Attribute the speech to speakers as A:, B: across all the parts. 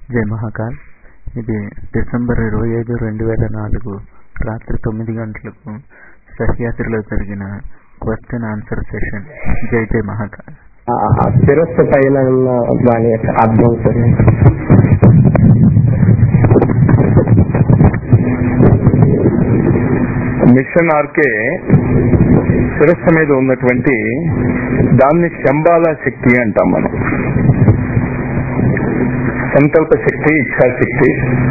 A: జై మహాకాల్ ఇది డిసెంబర్ ఇరవై ఐదు రెండు వేల నాలుగు రాత్రి తొమ్మిది గంటలకు సహ్యాద్రిలో జరిగిన క్వశ్చన్ ఆన్సర్ సెషన్ జై జై మహాకాల్
B: ఆ శిరస్సు పైన ఉన్న దాని యొక్క అర్థం సరే
C: మిషన్ ఆర్కే శిరస్సు మీద ఉన్నటువంటి దాన్ని శంబాల శక్తి అంటాం మనం సంకల్ప శక్తి ఇచ్ఛాశక్తి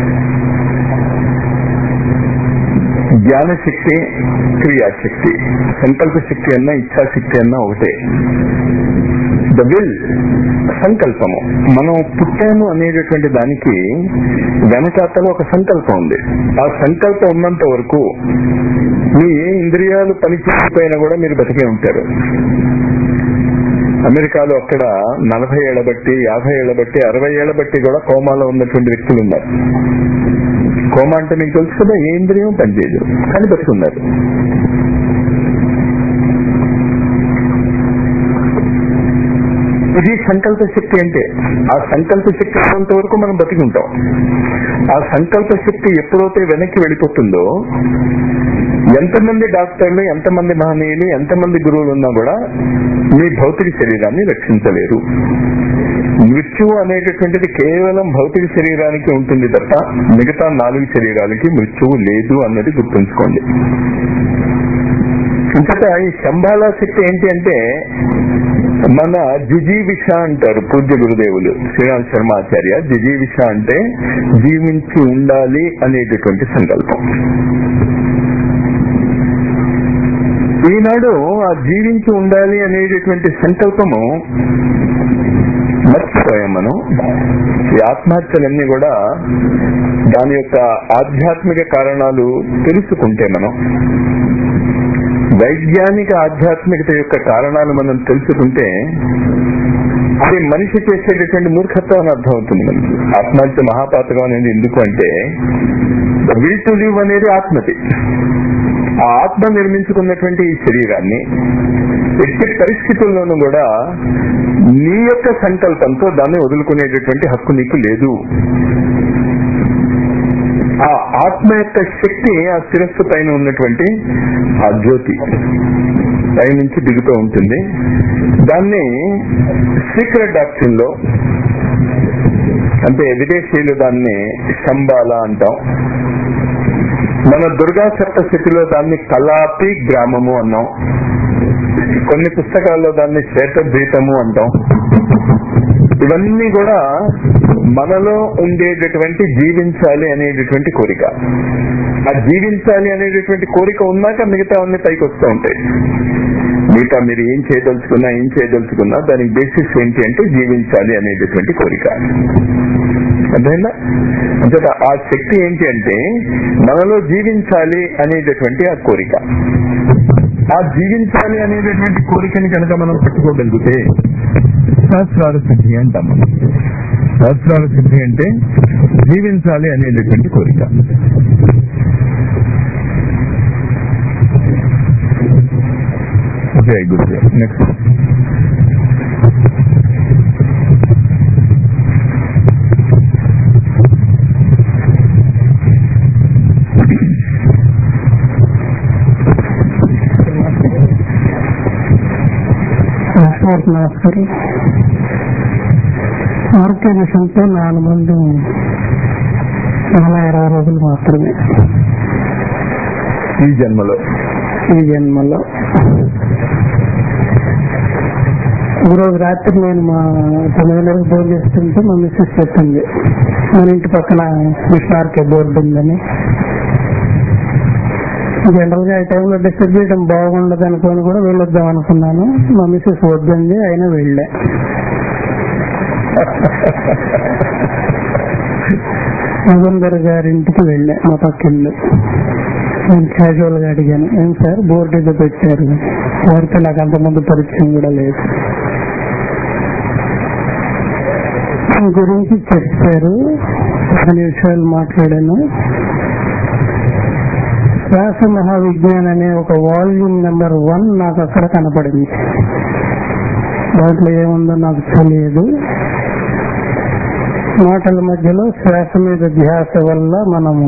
C: జ్ఞాన శక్తి క్రియాశక్తి సంకల్ప శక్తి అన్న ఇచ్ఛాశక్తి అన్న ఒకటే ద విల్ సంకల్పము మనం పుట్టాము అనేటటువంటి దానికి వెనకాతలో ఒక సంకల్పం ఉంది ఆ సంకల్పం ఉన్నంత వరకు మీ ఏ ఇంద్రియాలు పనిచేయకపోయినా కూడా మీరు బతికే ఉంటారు అమెరికాలో అక్కడ నలభై ఏళ్ల బట్టి యాభై ఏళ్ల బట్టి అరవై ఏళ్ల బట్టి కూడా కోమాలో ఉన్నటువంటి వ్యక్తులు ఉన్నారు కోమా అంటే మీకు తెలుసు కదా ఏ ఇంద్రియం పనిచేయదు కానీ బతుకున్నారు ఇది సంకల్ప శక్తి అంటే ఆ సంకల్ప శక్తి ఉన్నంత వరకు మనం బతికి ఉంటాం ఆ సంకల్ప శక్తి ఎప్పుడైతే వెనక్కి వెళ్ళిపోతుందో ఎంతమంది డాక్టర్లు ఎంతమంది మహనీయులు ఎంతమంది గురువులు ఉన్నా కూడా మీ భౌతిక శరీరాన్ని రక్షించలేరు మృత్యువు అనేటటువంటిది కేవలం భౌతిక శరీరానికి ఉంటుంది తప్ప మిగతా నాలుగు శరీరాలకి మృత్యువు లేదు అన్నది గుర్తుంచుకోండి ఇంతట ఈ శంబాల శక్తి ఏంటి అంటే మన జిజీవిష అంటారు పూజ్య గురుదేవులు శ్రీరామ్ శర్మ ఆచార్య జిజీవిష అంటే జీవించి ఉండాలి అనేటటువంటి సంకల్పం ఈనాడు ఆ జీవించి ఉండాలి అనేటటువంటి సంకల్పము మర్చిపోయాం మనం ఈ ఆత్మహత్యలన్నీ కూడా దాని యొక్క ఆధ్యాత్మిక కారణాలు తెలుసుకుంటే మనం వైజ్ఞానిక ఆధ్యాత్మికత యొక్క కారణాలు మనం తెలుసుకుంటే అది మనిషి చేసేటటువంటి మూర్ఖత్వం అని అర్థం అవుతుంది మనకి ఆత్మహత్య మహాపాతకం అనేది ఎందుకు అంటే విల్ టు లివ్ అనేది ఆత్మది ఆ ఆత్మ నిర్మించుకున్నటువంటి ఈ శరీరాన్ని ఎట్టి పరిస్థితుల్లోనూ కూడా నీ యొక్క సంకల్పంతో దాన్ని వదులుకునేటటువంటి హక్కు నీకు లేదు ఆ ఆత్మ యొక్క శక్తి ఆ శిరస్సు పైన ఉన్నటువంటి ఆ జ్యోతి పైనుంచి దిగుతూ ఉంటుంది దాన్ని సీక్రెట్ డాక్టర్ లో అంటే విదేశీయులు దాన్ని శంబాల అంటాం మన దుర్గా సప్తశతిలో దాన్ని కలాపి గ్రామము అన్నాం కొన్ని పుస్తకాల్లో దాన్ని శ్వేతద్వీతము అంటాం ఇవన్నీ కూడా మనలో ఉండేటటువంటి జీవించాలి అనేటటువంటి కోరిక ఆ జీవించాలి అనేటటువంటి కోరిక ఉన్నాక మిగతా అన్ని పైకి వస్తూ ఉంటాయి మిగతా మీరు ఏం చేయదలుచుకున్నా ఏం చేయదలుచుకున్నా దానికి బేసిస్ ఏంటి అంటే జీవించాలి అనేటటువంటి కోరిక అర్థమైందా అంటే ఆ శక్తి ఏంటి అంటే మనలో జీవించాలి అనేటటువంటి ఆ కోరిక ఆ జీవించాలి అనేటటువంటి కోరికని కనుక మనం పట్టుకోగలిగితే సహస్రాల సిద్ధి అంటాం మనం సహస్రాల సిద్ధి అంటే జీవించాలి అనేటటువంటి కోరిక జై గురుదేవ్ నెక్స్ట్
D: నమస్కారం ఆరోగ్య విషయంతో నాలుగు మంది చాలా ఇరవై రోజులు మాత్రమే
C: ఈ జన్మలో
D: ఈ జన్మలో ఈరోజు రాత్రి నేను మా తొమ్మిదిన్నరకు బోర్డు చేస్తుంటే మా మిస్సెస్ చెప్పింది మన ఇంటి పక్కన మిషనార్కే బోర్డు ఉందని జనరల్ గా ఈ టైంలో డిస్టర్బ్ చేయడం బాగుండదు అనుకొని కూడా వెళ్ళొద్దాం అనుకున్నాను మా మిస్సెస్ వద్దండి అయినా వెళ్ళా మగందర్ గారింటికి వెళ్ళా మా పక్కిల్లు నేను క్యాజువల్ గా అడిగాను ఏం సార్ బోర్డు ఏదో పెట్టారు వారితో నాకు అంతకుముందు పరిచయం కూడా లేదు దాని గురించి చెప్పారు కొన్ని విషయాలు మాట్లాడాను శ్వాస మహావిజ్ఞాన్ అనే ఒక వాల్యూమ్ నెంబర్ వన్ నాకు అక్కడ కనపడింది దాంట్లో ఏముందో నాకు తెలియదు మాటల మధ్యలో శ్వాస మీద ధ్యాస వల్ల మనము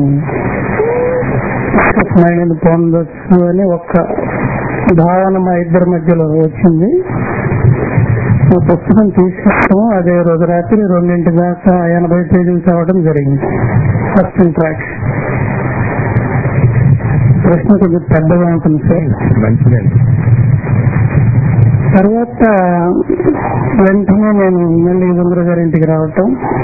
D: స్మైల్ని పొందొచ్చు అని ఒక్క భావన మా ఇద్దరి మధ్యలో వచ్చింది ఆ పుస్తకం తీసుకొస్తాం అదే రోజు రాత్రి రెండింటి దాకా ఎనభై పేజీలు చదవడం జరిగింది ఫస్ట్ ఇంట్రాక్షన్ ప్రశ్న కొంచెం పెద్దగా ఉంటుంది సార్
C: మంచిదండి
D: తర్వాత వెంటనే నేను మళ్ళీ సుందర గారి ఇంటికి రావటం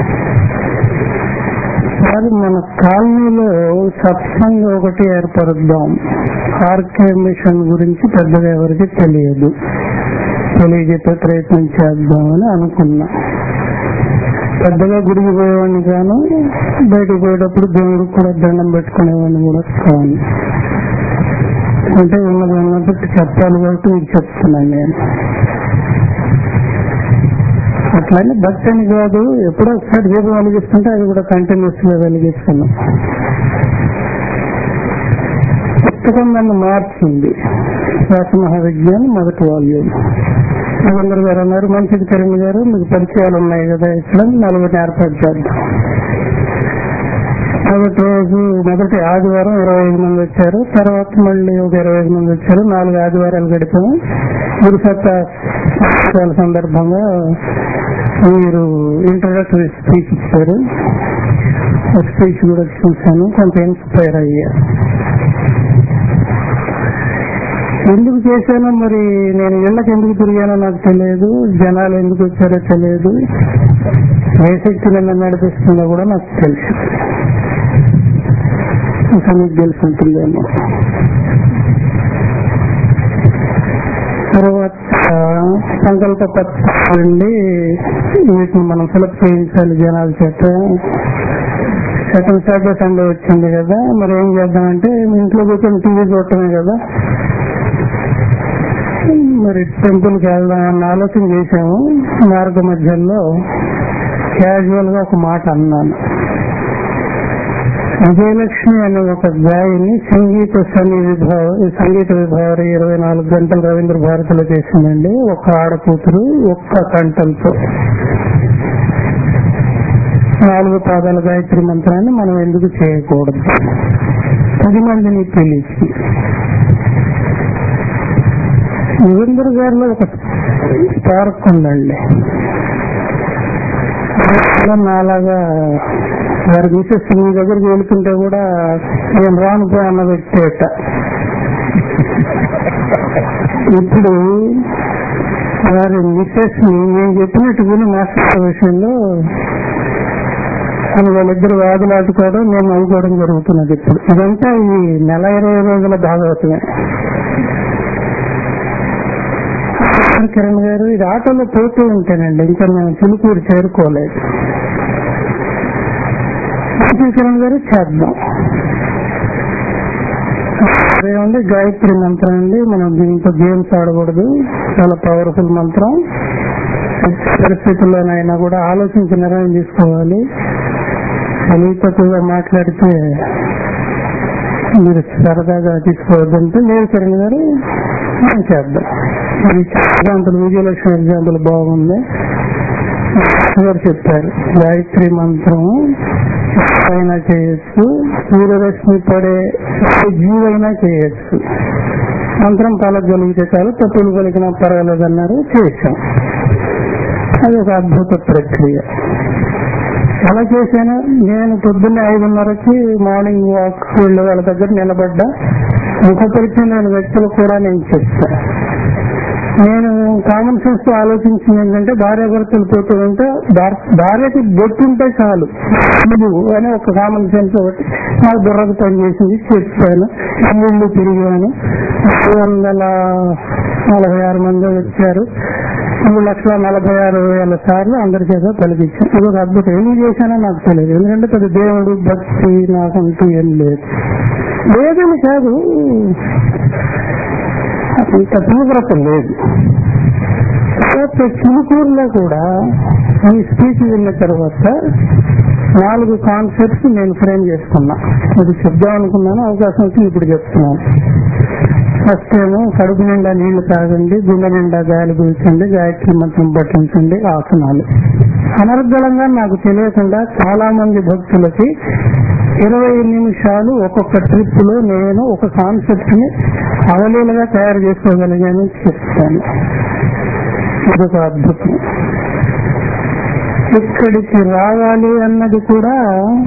D: సార్ మన కాలనీలో సత్సంగం ఒకటి ఏర్పరుద్దాం ఆర్కే మిషన్ గురించి పెద్దగా ఎవరికి తెలియదు తెలియజెప్పే ప్రయత్నం చేద్దామని అనుకున్నా పెద్దగా గుడికి పోయేవాడిని కాను బయటకు పోయేటప్పుడు దేవుడికి కూడా దండం పెట్టుకునేవాడిని కూడా కాను అంటే ఉన్నది ఉన్నట్టు చెప్పాలి కాబట్టి మీకు చెప్తున్నాను నేను అట్లానే భక్తి అని కాదు ఎప్పుడో ఒకసారి దీపం వెలిగిస్తుంటే అది కూడా కంటిన్యూస్ గా వెలిగిస్తున్నాం పుస్తకం నన్ను మార్చింది శ్వాస మహావిజ్ఞానం మొదటి వాల్యూమ్ రవీంద్ర గారు అన్నారు మంచిది కరీం గారు మీకు పరిచయాలు ఉన్నాయి కదా ఇక్కడ నలుగురిని ఏర్పాటు చేద్దాం మొదటి రోజు మొదటి ఆదివారం ఇరవై ఐదు మంది వచ్చారు తర్వాత మళ్ళీ ఒక ఇరవై ఐదు మంది వచ్చారు నాలుగు ఆదివారాలు గడిపాము గురుసత్త సంవత్సరాల సందర్భంగా మీరు ఇంట్రడక్టరీ స్పీచ్ ఇచ్చారు ఆ స్పీచ్ కూడా చూశాను కొంత ఇన్స్పైర్ అయ్యా ఎందుకు చేశానో మరి నేను ఇళ్ళకి ఎందుకు తిరిగానో నాకు తెలియదు జనాలు ఎందుకు వచ్చారో తెలియదు ఏ శక్తి నన్ను నడిపిస్తుందో కూడా నాకు తెలుసు ఇంకా మీకు తెలిసి ఉంటుందేమో తర్వాత సంకల్ప పత్రాలండి వీటిని మనం ఫిలప్ చేయించాలి జనాల చేత సెకండ్ సాటర్డే సండే వచ్చింది కదా మరి ఏం చేద్దామంటే ఇంట్లో కూర్చొని టీవీ చూడటమే కదా మరి టెంపుల్ కి వెళ్దామన్న ఆలోచన చేశాము మార్గ మధ్యలో క్యాజువల్ గా ఒక మాట అన్నాను విజయలక్ష్మి అనే ఒక గాయని సంగీత సన్ని విభావ సంగీత విభావ ఇరవై నాలుగు గంటలు రవీంద్ర భారతిలో చేసిందండి ఒక్క ఆడకూతురు ఒక్క కంఠంతో నాలుగు పాదాల గాయత్రి మంత్రాన్ని మనం ఎందుకు చేయకూడదు పది మందిని పిలిచి యుగంధర్ గారిలో ఒక స్పార్క్ ఉందండి అలా నాలాగా వారి మిసెస్ మీ దగ్గరికి వెళ్తుంటే కూడా నేను రాను పో అన్న వ్యక్తి అట ఇప్పుడు వారి మిసెస్ ని నేను చెప్పినట్టు విని మాస్టర్ విషయంలో అని వాళ్ళిద్దరు వాదులాడుకోవడం నేను నవ్వుకోవడం జరుగుతున్నది ఇప్పుడు ఇదంతా ఈ నెల ఇరవై రోజుల భాగవతమే కిరణ్ గారు ఇది ఆటోలో పోతూ ఉంటానండి ఇంకా మేము చిలుకూరు చేరుకోలేదు కిరణ్ గారు చేద్దాం అదేమండి గాయత్రి మంత్రం అండి మనం దీంతో గేమ్స్ ఆడకూడదు చాలా పవర్ఫుల్ మంత్రం పరిస్థితుల్లోనైనా కూడా ఆలోచించి నిర్ణయం తీసుకోవాలి తెలియతక్కువగా మాట్లాడితే మీరు సరదాగా తీసుకోవద్దంటే లేదు కిరణ్ గారు మనం చేద్దాం ఇది ఎగ్జాంపుల్ విజయలక్ష్మి ఎగ్జాంపుల్ బాగుంది గారు చెప్పారు గాయత్రి మంత్రం అయినా చేయొచ్చు సూర్యరశ్మి పడే జీవైనా చేయొచ్చు మంత్రం పలకగలిగితే చాలు తప్పులు పలికినా పర్వాలేదన్నారు చేశాం అది ఒక అద్భుత ప్రక్రియ ఎలా చేశాను నేను పొద్దున్నే ఐదున్నరకి మార్నింగ్ వాక్ వెళ్ళే వాళ్ళ దగ్గర నిలబడ్డా ముఖ పరిచయం లేని వ్యక్తులు కూడా నేను చెప్తా నేను కామన్ సెన్స్ తో ఆలోచించింది ఏంటంటే భార్య భర్తలు పోతూ ఉంటే భార్- భార్యకి బొట్టుంటే చాలు నువ్వు అని ఒక కామన్ సెన్స్ ఒకటి నాకు బుర్రకు పనిచేసింది చెప్పాను ఇల్లు తిరిగాను మూడు వందల నలభై ఆరు మంది వచ్చారు మూడు లక్షల నలభై ఆరు వేల సార్లు అందరి చేత పలికించాను ఇది ఒక అద్భుతం ఏం చేశానో నాకు తెలియదు ఎందుకంటే పెద్ద దేవుడు భక్తి నాకంటూ ఏం లేదు లేదని కాదు అంత తీవ్రత లేదు తర్వాత చిలుకూరులో కూడా ఈ స్పీచ్ విన్న తర్వాత నాలుగు కాన్సెప్ట్స్ నేను ఫ్రేమ్ చేసుకున్నా ఇది చెప్దాం అనుకున్నాను అవకాశం వచ్చింది ఇప్పుడు చెప్తున్నాను ఫస్ట్ ఏమో కడుపు నిండా నీళ్లు తాగండి గుండె నిండా గాలి పీల్చండి గాయత్రి మంత్రం పట్టించండి ఆసనాలు అనర్గళంగా నాకు తెలియకుండా చాలా మంది భక్తులకి ఇరవై నిమిషాలు ఒక్కొక్క ట్రిప్ లో నేను ఒక కాన్సెప్ట్ ని అవలీలగా తయారు చేసుకోగలిగాను చెప్తాను ఇదొక అద్భుతం ఇక్కడికి రావాలి అన్నది కూడా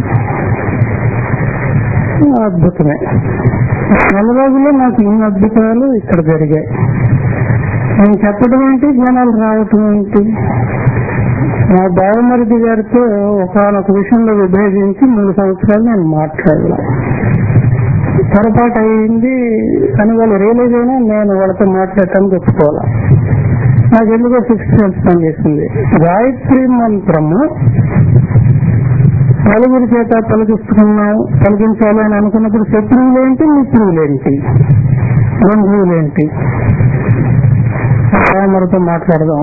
D: అద్భుతమే నెల రోజుల్లో నాకు ఇన్ని అద్భుతాలు ఇక్కడ జరిగాయి నేను చెప్పడం ఏంటి జనాలు రావటం ఏంటి మా బావమరిది గారితో ఒకనొక విషయంలో విభేదించి మూడు సంవత్సరాలు నేను మాట్లాడలా పొరపాటు అయింది అని వాళ్ళు రియలైజ్ అయినా నేను వాళ్ళతో మాట్లాడటానికి ఒప్పుకోవాలా నాకు ఎందుకో సిక్స్ సెన్స్ పనిచేసింది గాయత్రి మంత్రము నలుగురి చేత తొలగిస్తున్నాం తొలగించాలి అని అనుకున్నప్పుడు శత్రువులేంటి మిత్రువులేంటి బంధువులేంటి మరితో మాట్లాడదాం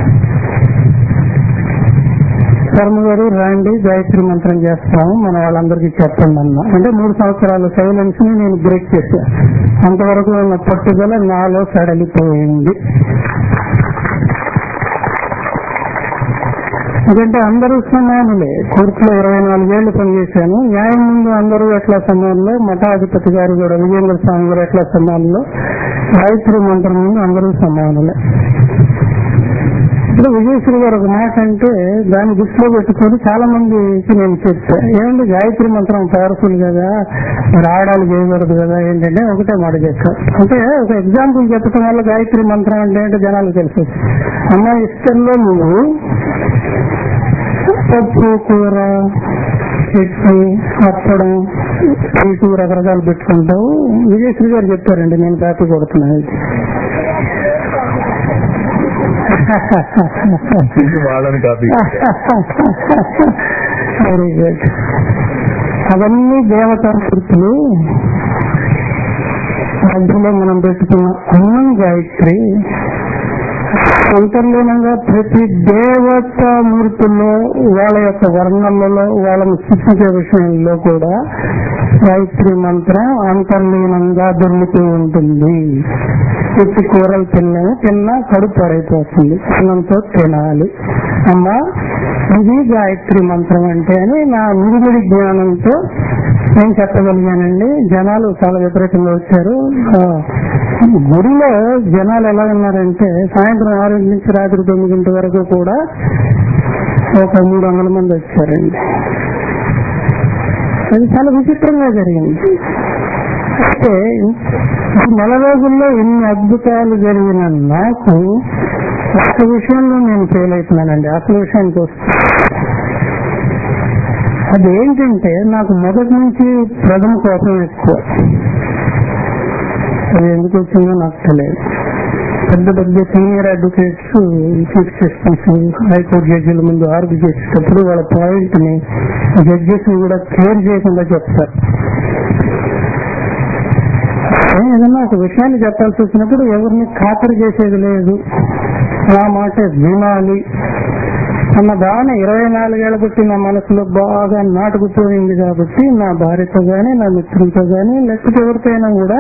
D: శర్మ గారు రాండి గాయత్రి మంత్రం చేస్తాము మన వాళ్ళందరికీ చెప్పండి అన్న అంటే మూడు సంవత్సరాల సైలెన్స్ ని నేను బ్రేక్ చేశాను అంతవరకు ఉన్న పట్టుదల నాలో సడలిపోయింది ఎందుకంటే అందరూ సమానులే కోర్టులో ఇరవై నాలుగేళ్లు పనిచేశాను న్యాయం ముందు అందరూ ఎట్లా సమానులో మఠాధిపతి గారు కూడా విజయేంద్ర స్వామి గారు ఎట్లా సమానులో గాయత్రి మంత్రం ముందు అందరూ సమానులే ఇప్పుడు విజయశ్రీ గారు ఒక మాట అంటే దాన్ని దృష్టిలో పెట్టుకొని చాలా మందికి నేను చెప్తా ఏమండి గాయత్రి మంత్రం పవర్ఫుల్ కదా మరి ఆడాలు చేయకూడదు కదా ఏంటంటే ఒకటే మాట చెప్తా అంటే ఒక ఎగ్జాంపుల్ చెప్పడం వల్ల గాయత్రి మంత్రం అంటే ఏంటో జనాలకు తెలుసు అమ్మ ఇష్టంలో నువ్వు పప్పు కూర చట్నీ అప్పడం స్వీటు రకరకాలు పెట్టుకుంటావు విజయశ్రీ గారు చెప్పారండి నేను కాపీ కొడుతున్నాను
C: వాళ్ళని కాపీ
D: వెరీ గుడ్ అవన్నీ దేవతా గుర్తులు మధ్యలో మనం పెట్టుకున్న అన్నం గాయత్రి అంతర్లీనంగా ప్రతి దేవత మూర్తుల్లో వాళ్ళ యొక్క వర్ణనలలో వాళ్ళని సృష్టించే విషయంలో కూడా గాయత్రి మంత్రం అంతర్లీనంగా దొరుకుతూ ఉంటుంది ఉత్తి కూరలు తిన్నాము తిన్నా కడుపు పడైపోతుంది అన్నంతో తినాలి అమ్మా ఇది గాయత్రి మంత్రం అంటే అని నా నిరుగుడి జ్ఞానంతో నేను చెప్పగలిగానండి జనాలు చాలా విపరీతంగా వచ్చారు ఆ, గుడిలో జనాలు ఎలా ఉన్నారంటే సాయంత్రం ఆరు నుంచి రాత్రి తొమ్మిదింటి వరకు కూడా ఒక మూడు వందల మంది వచ్చారండి అది చాలా విచిత్రంగా జరిగింది అయితే ఈ నెల రోజుల్లో ఇన్ని అద్భుతాలు జరిగిన నాకు ఒక విషయంలో నేను ఫెయిల్ అవుతున్నానండి అసలు విషయానికి వస్తే అదేంటంటే నాకు మొదటి నుంచి ప్రథమ కోపం ఎక్కువ అది ఎందుకు వచ్చిందో నాకు తెలియదు పెద్ద పెద్ద senior advocates chief justice high court జడ్జిల ముందు ఆర్గ్యూ చేసేటప్పుడు వాళ్ళ పాయింట్ ని జడ్జెస్ కూడా క్లియర్ చేయకుండా చెప్తారు ఏదన్నా ఒక విషయాన్ని చెప్పాల్సి వచ్చినప్పుడు ఎవరిని ఖాతరు చేసేది లేదు నా మాట వినాలి అన్న భావన ఇరవై నాలుగేళ్ల బట్టి నా మనసులో బాగా నాటుకుపోయింది కాబట్టి నా భార్యతో గాని నా మిత్రులతో గాని లేకపోతే ఎవరితోనైనా కూడా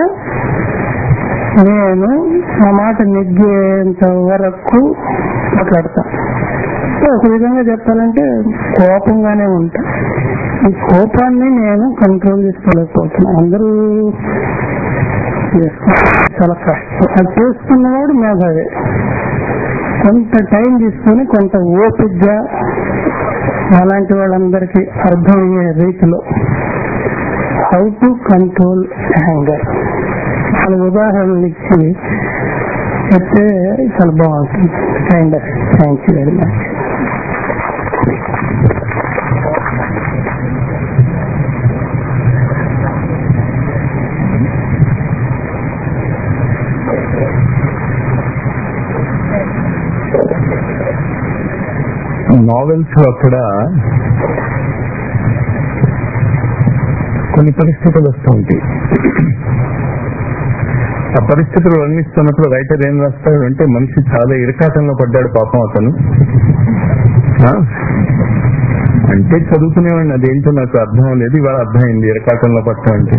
D: నేను ఆ మాట నెగ్గేంత వరకు మాట్లాడతా సో ఒక విధంగా చెప్పాలంటే కోపంగానే ఉంటా ఈ కోపాన్ని నేను కంట్రోల్ చేసుకోలేకపోతున్నా అందరూ చేసుకుంటారు. చాలా కష్టం అది చేసుకున్నవాడు మేధావే కొంత టైం తీసుకొని కొంత ఓపిగ్గా అలాంటి వాళ్ళందరికీ అర్థమయ్యే రీతిలో హౌ టు కంట్రోల్ హ్యాంగర్ నాలుగు ఉదాహరణలు ఇచ్చి చెప్తే చాలా బాగుంటుంది kind of thank you very much
C: novels అక్కడ కొన్ని పరిస్థితులు వస్తూ ఉంటాయి ఆ పరిస్థితులు వర్ణిస్తున్నప్పుడు రైటర్ ఏం రాస్తాడు అంటే మనిషి చాలా ఇరకాటంలో పడ్డాడు పాపం అతను ఆ? అంటే చదువుకునేవాడిని అదేంటో నాకు అర్థం లేదు ఇవాళ అర్థమైంది ఇరకాటంలో పట్టం అంటే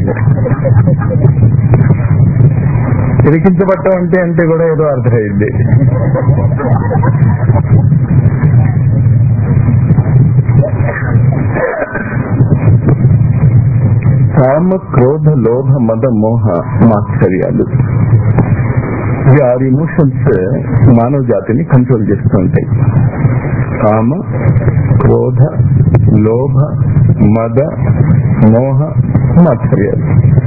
C: ఇరికించబట్టం అంటే అంటే కూడా ఏదో అర్థమైంది కామ క్రోధ లోభ మద మోహ మాత్సర్యాలు ఈ ఆరు ఇమోషన్స్ మానవ జాతిని కంట్రోల్ చేస్తూ ఉంటాయి కామ క్రోధ లోభ మద మోహ మాత్సర్యాలు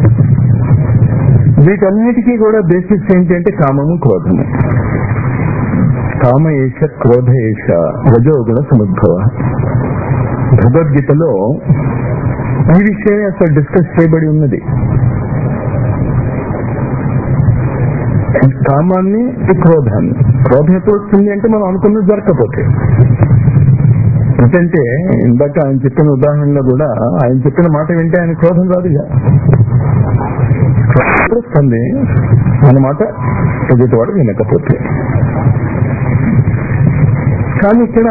C: వీటన్నిటికీ కూడా బేసిస్ ఏంటంటే కామము క్రోధము కామ ఏష క్రోధ ఏష రజోగుణ సముద్భవ భగవద్గీతలో ఈ విషయమే అసలు డిస్కస్ చేయబడి ఉన్నది కామాన్ని ఈ క్రోధాన్ని క్రోధం ఎప్పుడు వస్తుంది అంటే మనం అనుకున్నది జరగకపోతే ఎందుకంటే ఇందాక ఆయన చెప్పిన ఉదాహరణలో కూడా ఆయన చెప్పిన మాట వింటే ఆయన క్రోధం రాదుగా క్రోధం వస్తుంది మన మాట ఎదుటివాడు వినకపోతే కానీ ఇక్కడ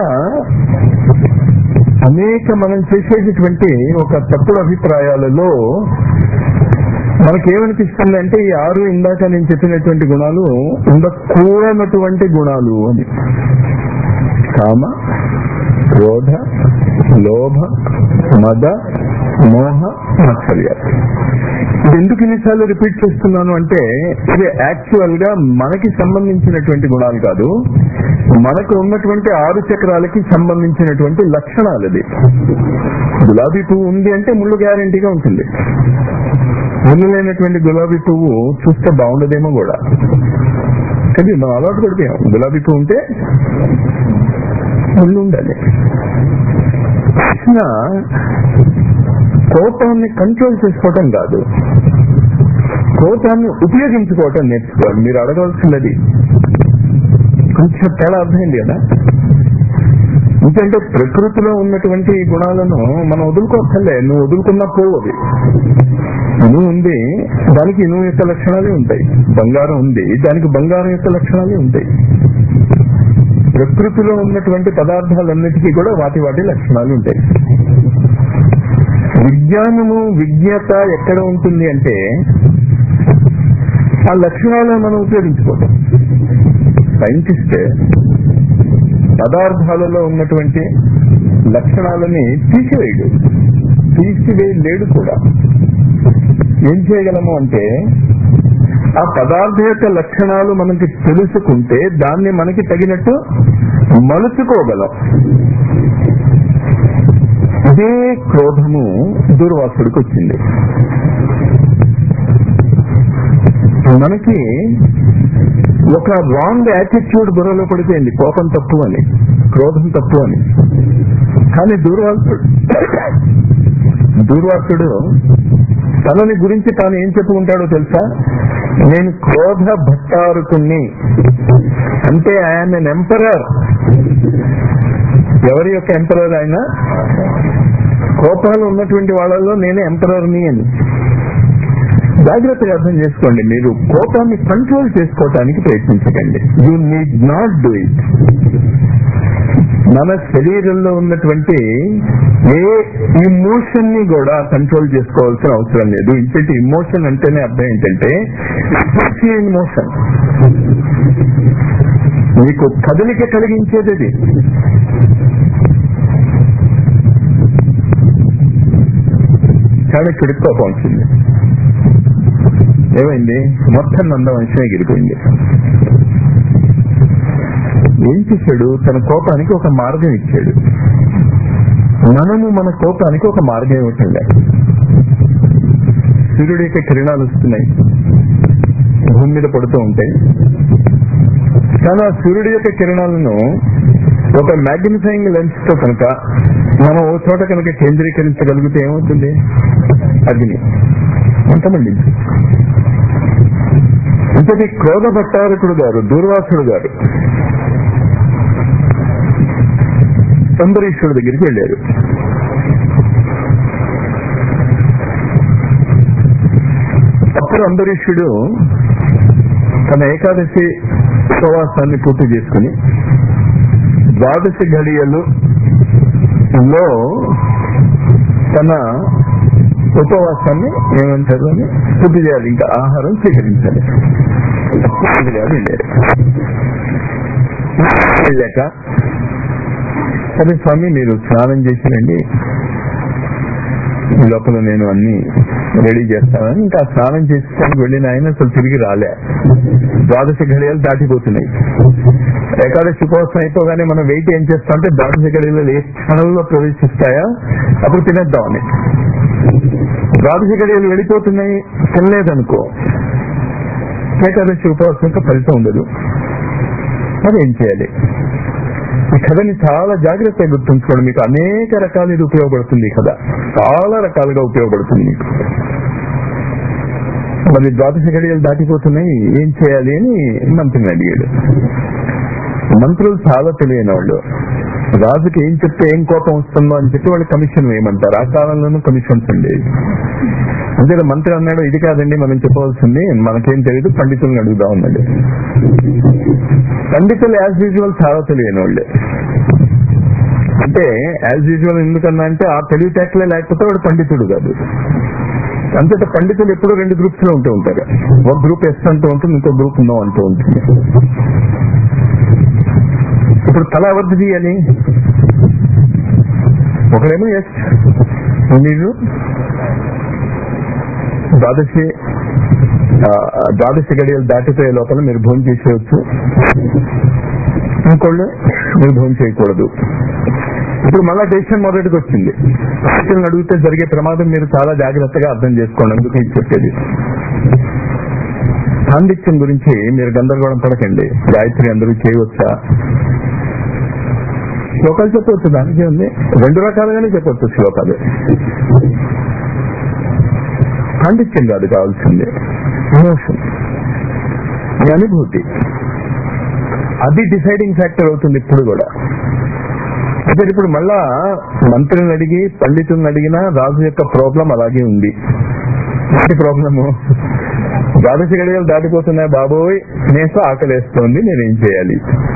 C: అనేక మనం చేసేటటువంటి ఒక తప్పుడు అభిప్రాయాలలో మనకేమనిపిస్తుంది అంటే ఈ ఆరు ఇందాక నేను చెప్పినటువంటి గుణాలు ఉండకూడనటువంటి గుణాలు అని కామ క్రోధ లోభ మద మోహ మత్సర్యాలు ఇది ఎందుకు ఇన్నిసార్లు రిపీట్ చేస్తున్నాను అంటే ఇది యాక్చువల్ గా మనకి సంబంధించినటువంటి గుణాలు కాదు మనకు ఉన్నటువంటి ఆరు చక్రాలకి సంబంధించినటువంటి లక్షణాలు ఇది గులాబీ పువ్వు ఉంది అంటే ముళ్ళు గ్యారంటీగా ఉంటుంది ముళ్ళు లేనటువంటి గులాబీ పువ్వు చూస్తే బాగుండదేమో కూడా కానీ మనం అలవాటు పడిపోయాం గులాబీ పువ్వు ఉంటే ముళ్ళు ఉండాలి ప్రశ్న కోపాన్ని కంట్రోల్ చేసుకోవటం కాదు కోపాన్ని ఉపయోగించుకోవటం నేర్చుకోవాలి మీరు అడగవలసినది కొంచెం తేడా అర్థమైంది కదా ఎందుకంటే ప్రకృతిలో ఉన్నటువంటి ఈ గుణాలను మనం వదులుకోవచ్చలే నువ్వు వదులుకున్న పోవు అది ఇనుము ఉంది దానికి ఇనుము యొక్క లక్షణాలే ఉంటాయి బంగారం ఉంది దానికి బంగారం యొక్క లక్షణాలే ఉంటాయి ప్రకృతిలో ఉన్నటువంటి పదార్థాలన్నిటికీ కూడా వాటి వాటి లక్షణాలు ఉంటాయి విజ్ఞానము విజ్ఞత ఎక్కడ ఉంటుంది అంటే ఆ లక్షణాలను మనం ఉపయోగించుకోవటం సైంటిస్ట్ పదార్థాలలో ఉన్నటువంటి లక్షణాలని తీసివేయడు తీసివేయలేడు కూడా ఏం చేయగలము అంటే ఆ పదార్థ యొక్క లక్షణాలు మనకి తెలుసుకుంటే దాన్ని మనకి తగినట్టు మలుచుకోగలం ఇదే క్రోధము దూర్వాసుడికి వచ్చింది మనకి ఒక రాంగ్ యాటిట్యూడ్ బుర్రలో పడిపోయింది కోపం తప్పు అని క్రోధం తప్పు అని కానీ దూర్వాసుడు దూర్వాసుడు తనని గురించి తాను ఏం చెప్పుకుంటాడో తెలుసా నేను క్రోధ భట్టారుకుని అంటే ఆయన ఎంపరర్ ఎవరి యొక్క ఎంపరర్ ఆయన కోపాలు ఉన్నటువంటి వాళ్ళలో నేనే ఎంపరర్ని అని జాగ్రత్తగా అర్థం చేసుకోండి మీరు కోపాన్ని కంట్రోల్ చేసుకోవటానికి ప్రయత్నించకండి you need not do it మన శరీరంలో ఉన్నటువంటి ఏ ఇమోషన్ ని కూడా కంట్రోల్ చేసుకోవాల్సిన అవసరం లేదు ఇంతటి ఇమోషన్ అంటేనే అర్థం ఏంటంటే ఇమోషన్ మీకు కదలిక కలిగించేది అది చాణక్యుడికి కోపం వచ్చింది ఏమైంది మొత్తం నందవంశం ఎగిరిపోయింది ఏం చేశాడు తన కోపానికి ఒక మార్గం ఇచ్చాడు మనము మన కోపానికి ఒక మార్గం ఇవ్వటంలే సూర్యుడి యొక్క కిరణాలు వస్తున్నాయి భూమి మీద పడుతూ ఉంటాయి కానీ ఆ సూర్యుడి యొక్క కిరణాలను ఒక మ్యాగ్నిఫైయింగ్ లెన్స్ తో కనుక మనం ఓ చోట కనుక కేంద్రీకరించగలిగితే ఏమవుతుంది అగ్ని మంటమండి ఇంతటి క్రోధ భట్టారకుడు గారు దూర్వాసుడు గారు అంబరీషుడి దగ్గరికి వెళ్ళారు అప్పుడు అంబరీషుడు తన ఏకాదశి ఉపవాసాన్ని పూర్తి చేసుకుని ద్వాదశి ఘడియలు లో తన ఉపవాసాన్ని ఏమంటారు అని పూర్తి చేయాలి ఇంకా ఆహారం స్వీకరించాలి పూర్తి చేయాలి వెళ్ళారు వెళ్ళాక సరే స్వామి మీరు స్నానం చేసిరండి లోపల నేను అన్ని రెడీ చేస్తానని ఇంకా స్నానం చేసేసానికి వెళ్ళిన ఆయన అసలు తిరిగి రాలే ద్వాదశ ఘడియలు దాటిపోతున్నాయి ఏకాదశి ఉపవాసం అయిపోగానే మనం వెయిట్ ఏం చేస్తామంటే ద్వాదశ ఘడియలు ఏ క్షణంలో ప్రవేశిస్తాయా అప్పుడు తినేద్దామని ద్వాదశ ఘడియలు వెళ్ళిపోతున్నాయి తినలేదనుకో ఏకాదశి ఉపవాసం యొక్క ఫలితం ఉండదు మరి ఏం చేయాలి ఈ కథని చాలా జాగ్రత్తగా గుర్తుంచుకోండి మీకు అనేక రకాలు ఇది ఉపయోగపడుతుంది ఈ కథ చాలా రకాలుగా ఉపయోగపడుతుంది మీకు మరి ద్వాదశ గడియలు దాటిపోతున్నాయి ఏం చేయాలి అని మంత్రిని అడిగాడు మంత్రులు చాలా తెలియని వాళ్ళు రాజుకి ఏం చెప్తే ఏం కోపం వస్తుందో అని చెప్పి వాళ్ళు కమిషన్ వేయమంటారు ఆ కాలంలోనూ కమిషన్స్ ఉండేవి అంతే మంత్రి అన్నాడు ఇది కాదండి మనం చెప్పవలసింది మనకేం తెలియదు పండితుల్ని అడుగుదా ఉన్నాడు పండితులు యాజ్ యూజువల్ చాలా తెలియని వాళ్ళే అంటే యాజ్ యూజువల్ ఎందుకన్నా అంటే ఆ తెలివితేటలే లేకపోతే వాడు పండితుడు కాదు అంతేత పండితులు ఎప్పుడూ రెండు గ్రూప్స్ లో ఉంటూ ఉంటారు ఒక గ్రూప్ ఎస్ అంటూ ఉంటుంది ఇంకో గ్రూప్ నో అంటూ ఉంటుంది ఇప్పుడు తల ఎవరిది తీయాలి ఒకడేమో ఎస్ మీరు ద్వాదశి ఆ, ద్వాదశి గడియలు దాటిపోయే లోపల మీరు భోజనం చేసేయచ్చు ఇంకోళ్ళు మీరు భోజనం చేయకూడదు ఇప్పుడు మళ్ళా దేశం మొదటికి వచ్చింది ప్రశ్నలు అడిగితే జరిగే ప్రమాదం మీరు చాలా జాగ్రత్తగా అర్థం చేసుకోండి అందుకు ఇది చెప్పేది పాండిత్యం గురించి మీరు గందరగోళం పడకండి గాయత్రి అందరూ చేయవచ్చా శ్లోకాలు చెప్పవచ్చు దానికి ఉంది రెండు రకాలుగానే చెప్పవచ్చు శ్లోకాలు పాండిత్యం కాదు కావాల్సింది ఎమోషన్ మీ అనుభూతి అది డిసైడింగ్ ఫ్యాక్టర్ అవుతుంది ఇప్పుడు కూడా అయితే ఇప్పుడు మళ్ళా మంత్రిని అడిగి పండితుల్ని అడిగినా రాజు యొక్క ప్రాబ్లం అలాగే ఉంది ఏంటి ప్రాబ్లము ద్వాదశ గడియలు దాటిపోతున్నాయి బాబోయ్ నేసో ఆకలేస్తోంది నేనేం చేయాలి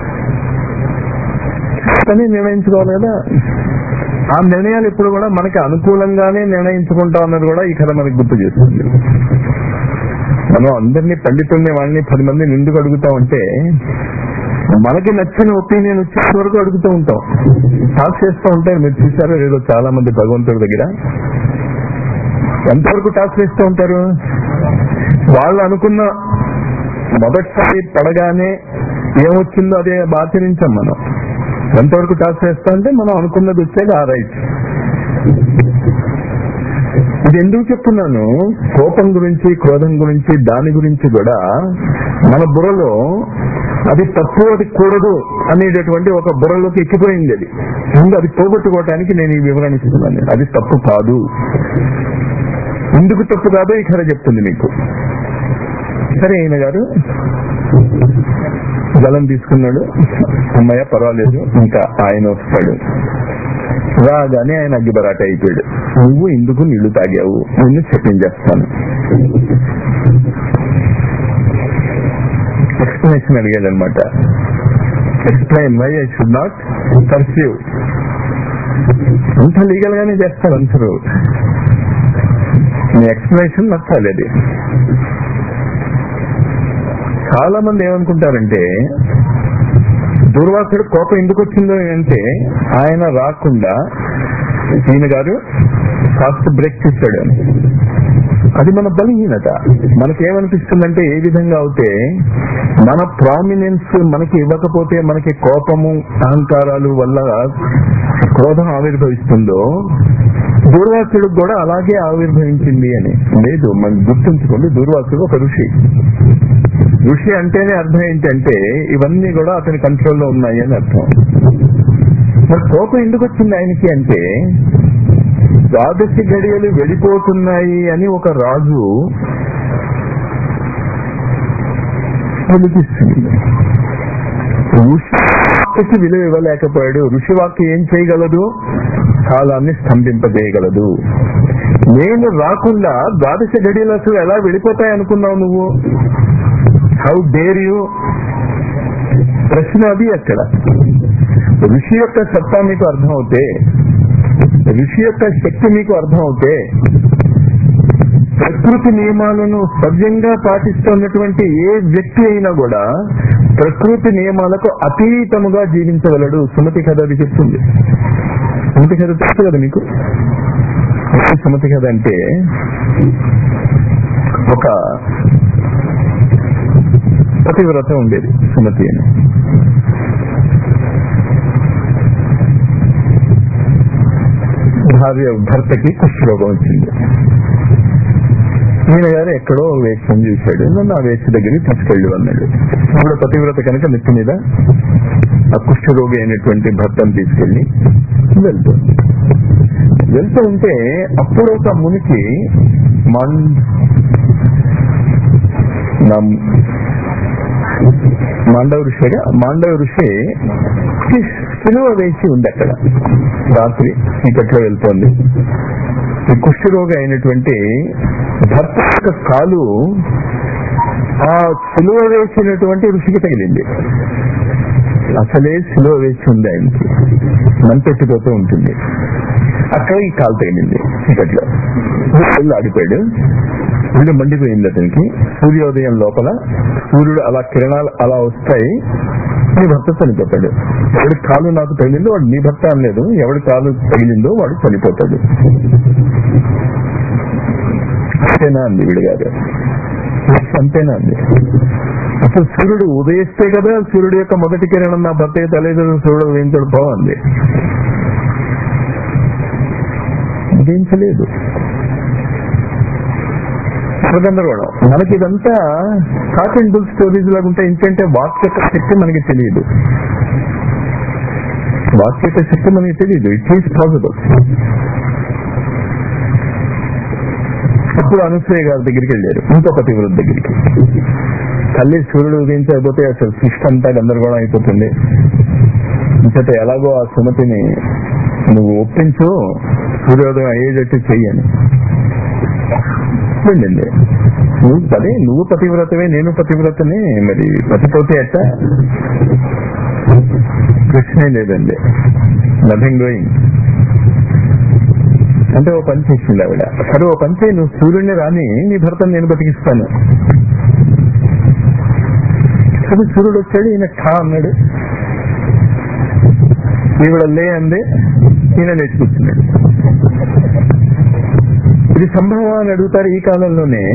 C: కానీ నిర్ణయించుకోవాలి కదా ఆ నిర్ణయాలు ఇప్పుడు కూడా మనకి అనుకూలంగానే నిర్ణయించుకుంటాం అన్నది కూడా ఈ కథ మనకి గుర్తు చేస్తుంది మనం అందరినీ పండితుల్ని వాళ్ళని పది మందిని ఎందుకు అడుగుతా ఉంటే మనకి నచ్చిన ఒపీనియన్ వచ్చేంత వరకు అడుగుతూ ఉంటాం టాక్ చేస్తూ ఉంటారు మీరు చూసారో ఏదో చాలా మంది భగవంతుడి దగ్గర ఎంతవరకు టాక్ చేస్తూ ఉంటారు వాళ్ళు అనుకున్న మొదటిసారి పడగానే ఏమొచ్చిందో అదే ఆచరించాం మనం ఎంతవరకు టాక్ చేస్తా అంటే మనం అనుకున్నది వచ్చేది ఆ రైట్ ఇది ఎందుకు చెప్తున్నాను కోపం గురించి క్రోధం గురించి దాని గురించి కూడా మన బుర్రలో అది తప్పు అది కూడదు అనేటటువంటి ఒక బుర్రలోకి ఎక్కిపోయింది అది ముందు అది పోగొట్టుకోవటానికి నేను ఈ వివరణ ఇస్తున్నాను అది తప్పు కాదు ఎందుకు తప్పు కాదో ఈ కథ చెప్తుంది మీకు సరే ఆయన గారు జలం తీసుకున్నాడు అమ్మయ్య పర్వాలేదు ఇంకా ఆయన వస్తాడు రాగానే ఆయన అగ్గిబరాట అయిపోయాడు నువ్వు ఇందుకు నీళ్లు తాగావు నిన్ను చెప్పించేస్తాను ఎక్స్ప్లెనేషన్ అడిగాడు అనమాట explain why I should not perceive అంత లీగల్ గానే చేస్తారు అందరూ మీ ఎక్స్ప్లెనేషన్ నచ్చాలి అది చాలా మంది ఏమనుకుంటారంటే దుర్వాసుడు కోపం ఎందుకు వచ్చిందో అంటే ఆయన రాకుండా ఈయన గారు కాస్త బ్రేక్ చేశాడు అని అది మన బలహీనత మనకేమనిపిస్తుందంటే ఏ విధంగా అవుతే మన ప్రామినెన్స్ మనకి ఇవ్వకపోతే మనకి కోపము అహంకారాలు వల్ల క్రోధం ఆవిర్భవిస్తుందో దూర్వాసుడు కూడా అలాగే ఆవిర్భవించింది అని లేదు మనం గుర్తుంచుకోండి దూర్వాసుడు ఒక ఋషి ఋషి అంటేనే అర్థం ఏంటంటే ఇవన్నీ కూడా అతని కంట్రోల్లో ఉన్నాయి అని అర్థం మరి కోపం ఎందుకు వచ్చింది ఆయనకి అంటే ద్వాదశి గడియలు వెళ్ళిపోతున్నాయి అని ఒక రాజు వెలిగిస్తుంది ఋషివాక్యకి విలువ ఇవ్వలేకపోయాడు ఋషివాక్య ఏం చేయగలదు కాలాన్ని స్తంభింపజేయగలదు నేను రాకుండా ద్వాదశ గడియలు అసలు ఎలా వెళ్ళిపోతాయి అనుకున్నావు నువ్వు హౌ డేర్ యూ ప్రశ్న అది అక్కడ ఋషి యొక్క సత్తా మీకు అర్థం అవుతే ఋషి యొక్క శక్తి మీకు అర్థం అవుతే ప్రకృతి నియమాలను సవ్యంగా పాటిస్తున్నటువంటి ఏ వ్యక్తి అయినా కూడా ప్రకృతి నియమాలకు అతీతముగా జీవించగలడు సుమతి కథ అది చెప్తుంది సుమతి కథ తెలుసు కదా మీకు సుమతి కదంటే ఒక పతివ్రత ఉండేది సుమతి అని భార్య భర్తకి కుష్ఠరోగం వచ్చింది ఈయన గారు ఎక్కడో వేక్షం చూశాడు నన్ను ఆ వేక్ష దగ్గరికి తీసుకెళ్ళి అన్నాడు ఇప్పుడు పతివ్రత కనుక నెత్తి మీద ఆ కుష్ఠరోగి అయినటువంటి భర్తను తీసుకెళ్లి వెళ్తుంది వెళ్తూ ఉంటే అప్పుడు ఒక మునికి మాన్ నా- మాండవ ఋషిగా మాండవ ఋషి సిలువ వేసి ఉంది అక్కడ రాత్రి చీకట్లో వెళ్తోంది ఈ కుష్ఠరోగి అయినటువంటి భర్త యొక్క కాలు ఆ సిలువ వేసినటువంటి ఋషికి తగిలింది అసలే సిలువ వేసి ఉంది ఆయనకి మంటెత్తిపోతూ ఉంటుంది అక్కడ ఈ కాలు తగిలింది చీకట్లో ఒళ్ళు ఆడిపోయాడు ఒళ్ళు మండిపోయింది అతనికి సూర్యోదయం లోపల సూర్యుడు అలా కిరణాలు అలా వస్తాయి నీ భర్త చనిపోతాడు ఎవడి కాలు నాకు తగిలిందో వాడు నీ భర్త అనలేదు ఎవడి కాలు తగిలిందో వాడు చనిపోతాడు అంతేనా అంది విడిగారు అంతేనా అంది అసలు సూర్యుడు ఉదయిస్తే కదా సూర్యుడు యొక్క మొదటి కిరణం నా భర్త తలేదు సూర్యుడు ఉదయించడు పోవంది ఉదయించలేదు గందరగోళం మనకి ఇదంతా కాక్ అండ్ బుల్ స్టోరీస్ లాగా ఉంటాయి ఏంటంటే వాక్ యొక్క శక్తి మనకి తెలియదు వాక్ యొక్క శక్తి మనకి తెలియదు ఇట్ ఈస్ పాసిబుల్ అప్పుడు అనసూయ గారి దగ్గరికి వెళ్ళారు ఇంకో పతివ్రత దగ్గరికి తల్లి సూర్యుడు ఉదయించకపోతే అసలు సృష్టి అంతా గందరగోళం అయిపోతుంది ఇంకట ఎలాగో ఆ సుమతిని నువ్వు ఒప్పించు సూర్యోదయం అయ్యేటట్టు చెయ్యని వెళ్ళింది నువ్వు పదే నువ్వు పతివ్రతవే నేను పతివ్రతని మరి పతిపోతే ఎట్ట ప్రశ్నే లేదండి నథింగ్ డూయింగ్ అంటే ఓ పని చేసింది ఆవిడ సరే ఓ పని చేయి నువ్వు సూర్యుడిని రాని నీ భర్తను నేను బతికిస్తాను సరే సూర్యుడు వచ్చాడు ఈయన ఖా అన్నాడు ఈవిడ లే అంది ఈయన లేచి కూర్చున్నాడు ఇది సంభవం అని అడుగుతారు ఈ కాలంలోనే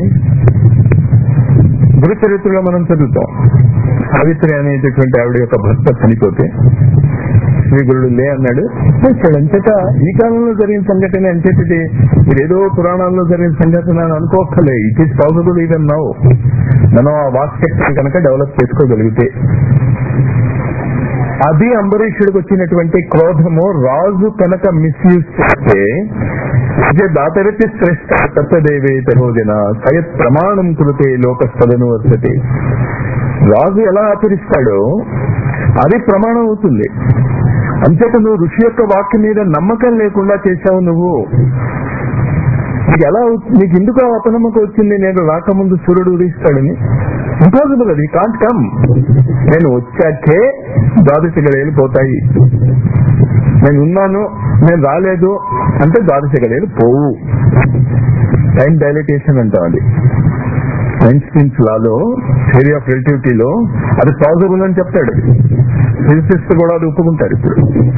C: గురు చరిత్రలో మనం చదువుతాం సావిత్రి అనేటటువంటి ఆవిడ యొక్క భర్త చనిపోతే శ్రీ గురుడు లే అన్నాడు వచ్చాడు అంతేట ఈ కాలంలో జరిగిన సంఘటన అంచేటిది ఇదేదో పురాణాల్లో జరిగిన సంఘటన అని అనుకోక్కలే it is possible even now మనం ఆ వాక్శక్తిని కనుక డెవలప్ చేసుకోగలిగితే అది అంబరీషుడికి వచ్చినటువంటి క్రోధము రాజు కనుక మిస్యూజ్ చేస్తే అదే దాతరతి శ్రేష్ట తత్వదేవే తరోదిన సయత్ ప్రమాణం కృతే లోకస్థలను వర్తతే రాజు ఎలా ఆచరిస్తాడో అది ప్రమాణం అవుతుంది అంచేత నువ్వు ఋషి యొక్క వాక్యం మీద నమ్మకం లేకుండా చేశావు నువ్వు నీకు ఎలా అవు- నీకు ఎందుకు ఆ అపనమ్మకం వచ్చింది నేను రాకముందు సూర్యుడు ఉదయిస్తాడని ఇంపాసిబుల్ అది కాంట్ కమ్ నేను వచ్చాకే ద్వాదశ గడియలు పోతాయి నేను ఉన్నాను నేను రాలేదు అంటే ద్వాదశ గడియలు పోవు టైం డైలిటేషన్ అంటాం అది ఐన్స్టీన్స్ లాలో థియరీ ఆఫ్ రిలేటివిటీలో అది పాసిబుల్ అని చెప్తాడు ఫిజిసిస్ట్ కూడా అది ఒప్పుకుంటారు ఇప్పుడు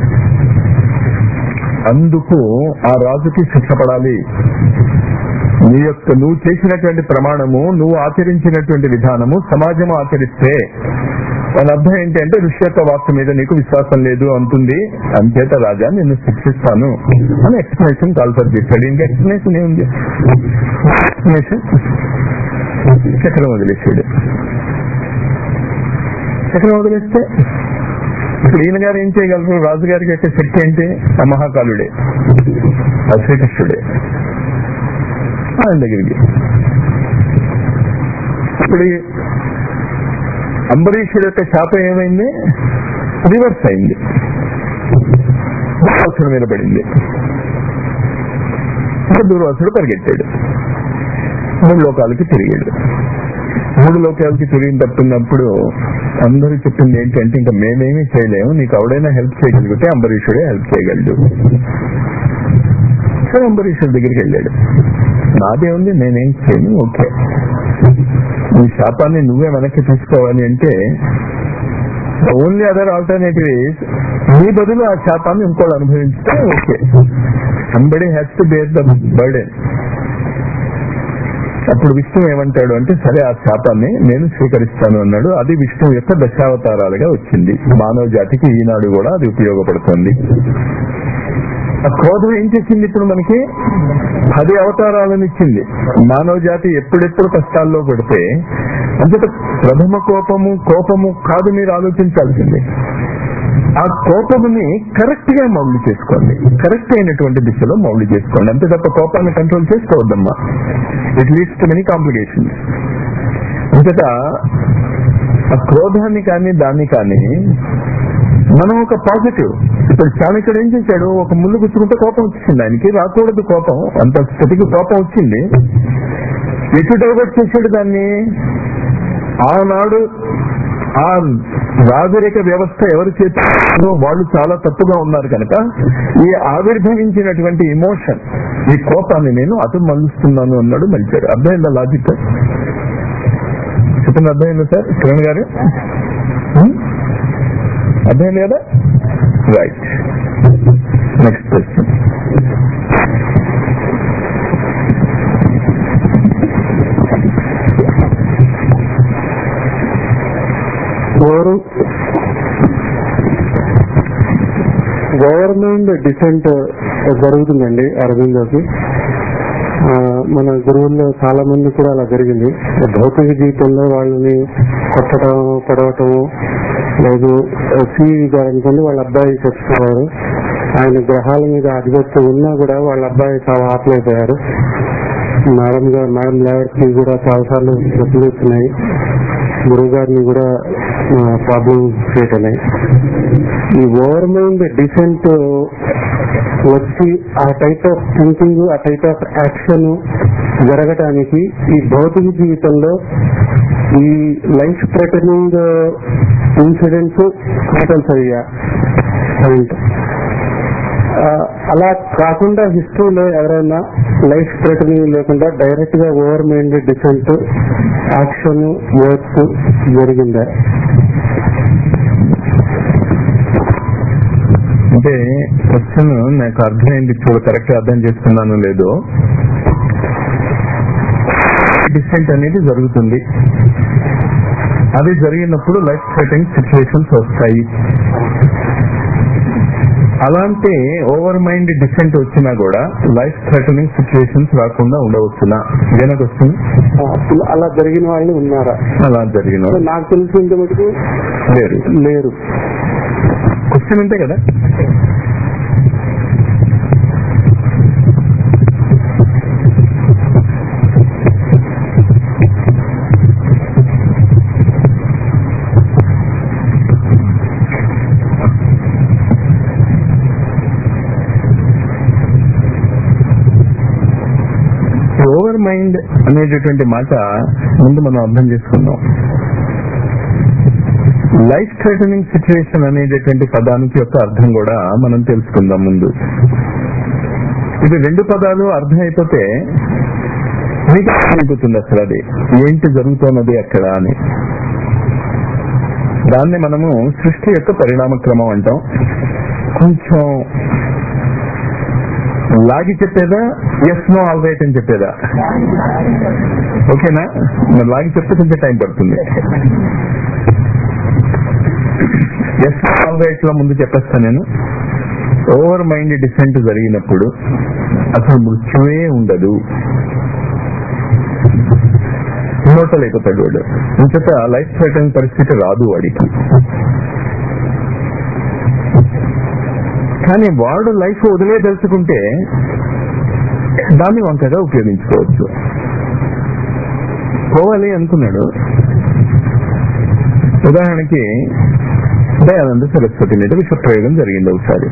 C: అందుకు ఆ రాజుకి శిక్ష పడాలి నీ యొక్క నువ్వు చేసినటువంటి ప్రమాణము నువ్వు ఆచరించినటువంటి విధానము సమాజం ఆచరిస్తే దాని అర్థం ఏంటంటే ఋషి యొక్క వాక్కు మీద నీకు విశ్వాసం లేదు అంటుంది అంచేత రాజా నిన్ను శిక్షిస్తాను అని ఎక్స్ప్లెనేషన్ కాల్ఫర్ చేశాడు ఇంకా ఎక్స్ప్లెనేషన్ ఏముంది ఎక్స్ప్లెనేషన్ చక్రం వదిలేసాడు చక్రం వదిలేస్తే ఇప్పుడు ఈయన గారు ఏం చేయగలరు రాజుగారికి యొక్క శక్తి ఏంటి ఆ మహాకాలుడే ఆ శ్రీకృష్ణుడే ఆయన దగ్గరికి ఇప్పుడు ఈ అంబరీషుడు యొక్క శాపం ఏమైంది రివర్స్ అయింది దుర్వాసుడు మీద పడింది ఇంకా దుర్వాసుడు పరిగెత్తాడు మూడు లోకాలకి తిరిగాడు మూడు లోకాలకి తిరిగిన తప్పున్నప్పుడు అందరూ చెప్పింది ఏంటంటే ఇంకా మేమేమీ చేయలేము నీకు ఎవడైనా హెల్ప్ చేయగలిగితే అంబరీషుడే హెల్ప్ చేయగలడు సరే అంబరీషుడి దగ్గరికి వెళ్ళాడు నాదే ఉంది నేనేం చేయను ఓకే నీ శాపాన్ని నువ్వే వెనక్కి తీసుకోవాలి అంటే ఓన్లీ అదర్ ఆల్టర్నేటివ్ నీ బదులు ఆ శాపాన్ని ఇంకోళ్ళు అనుభవించితే okay somebody has to bear the burden అప్పుడు విష్ణు ఏమంటాడు అంటే సరే ఆ శాపాన్ని నేను స్వీకరిస్తాను అన్నాడు అది విష్ణు యొక్క దశావతారాలుగా వచ్చింది మానవ జాతికి ఈనాడు కూడా అది ఉపయోగపడుతుంది ఆ క్రోధం ఏం చేసింది ఇప్పుడు మనకి పది అవతారాలను ఇచ్చింది మానవ జాతి ఎప్పుడెప్పుడు కష్టాల్లో పడితే అంతట ప్రథమ కోపము కోపము కాదు మీరు ఆలోచించాల్సింది ఆ కోపముని కరెక్ట్ గా మౌలి చేసుకోండి కరెక్ట్ అయినటువంటి దిశలో మౌలి చేసుకోండి అంతే తప్ప కోపాన్ని కంట్రోల్ చేసుకోవద్దమ్మా it leads to many complications అంతటా ఆ క్రోధాన్ని కానీ దాన్ని కానీ మనం ఒక పాజిటివ్ ఇప్పుడు చాణక్యుడు ఏం చేశాడు ఒక ముళ్ళు గుచ్చుకుంటే కోపం వచ్చింది ఆయనకి రాకూడదు కోపం అంత స్థితికి కోపం వచ్చింది ఎటు డైవర్ట్ చేశాడు దాన్ని ఆనాడు ఆ రాజరిక వ్యవస్థ ఎవరు చేస్తుందో వాళ్ళు చాలా తప్పుగా ఉన్నారు కనుక ఈ ఆవిర్భవించినటువంటి ఇమోషన్ ఈ కోపాన్ని నేను అటు మలుస్తున్నాను అన్నాడు మలిచాడు అర్థమైందా లాజిక్ చెప్పండి అర్థమైందా సార్ కిరణ్ గారు హ్మ్? అర్థమైంది కదా right next question
E: Gaurav government descent జరుగుతుందండి అరవిందోకి ఆ, మన గురువుల్లో చాలా మంది కూడా అలా జరిగింది భౌతిక జీవితంలో వాళ్ళని కొట్టడం పడవటం లేదు సివి గారు అనుకోండి వాళ్ళ అబ్బాయి చెప్తున్నారు ఆయన గ్రహాల మీద ఆధిపత్యం ఉన్నా కూడా వాళ్ళ అబ్బాయి చాలా ఆపలేకపోయారు మేడం గారు మేడం లేవర్కి కూడా చాలాసార్లు డబ్బులు వచ్చినాయి గురువు గారిని కూడా ప్రాబ్లం క్రియేట్ అయినాయి ఈ ఓవర్ మైండ్ డిసెంట్ వచ్చి ఆ టైప్ ఆఫ్ థింకింగ్ ఆ టైప్ ఆఫ్ యాక్షన్ జరగటానికి ఈ భౌతిక జీవితంలో ఈ లైఫ్ థ్రెటనింగ్ ఇన్సిడెంట్స్ కంపల్సరీగా పాయింట్ అలా కాకుండా హిస్టరీలో ఎవరైనా లైఫ్ థ్రెటనింగ్ లేకుండా డైరెక్ట్ గా over mind descent action works జరిగిందా
C: అంటే క్వశ్చన్ నాకు అర్థమైంది చూడు కరెక్ట్ అర్థం చేసుకున్నాను లేదో డిసెంట్ అనేది జరుగుతుంది అది జరిగినప్పుడు లైఫ్ థ్రెటనింగ్ సిచ్యువేషన్స్ వస్తాయి అలాంటి ఓవర్ మైండ్ డిసెంట్ వచ్చినా కూడా లైఫ్ థ్రెటనింగ్ సిచ్యువేషన్స్ రాకుండా ఉండవచ్చునా ఇదేనా క్వశ్చన్
E: అసలు అలా జరిగిన వాళ్ళు ఉన్నారా
C: అలా జరిగిన
E: నాకు తెలిసినంత మటుకు
C: లేరు
E: లేరు
C: క్వశ్చన్ అంతే కదా ఓవర్ మైండ్ అనేటటువంటి మాట ముందు మనం అర్థం చేసుకుందాం లైఫ్ థ్రెటనింగ్ సిచ్యువేషన్ అనేటటువంటి పదానికి యొక్క అర్థం కూడా మనం తెలుసుకుందాం ముందు ఇది రెండు పదాలు అర్థం అయిపోతే మీకు అర్థమైపోతుంది అసలు అది ఏంటి జరుగుతున్నది అక్కడ అని దాన్ని మనము సృష్టి యొక్క పరిణామ క్రమం అంటాం కొంచెం లాగి చెప్పేదా ఎస్ నో ఆల్ రైట్ అని చెప్పేదా ఓకేనా మరి లాగి చెప్తే కొంచెం టైం పడుతుంది ఎస్ నో ఆల్ రైట్ లో ముందు చెప్పేస్తాను నేను ఓవర్ మైండ్ డిసెంట్ జరిగినప్పుడు అసలు మృత్యువే ఉండదు ఇమోటల్ అయిపోతాడు వాడు ఇంచేత లైఫ్ థ్రెటనింగ్ పరిస్థితి రాదు వాడికి కానీ వాడు లైఫ్ వదిలే తెలుసుకుంటే దాన్ని వంకగా ఉపయోగించుకోవచ్చు పోవాలి అనుకున్నాడు ఉదాహరణకి దయానంద సరస్వతి మీద విష ప్రయోగం జరిగింది ఒకసారి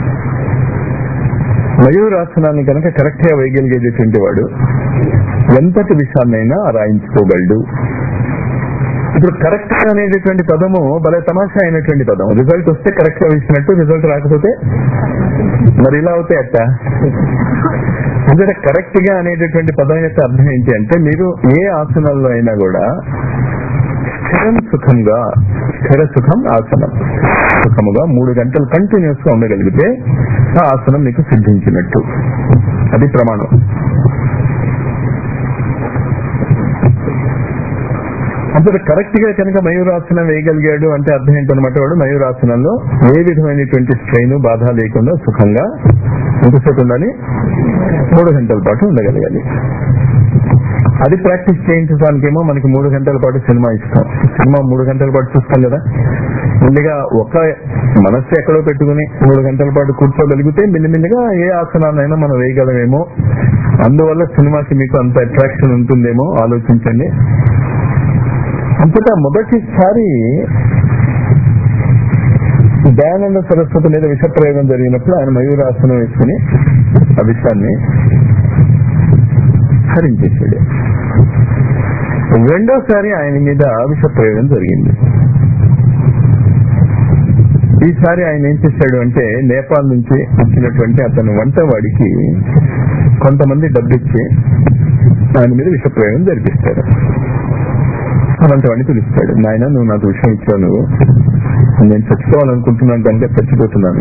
C: మయూరాసనాన్ని కనుక కరెక్ట్ గా వేయగలిగేటటువంటి వాడు ఎంతటి విషయాన్నైనా రాయించుకోగలడు ఇప్పుడు కరెక్ట్ అనేటటువంటి పదము భలే తమాషా అయినటువంటి పదం రిజల్ట్ వస్తే కరెక్ట్ గా వేసినట్టు రిజల్ట్ రాకపోతే మరి ఇలా అవుతాయి అట్ట ఎందుకంటే కరెక్ట్ గా అనేటటువంటి పదం యొక్క అర్థం ఏంటి అంటే మీరు ఏ ఆసనాల్లో అయినా కూడా స్థిరం సుఖంగా స్థిర సుఖం ఆసనం సుఖముగా మూడు గంటలు కంటిన్యూస్ గా ఉండగలిగితే ఆ ఆసనం మీకు సిద్ధించినట్టు అది ప్రమాణం అసలు కరెక్ట్ గా కనుక మయూరాసనం వేయగలిగాడు అంటే అర్థం ఏంటనమాట వాడు మయూరాసనంలో ఏ విధమైనటువంటి స్ట్రెయిన్ బాధ లేకుండా సుఖంగా ఎంతసేపు ఉండాలి మూడు గంటల పాటు ఉండగలగాలి అది ప్రాక్టీస్ చేయించడానికేమో మనకి మూడు గంటల పాటు సినిమా ఇస్తాం సినిమా మూడు గంటల పాటు చూస్తాం కదా ముందుగా ఒక మనస్సు ఎక్కడో పెట్టుకుని మూడు గంటల పాటు కూర్చోగలిగితే మెల్లిమెల్లిగా ఏ ఆసనాన్నైనా మనం వేయగలమేమో అందువల్ల సినిమాకి మీకు అంత అట్రాక్షన్ ఉంటుందేమో ఆలోచించండి అంతటా మొదటిసారి దయానంద సరస్వతి మీద విష ప్రయోగం జరిగినప్పుడు ఆయన మయూరాసనం వేసుకుని ఆ విషయాన్ని హరించేశాడు రెండోసారి ఆయన మీద విష ప్రయోగం జరిగింది ఈసారి ఆయన ఏం చేశాడు అంటే నేపాల్ నుంచి వచ్చినటువంటి అతను వంటవాడికి కొంతమంది డబ్బిచ్చి ఆయన మీద విష ప్రయోగం జరిపిస్తాడు వంటవాడిని పిలుస్తాడు నాయన నువ్వు నాకు విషయం ఇచ్చావు నువ్వు నేను చచ్చిపోవాలనుకుంటున్నాను కనుక చచ్చిపోతున్నాను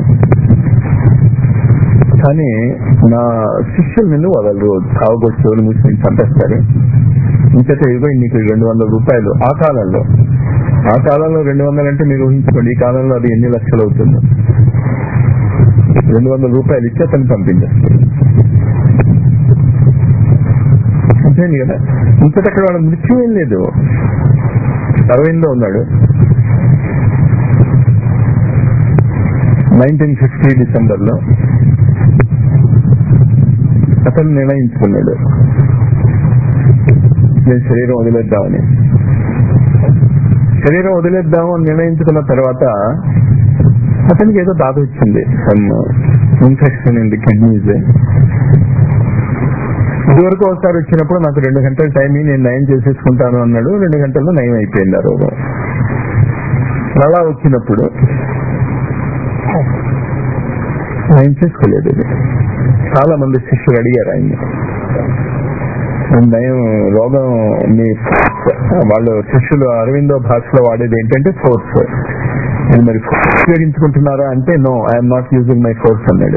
C: కానీ నా శిష్యులు నిన్ను వదలరు కావగొచ్చి చెవులు మూసి నేను చంపేస్తారు ఇంకైతే ఇదిగో నీకు రెండు వందల రూపాయలు ఆ కాలంలో ఆ కాలంలో రెండు వందలు అంటే మీరు ఊహించుకోండి ఈ కాలంలో అది ఎన్ని లక్షలు అవుతుందో రెండు వందల రూపాయలు ఇచ్చి అతను పంపించేస్తారు అంతేంది కదా ఇంకటి అక్కడ వాడు మృత్యు ఏం లేదు అరవిందో ఉన్నాడు నైన్టీన్ ఫిఫ్టీ డిసెంబర్ లో అతను నిర్ణయించుకున్నాడు నేను శరీరం వదిలేద్దామని శరీరం వదిలేద్దాము అని నిర్ణయించుకున్న తర్వాత అతనికి ఏదో బాధ వచ్చింది some infection in the kidneys ఇదివరకు ఒకసారి వచ్చినప్పుడు నాకు రెండు గంటల టైం నేను నయం చేసేసుకుంటాను అన్నాడు రెండు గంటల్లో నయం అయిపోయింది ఆ రోగం అలా వచ్చినప్పుడు నయం చేసుకోలేదు ఇది చాలా మంది శిష్యులు అడిగారు ఆయన్ని నయం రోగం మీ ఫోర్స్ వాళ్ళు శిష్యులు అరవిందో భాషలో వాడేది ఏంటంటే ఫోర్స్ నేను మరి ఫోర్స్ ఉపయోగించుకుంటున్నారా అంటే no I'm not using my force అన్నాడు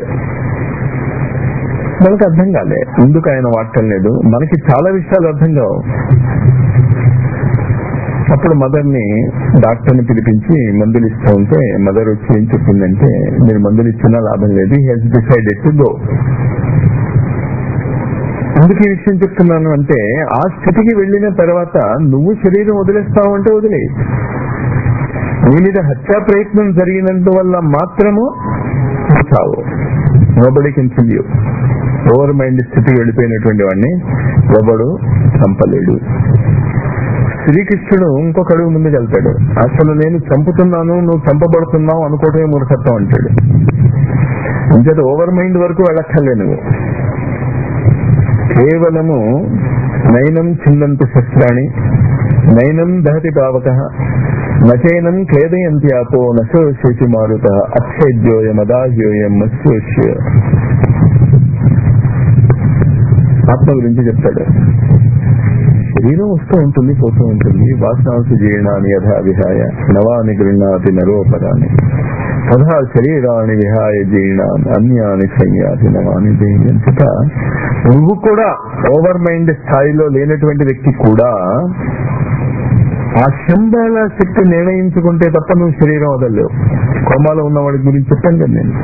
C: మనకు అర్థం కాలే ఎందుకు ఆయన వాడటం లేదు మనకి చాలా విషయాలు అర్థం కావు అప్పుడు మదర్ ని డాక్టర్ ని పిలిపించి మందులు ఇస్తూ ఉంటే మదర్ వచ్చి ఏం చెప్పిందంటే మీరు మందులు ఇచ్చినా లాభం లేదు హెల్త్ డిసైడెడ్ టు గో ఎందుకు ఈ విషయం చెప్తున్నాను అంటే ఆ స్థితికి వెళ్ళిన తర్వాత నువ్వు శరీరం వదిలేస్తావు అంటే వదిలే నీ మీద హత్యా ప్రయత్నం జరిగినందువల్ల మాత్రము చావు nobody can kill you over mind స్థితికి వెళ్ళిపోయినటువంటి వాడిని ఎవడు చంపలేడు శ్రీకృష్ణుడు ఇంకొక అడుగు ముందుకు వెళ్తాడు అసలు నేను చంపుతున్నాను నువ్వు చంపబడుతున్నావు అనుకోవటమే మూర్ఖత్వం అంటాడు ఇంకది ఓవర్ మైండ్ వరకు వెళ్ళక్కర్లే నువ్వు కేవలము నయనం చిందంతి శస్త్రాణి నయనం దహతి పావక నచైనం క్లేదయంతి ఆపో నశోషేసి మారుత అక్షయద్యోయమదాహ్యోయం మత్స్యోష్య ఆత్మ గురించి చెప్తాడు శరీరం వస్తూ ఉంటుంది పోతూ ఉంటుంది వాసనాంశ జీర్ణాన్ని యథా విహాయ నవాని గృహ్ణాతి నరోపరాని తథా శరీరాన్ని విహాయ జీర్ణాన్ని అన్యాని సంయాతి నవాని అంతట నువ్వు కూడా ఓవర్ మైండ్ స్థాయిలో లేనటువంటి వ్యక్తి కూడా ఆ శంబాల శక్తి నిర్ణయించుకుంటే తప్ప నువ్వు శరీరం వదలలేవు కోమాలో ఉన్న వాడి గురించి చెప్పాను కదా నేను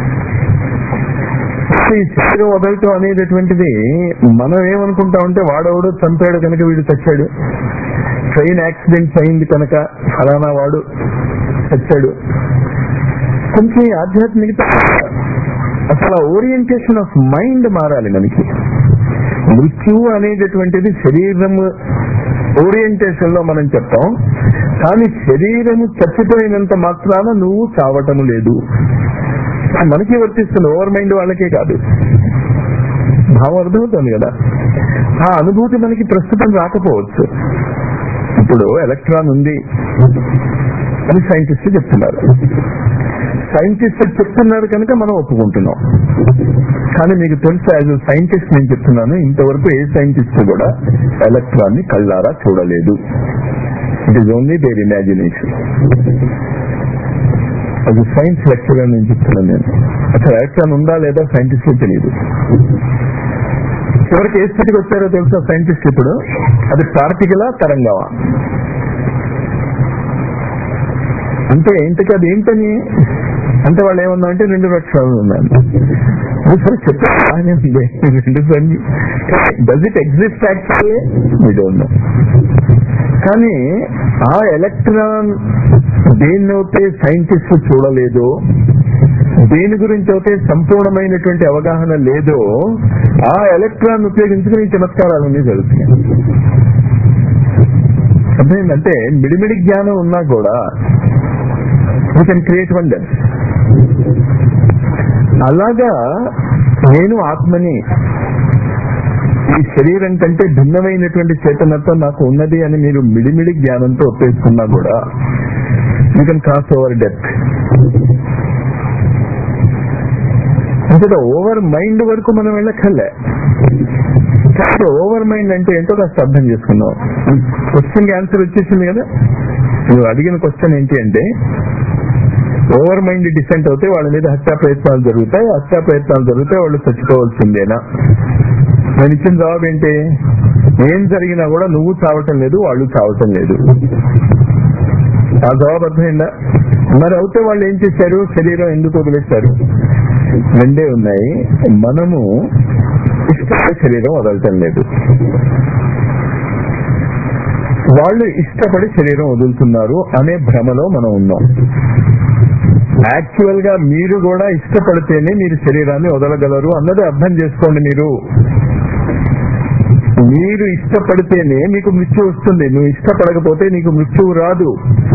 C: ఈ శరీరం వదలటం అనేటటువంటిది మనం ఏమనుకుంటామంటే వాడెవడో చంపాడు కనుక వీడు చచ్చాడు ట్రైన్ యాక్సిడెంట్స్ అయింది కనుక ఫలానా వాడు చచ్చాడు కొంచెం ఈ ఆధ్యాత్మికత అసలు ఓరియంటేషన్ ఆఫ్ మైండ్ మారాలి మనకి మృత్యు అనేటటువంటిది శరీరం ఓరియంటేషన్ లో మనం చెప్తాం కానీ శరీరము చచ్చిపోయినంత మాత్రాన నువ్వు చావటము లేదు మనకి వర్తిస్తుంది ఓవర్ మైండ్ వాళ్ళకే కాదు భావం అర్థమవుతుంది కదా ఆ అనుభూతి మనకి ప్రస్తుతం రాకపోవచ్చు ఇప్పుడు ఎలక్ట్రాన్ ఉంది అని సైంటిస్ట్ చెప్తున్నారు సైంటిస్ట్ చెప్తున్నారు కనుక మనం ఒప్పుకుంటున్నాం కానీ మీకు తెలుసు యాజ్ సైంటిస్ట్ నేను చెప్తున్నాను ఇంతవరకు ఏ సైంటిస్ట్ కూడా ఎలక్ట్రాన్ ని కళ్ళారా చూడలేదు it is only their imagination అది సైన్స్ లెక్చర్ నేను చెప్తున్నాను నేను అసలు ఎలక్ట్రాన్ ఉందా లేదా సైంటిస్ట్ తెలియదు చివరికి ఏ స్థితికి వచ్చారో తెలుసా సైంటిస్ట్ ఇప్పుడు అది పార్టికలా తరంగమా అంటే ఇంతకీ అది ఏంటని అంటే వాళ్ళు ఏమన్నా అంటే రెండు లక్షణాలు ఉన్నాయి అది సరే చెప్పారు బాగానే ఉంది రెండు పని does it exist actually me don't know కానీ ఆ ఎలక్ట్రాన్ దేన్నైతే సైంటిస్ట్ చూడలేదు దేని గురించి అయితే సంపూర్ణమైనటువంటి అవగాహన లేదో ఆ ఎలక్ట్రాన్ ఉపయోగించుకుని ఈ చమత్కారాలన్నీ జరుగుతున్నాయి అర్థమైందంటే మిడిమిడి జ్ఞానం ఉన్నా కూడా యూ కెన్ క్రియేట్ వండర్స్ అలాగా నేను ఆత్మని ఈ శరీరం కంటే భిన్నమైనటువంటి చేతనత్వం నాకు ఉన్నది అని మీరు మిడిమిడి జ్ఞానంతో ఒప్పేసుకున్నా కూడా you can cross over death అంటే ఓవర్ మైండ్ వరకు మనం వెళ్ళక్కర్లే కాబట్టి ఓవర్ మైండ్ అంటే ఏంటో కాస్త అర్థం చేసుకున్నాం క్వశ్చన్ కి ఆన్సర్ వచ్చేసింది కదా నువ్వు అడిగిన క్వశ్చన్ ఏంటి అంటే ఓవర్ మైండ్ డిసెంట్ అవుతే వాళ్ళ మీద హత్యా ప్రయత్నాలు జరుగుతాయి హత్యా ప్రయత్నాలు జరిగితే వాళ్ళు చచ్చిపోవాల్సిందేనా నేను ఇచ్చిన జవాబు ఏంటి ఏం జరిగినా కూడా నువ్వు చావటం లేదు వాళ్ళు చావటం లేదు ఆ జవాబు అర్థమైందా మరి అవుతే వాళ్ళు ఏం చేశారు శరీరం ఎందుకు వదిలేశారు రెండే ఉన్నాయి మనము ఇష్టపడే శరీరం వదలటం లేదు వాళ్ళు ఇష్టపడి శరీరం వదులుతున్నారు అనే భ్రమలో మనం ఉన్నాం యాక్చువల్ గా మీరు కూడా ఇష్టపడితేనే మీరు శరీరాన్ని వదలగలరు అన్నది అర్థం చేసుకోండి మీరు మీరు ఇష్టపడితేనే మీకు మృత్యు వస్తుంది నువ్వు ఇష్టపడకపోతే నీకు మృత్యువు రాదు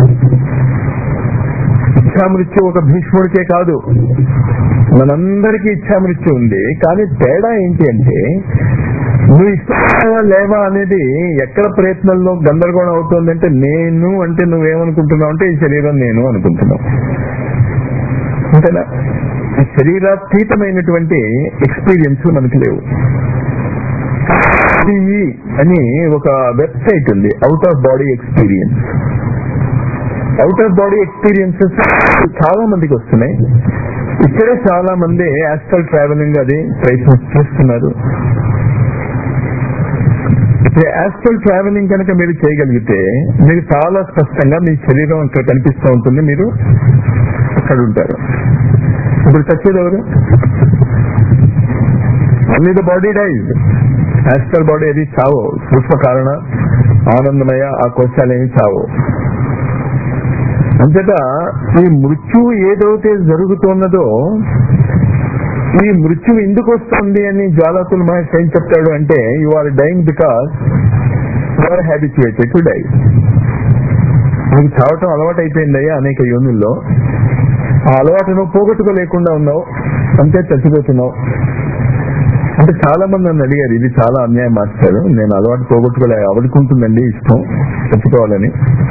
C: ఇచ్చామృత్యు ఒక భీష్ముడికే కాదు మనందరికీ ఇచ్చామృత్యు ఉంది కానీ తేడా ఏంటి అంటే నువ్వు ఇష్టపడవా లేవా అనేది ఎక్కడ ప్రయత్నంలో గందరగోళం అవుతుందంటే నేను అంటే నువ్వేమనుకుంటున్నావు అంటే ఈ శరీరం నేను అనుకుంటున్నావు అంతేనా ఈ శరీరాతీతమైనటువంటి ఎక్స్పీరియన్స్ మనకి లేవు ఈ అని ఒక వెబ్సైట్ ఉంది out of body experience out of body experiences చాలా మందికి వస్తున్నాయి ఇక్కడే చాలా మంది యాస్ట్రల్ ట్రావెలింగ్ అది ప్రయత్నం చేస్తున్నారు యాస్ట్రల్ ట్రావెలింగ్ కనుక మీరు చేయగలిగితే మీకు చాలా స్పష్టంగా మీ శరీరం అక్కడ కనిపిస్తూ ఉంటుంది మీరు అక్కడ ఉంటారు ఇప్పుడు చచ్చేది ఎవరు only the body dies astral body అది చావు సూక్ష్మ కారణ ఆనందమయ ఆ కోశాలేమి చావు అంతటా ఈ మృత్యువు ఏదైతే జరుగుతున్నదో ఈ మృత్యువు ఎందుకు వస్తుంది అని జ్వాలాకుల మహేష్ ఏం చెప్తాడు అంటే you are dying because you are habituated to die నీకు చావటం అలవాటు అయిపోయిందయ్యా అనేక యోనుల్లో ఆ అలవాటును పోగొట్టుకోలేకుండా ఉన్నావు అంతే చచ్చిపోతున్నావు అంటే చాలా మంది నన్ను అడిగారు ఇది చాలా అన్యాయం మాస్టారు నేను అలవాటు పోగొట్టుకోలే అవడుకుంటుందండి ఇష్టం చచ్చిపోవాలని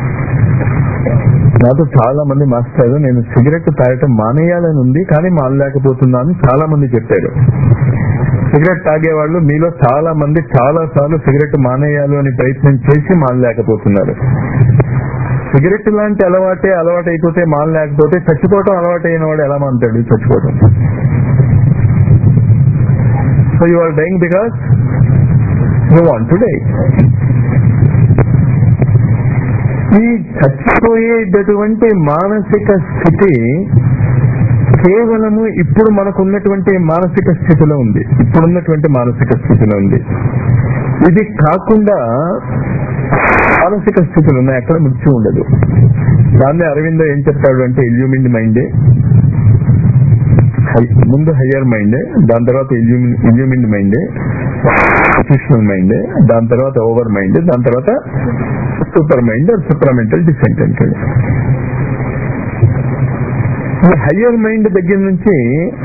C: నాతో చాలా మంది మాస్టారు నేను సిగరెట్ తాగటం మానేయాలని ఉంది కానీ మానలేకపోతున్నాను చాలా మంది చెప్పారు సిగరెట్ తాగేవాళ్ళు మీలో చాలా మంది చాలా సార్లు సిగరెట్ మానేయాలి అని ప్రయత్నం చేసి మానలేకపోతున్నారు సిగరెట్ లాంటి అలవాటే అలవాటు అయిపోతే మానలేకపోతే చచ్చిపోవటం అలవాటు అయిన వాడు ఎలా మానుతాడు చచ్చిపోవటం so you are dying because you want to die ఈ చచ్చిపోయేటటువంటి మానసిక స్థితి కేవలము ఇప్పుడు మనకున్నటువంటి మానసిక స్థితిలో ఉంది ఇప్పుడున్నటువంటి మానసిక స్థితిలో ఉంది ఇది కాకుండా మానసిక స్థితులు ఉన్నాయి అక్కడ మృత్యు ఉండదు దాన్ని అరవిందో ఏం చెప్తాడు అంటే ఇల్యూమిండ్ మైండే ముందు హయ్యర్ మైండ్ దాని తర్వాత ఇల్యూమిండ్ మైండ్ ఇన్స్టిట్యూషనల్ మైండ్ దాని తర్వాత ఓవర్ మైండ్ దాని తర్వాత సూపర్ మైండ్ సూపర్మెంటల్ డిసెంట్ అంటాడు ఈ హయ్యర్ మైండ్ దగ్గర నుంచి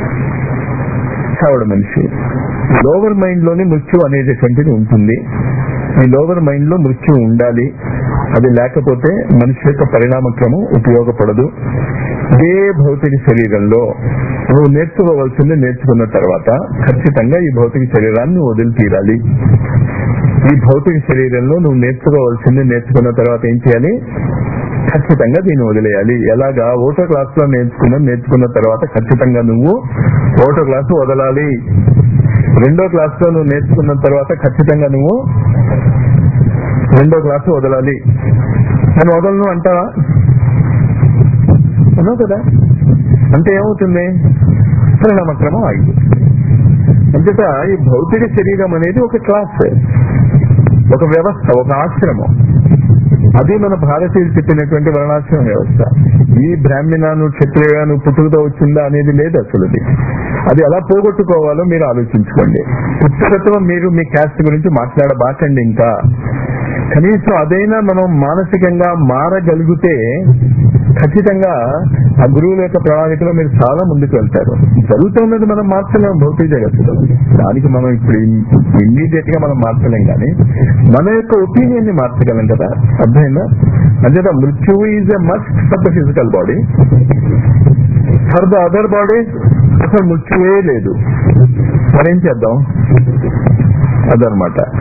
C: చావడ మనిషి లోవర్ మైండ్ లోనే మృత్యు అనేటటువంటిది ఉంటుంది ఈ లోవర్ మైండ్ లో మృత్యు ఉండాలి అది లేకపోతే మనిషి యొక్క పరిణామక్రమం ఉపయోగపడదు ఇదే భౌతిక శరీరంలో నువ్వు నేర్చుకోవాల్సింది నేర్చుకున్న తర్వాత ఖచ్చితంగా ఈ భౌతిక శరీరాన్ని వదిలి తీరాలి ఈ భౌతిక శరీరంలో నువ్వు నేర్చుకోవాల్సింది నేర్చుకున్న తర్వాత ఏం చేయాలి ఖచ్చితంగా దీన్ని వదిలేయాలి ఎలాగా ఓటో క్లాస్ లో నేర్చుకున్న నేర్చుకున్న తర్వాత ఖచ్చితంగా నువ్వు ఓటో క్లాస్ వదలాలి రెండో క్లాస్ లో నువ్వు నేర్చుకున్న తర్వాత ఖచ్చితంగా నువ్వు రెండో క్లాసు వదలాలి నేను వదలను అంటావా అన్నావు కదా అంటే ఏమవుతుంది పరిణామక్రమం ఆగిపోతుంది అంచేత ఈ భౌతిక శరీరం అనేది ఒక క్లాస్ ఒక వ్యవస్థ ఒక ఆశ్రమం అది మన భారతీయులు చెప్పినటువంటి వర్ణాశ్రమ వ్యవస్థ ఈ బ్రాహ్మణాను క్షత్రియాను పుట్టుకతో వచ్చిందా అనేది లేదు అసలు అది అది ఎలా పోగొట్టుకోవాలో మీరు ఆలోచించుకోండి పుట్టుకతో మీరు మీ క్యాస్ట్ గురించి మాట్లాడబాకండి ఇంకా కనీసం అదైనా మనం మానసికంగా మారగలిగితే ఖచ్చితంగా ఆ గురువుల యొక్క ప్రణాళికలో మీరు చాలా ముందుకు వెళ్తారు జరుగుతున్నది మనం మార్చలేం భౌతిక జగత్తులో దానికి మనం ఇప్పుడు ఇమ్మీడియట్ గా మనం మార్చలేం కానీ మన యొక్క ఒపీనియన్ ని మార్చగలం కదా అర్థమైందా అంతేత మృత్యువు is a must for the physical body for the other body అసలు మృత్యువే లేదు మరేం చేద్దాం అదనమాట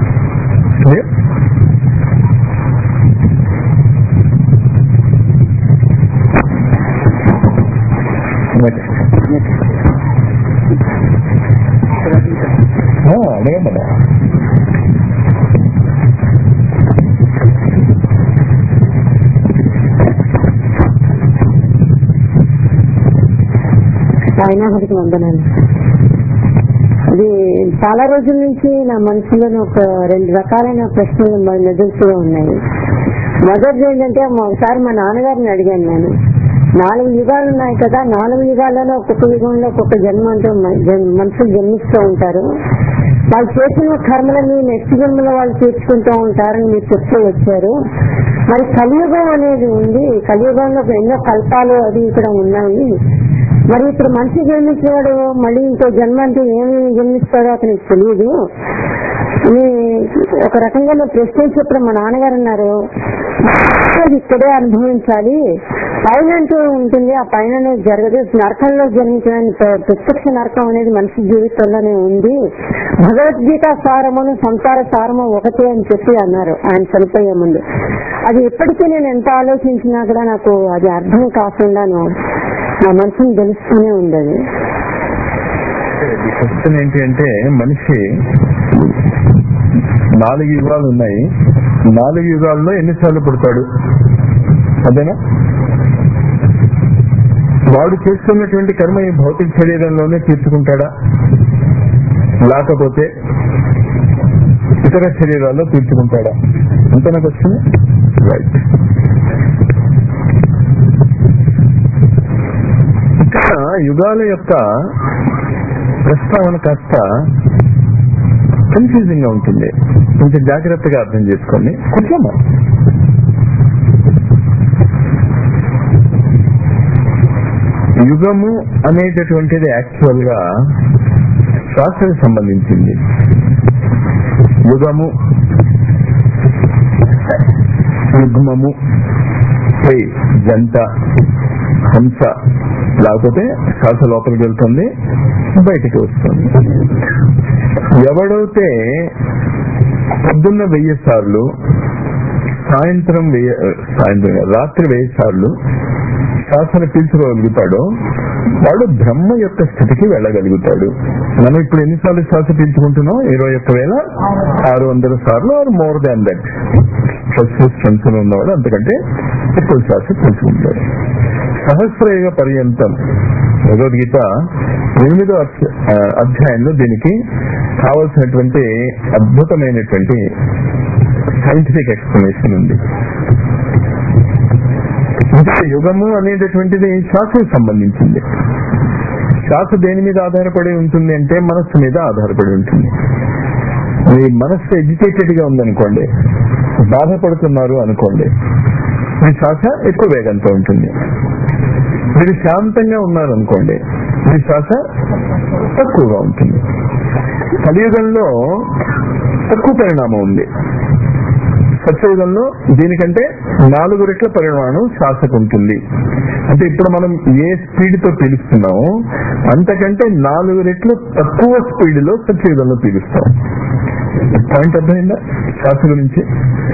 C: అడగండి
F: సాయినాథుడికి వందనాలు అది చాలా రోజుల నుంచి నా మనసులో ఒక రెండు రకాలైన ప్రశ్నలు మ- మెదులుతూ ఉన్నాయి మొదటిది ఏంటంటే ఒకసారి మా నాన్నగారిని అడిగాను నేను నాలుగు యుగాలు ఉన్నాయి కదా నాలుగు యుగాలలో ఒక్కొక్క యుగంలో ఒక్కొక్క జన్మ అంటూ మ- జన్- మనుషులు జన్మిస్తూ ఉంటారు వాళ్ళు చేసిన కర్మలని నెక్స్ట్ జన్మలో వాళ్ళు తీర్చుకుంటూ ఉంటారని మీరు చెప్తూ వచ్చారు మరి కలియుగం అనేది ఉంది కలియుగంలో ఎన్నో కల్పాలు అది ఇక్కడ ఉన్నాయి మరి ఇప్పుడు మనిషి జన్మించేవాడు మళ్ళీ ఇంకో జన్మ అంటే ఏమి జన్మిస్తాడో అతనికి తెలియదు అని ఒక రకంగా నేను ప్రశ్నించినప్పుడు మా నాన్నగారు అన్నారు "అది ఇక్కడే అనుభవించాలి పైన అంటూ ఉంటుంది ఆ పైన అనేది జరగదు నరకంలో జన్మించడానికి ప్ర- ప్రత్యక్ష నరకం అనేది మనిషి జీవితంలోనే ఉంది భగవద్గీత సారమును సంసార సారము ఒకటే అని చెప్పి అన్నారు ఆయన చనిపోయే ముందు అది ఇప్పటికీ నేను ఎంత ఆలోచించినా కూడా నాకు అది అర్థం కాకుండాను నా మనసుని తెలుస్తూనే ఉంది అది
C: క్వశ్చన్ ఏంటి అంటే మనిషి నాలుగు యుగాలు ఉన్నాయి నాలుగు యుగాల్లో ఎన్నిసార్లు పుడతాడు అదేనా వాడు చేసుకున్నటువంటి కర్మ ఈ భౌతిక శరీరంలోనే తీర్చుకుంటాడా లేకపోతే ఇతర శరీరాల్లో తీర్చుకుంటాడా అంతేనా క్వశ్చన్ రైట్ ఇక్కడ యుగాల యొక్క ప్రస్తావన కాస్త కన్ఫ్యూజింగ్ గా ఉంటుంది కొంచెం జాగ్రత్తగా అర్థం చేసుకోండి కూర్చోమా యుగము అనేటటువంటిది యాక్చువల్ గా శ్వాసకు సంబంధించింది యుగము యుగ్మము పై జంట హంస లేకపోతే శ్వాస లోపలికి వెళ్తుంది బయటికి వస్తుంది ఎవడైతే పొద్దున్న వెయ్యి సార్లు సాయంత్రం వెయ్యి సాయంత్రం కాదు, రాత్రి వెయ్యి సార్లు శ్వాసను పీల్చుకోగలుగుతాడో వాడు బ్రహ్మ యొక్క స్థితికి వెళ్ళగలుగుతాడు మనం ఇప్పుడు ఎన్నిసార్లు శ్వాస పీల్చుకుంటున్నాం ఇరవై ఒక్క వేల ఆరు వందల సార్లు or more than that stress strength ఉన్నవాడు అంతకంటే ఎక్కువ శ్వాస పీల్చుకుంటాడు సహస్రయుగ పర్యంతం భగవద్గీత ఎనిమిదో అధ్య- ఆ, అధ్యాయంలో దీనికి కావలసినటువంటి అద్భుతమైనటువంటి సైంటిఫిక్ ఎక్స్ప్లెనేషన్ ఉంది ఇంకా యుగము అనేటటువంటిది శ్వాసకు సంబంధించింది శ్వాస దేని మీద ఆధారపడి ఉంటుంది అంటే మనస్సు మీద ఆధారపడి ఉంటుంది మీ మనస్సు ఎడ్యుకేటెడ్ గా ఉందనుకోండి బాధపడుతున్నారు అనుకోండి మీ శ్వాస ఎక్కువ వేగంతో ఉంటుంది మీరు శాంతంగా ఉన్నారు అనుకోండి మీ శ్వాస తక్కువగా ఉంటుంది కలియుగంలో తక్కువ పరిణామం ఉంది సత్యయుగంలో దీనికంటే నాలుగు రెట్ల పరిమాణం శ్వాసకు ఉంటుంది అంటే ఇప్పుడు మనం ఏ స్పీడ్ తో పీలుస్తున్నామో అంతకంటే నాలుగు రెట్లు తక్కువ స్పీడ్ లో సత్యయుగంలో పీలుస్తాం పాయింట్ అర్థమైందా శ్వాస గురించి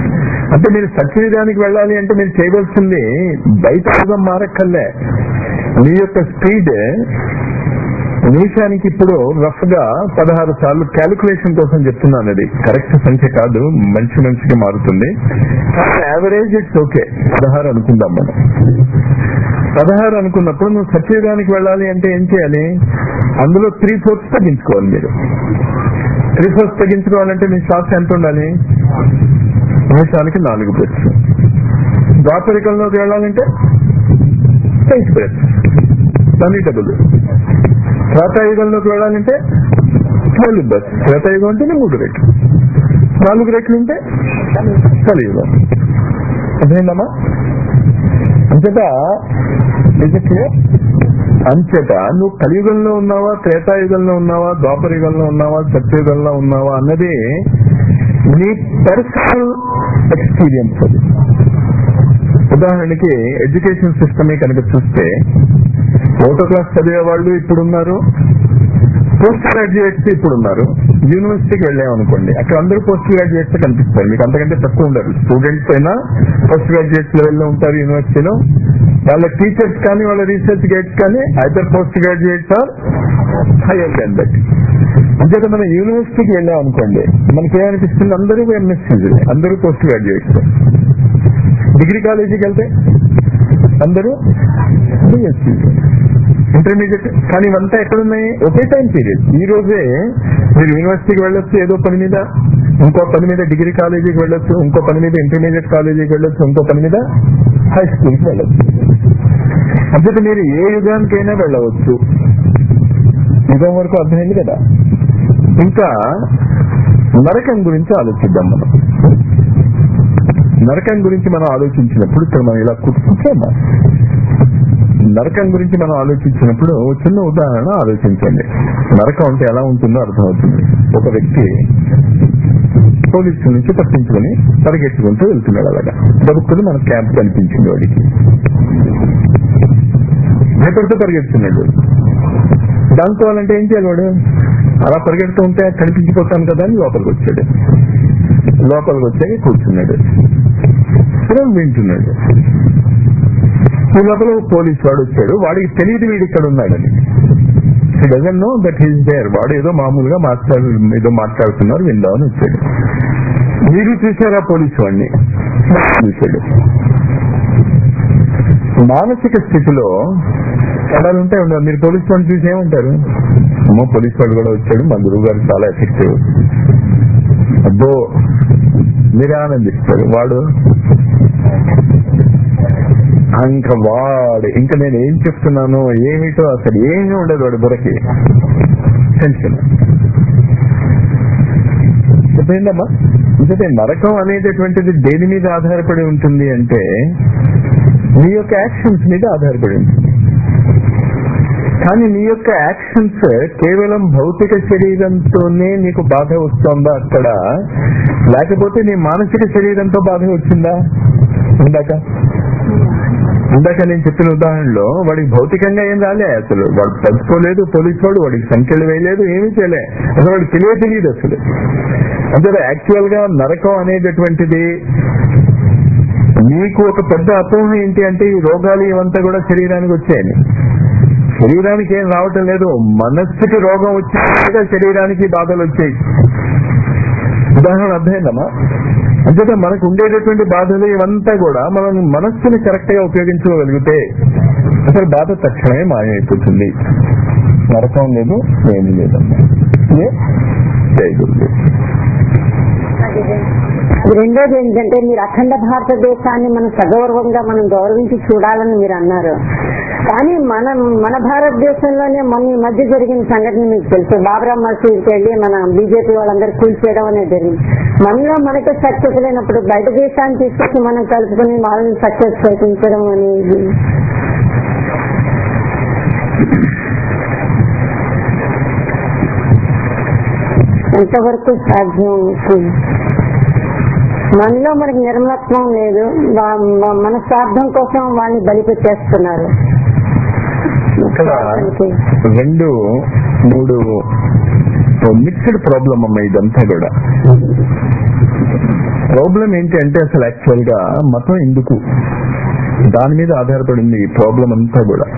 C: అంటే మీరు సత్యయుగానికి వెళ్ళాలి అంటే మీరు చేయవలసింది బయట యుగం మారక్కర్లే మీ యొక్క స్పీడ్ నిమిషానికి ఇప్పుడు రఫ్ గా పదహారు సార్లు క్యాలిక్యులేషన్ కోసం చెప్తున్నాను అది కరెక్ట్ సంఖ్య కాదు మనిషి మనిషికి మారుతుంది కానీ యావరేజ్ ఇట్స్ ఓకే పదహారు అనుకుందాం మనం పదహారు అనుకున్నప్పుడు నువ్వు సత్యయుగానికి వెళ్ళాలి అంటే ఏం చేయాలి అందులో త్రీ ఫోర్త్ తగ్గించుకోవాలి మీరు త్రీ ఫోర్త్ తగ్గించుకోవాలంటే మీ శ్వాస ఎంత ఉండాలి నిమిషానికి నాలుగు బ్రెత్స్ ద్వాపరికంలోకి వెళ్ళాలంటే ఎయిట్ బ్రెత్స్ దాన్ని డబుల్ త్రేతాయుగంలోకి వెళ్ళాలంటే ట్వెల్వ్ బస్ త్రేతాయుగం అంటేనే మూడు రెట్లు నాలుగు రెట్లు ఉంటే కలియుగం అర్థమైందమ్మా అంచేత నిజకే అంచేత నువ్వు కలియుగంలో ఉన్నావా త్రేతాయుగంలో ఉన్నావా ద్వాపరయుగంలో ఉన్నావా సత్యయుగంలో ఉన్నావా అన్నది నీ పర్సనల్ ఎక్స్పీరియన్స్ అది ఉదాహరణకి ఎడ్యుకేషన్ సిస్టమే కనుక చూస్తే ఒకటో క్లాస్ చదివే వాళ్ళు ఇప్పుడు ఉన్నారు పోస్ట్ గ్రాడ్యుయేట్స్ ఇప్పుడు ఉన్నారు యూనివర్సిటీకి వెళ్ళామనుకోండి అక్కడ అందరూ పోస్ట్ గ్రాడ్యుయేట్స్ కనిపిస్తారు మీకు అంతకంటే తక్కువ ఉండరు స్టూడెంట్స్ అయినా పోస్ట్ గ్రాడ్యుయేట్స్ లెవెల్లో ఉంటారు యూనివర్సిటీలో వాళ్ళ టీచర్స్ కానీ వాళ్ళ రీసెర్చ్ గైడ్స్ కానీ either post graduates or higher than that అంతేత మనం యూనివర్సిటీకి వెళ్ళాం అనుకోండి మనకేమనిపిస్తుంది అందరూ ఎంఎస్సీ అందరూ పోస్ట్ గ్రాడ్యుయేట్స్ డిగ్రీ కాలేజీకి వెళ్తే అందరూ బిఎస్సీ ఇంటర్మీడియట్ కానీ ఇవంతా ఎక్కడున్నాయి ఒకే టైం పీరియడ్ ఈ రోజే మీరు యూనివర్సిటీకి వెళ్ళొచ్చు ఏదో పని మీద ఇంకో పని మీద డిగ్రీ కాలేజీకి వెళ్ళొచ్చు ఇంకో పని మీద ఇంటర్మీడియట్ కాలేజీకి వెళ్ళొచ్చు ఇంకో పని మీద హై స్కూల్కి వెళ్ళొచ్చు అంటే మీరు ఏ యుగానికైనా వెళ్ళవచ్చు యుగం వరకు అర్థమైంది కదా ఇంకా నరకం గురించి ఆలోచిద్దాం మనం నరకం గురించి మనం ఆలోచించినప్పుడు ఇక్కడ మనం ఇలా కూర్చుంటామా నరకం గురించి మనం ఆలోచించినప్పుడు ఓ చిన్న ఉదాహరణ ఆలోచించండి నరకం అంటే ఎలా ఉంటుందో అర్థమవుతుంది ఒక వ్యక్తి పోలీసుల నుంచి తప్పించుకొని పరిగెత్తుకుంటూ వెళ్తున్నాడు అలాగా దొరుకుతుంది మన క్యాంప్ కనిపించింది వాడికి భయపడుతూ పరిగెడుతున్నాడు దాంకోవాలంటే ఏం చేయాలి వాడు అలా పరిగెడుతూ ఉంటే కనిపించిపోతాను కదా అని లోపలికి వచ్చాడు లోపలికి వచ్చాక కూర్చున్నాడు ఫిరం వింటున్నాడు ఈ లోపల ఒక పోలీస్ వాడు వచ్చాడు వాడికి తెలియదు వీడు ఇక్కడ ఉన్నాడని he doesn't know that he's there వాడు ఏదో మామూలుగా మాట్లాడు ఏదో మాట్లాడుతున్నారు విందామని వచ్చాడు మీరు చూసారా పోలీసు వాడిని చూశాడు మానసిక స్థితిలో తేడాలు ఉంటాయి ఉండవు మీరు పోలీసు వాడిని చూసి ఏమంటారు అమ్మో పోలీసు వాడు కూడా వచ్చాడు మా గురువు గారు చాలా ఎఫెక్టివ్ అబ్బో మీరే ఆనందిస్తారు వాడు ఇంకా వాడు ఇంకా నేను ఏం చెప్తున్నాను ఏమిటో అసలు ఏమీ ఉండదు వాడు బుర్రకి టెన్షన్ చెప్పేందమ్మా ఇంకతే నరకం అనేటటువంటిది దేని మీద ఆధారపడి ఉంటుంది అంటే నీ యొక్క యాక్షన్స్ మీద ఆధారపడి ఉంటుంది కానీ నీ యొక్క యాక్షన్స్ కేవలం భౌతిక శరీరంతోనే నీకు బాధ వస్తుందా అక్కడ లేకపోతే నీ మానసిక శరీరంతో బాధ వచ్చిందా ఇందాక ఇందాక నేను చెప్పిన ఉదాహరణలో వాడికి భౌతికంగా ఏం రాలే అసలు వాడు తలుచుకోలేదు పోలీసు వాడు వాడికి సంఖ్యలు వేయలేదు ఏమీ చేయలే అసలు వాడికి తెలియ తెలియదు అసలు అంటే యాక్చువల్ గా నరకం అనేటటువంటిది నీకు ఒక పెద్ద అపోహ ఏంటి అంటే ఈ రోగాలు ఇవంతా కూడా శరీరానికి వచ్చాయని శరీరానికి ఏం రావటం లేదు మనస్సుకి రోగం వచ్చినట్టుగా శరీరానికి బాధలు వచ్చాయి ఉదాహరణ అర్థమైందమ్మా అంచేత మనకు ఉండేటటువంటి బాధలు ఇవంతా కూడా మనం మనస్సుని కరెక్ట్ గా ఉపయోగించుకోగలిగితే అసలు బాధ తక్షణమే మాయమైపోతుంది నరకం లేదు ఏమీ లేదమ్మా ఏ? జై గురుదేవ్
F: రెండోది ఏంటంటే మీరు అఖండ భారతదేశాన్ని మనం సగౌరవంగా మనం గౌరవించి చూడాలని మీరు అన్నారు కానీ మన మన భారతదేశంలోనే మొన్న ఈ మధ్య జరిగిన సంఘటన మీకు తెలుసు బాబరా మసీద్కి వెళ్ళి మన బీజేపీ వాళ్ళందరూ కూల్చేయడం అనేది జరిగింది మనలో మనకే సక్సెస్ లేనప్పుడు బయట దేశాన్ని తీసుకొచ్చి మనం కలుపుకొని వాళ్ళని సక్సెస్ చేయించడం అనేది ఎంతవరకు సాధ్యం మనలో మనకి నిర్మలత్వం లేదు వా- మ- మన స్వార్థం కోసం వాళ్ళని బలి పెట్టేస్తున్నారు
C: ఇక్కడ రెండు మూడు మిక్స్డ్ ప్రాబ్లం అమ్మ ఇదంతా కూడా ప్రాబ్లం ఏంటి అంటే అసలు యాక్చువల్ గా మతం ఎందుకు దాని మీద ఆధారపడింది ఈ ప్రాబ్లం అంతా కూడా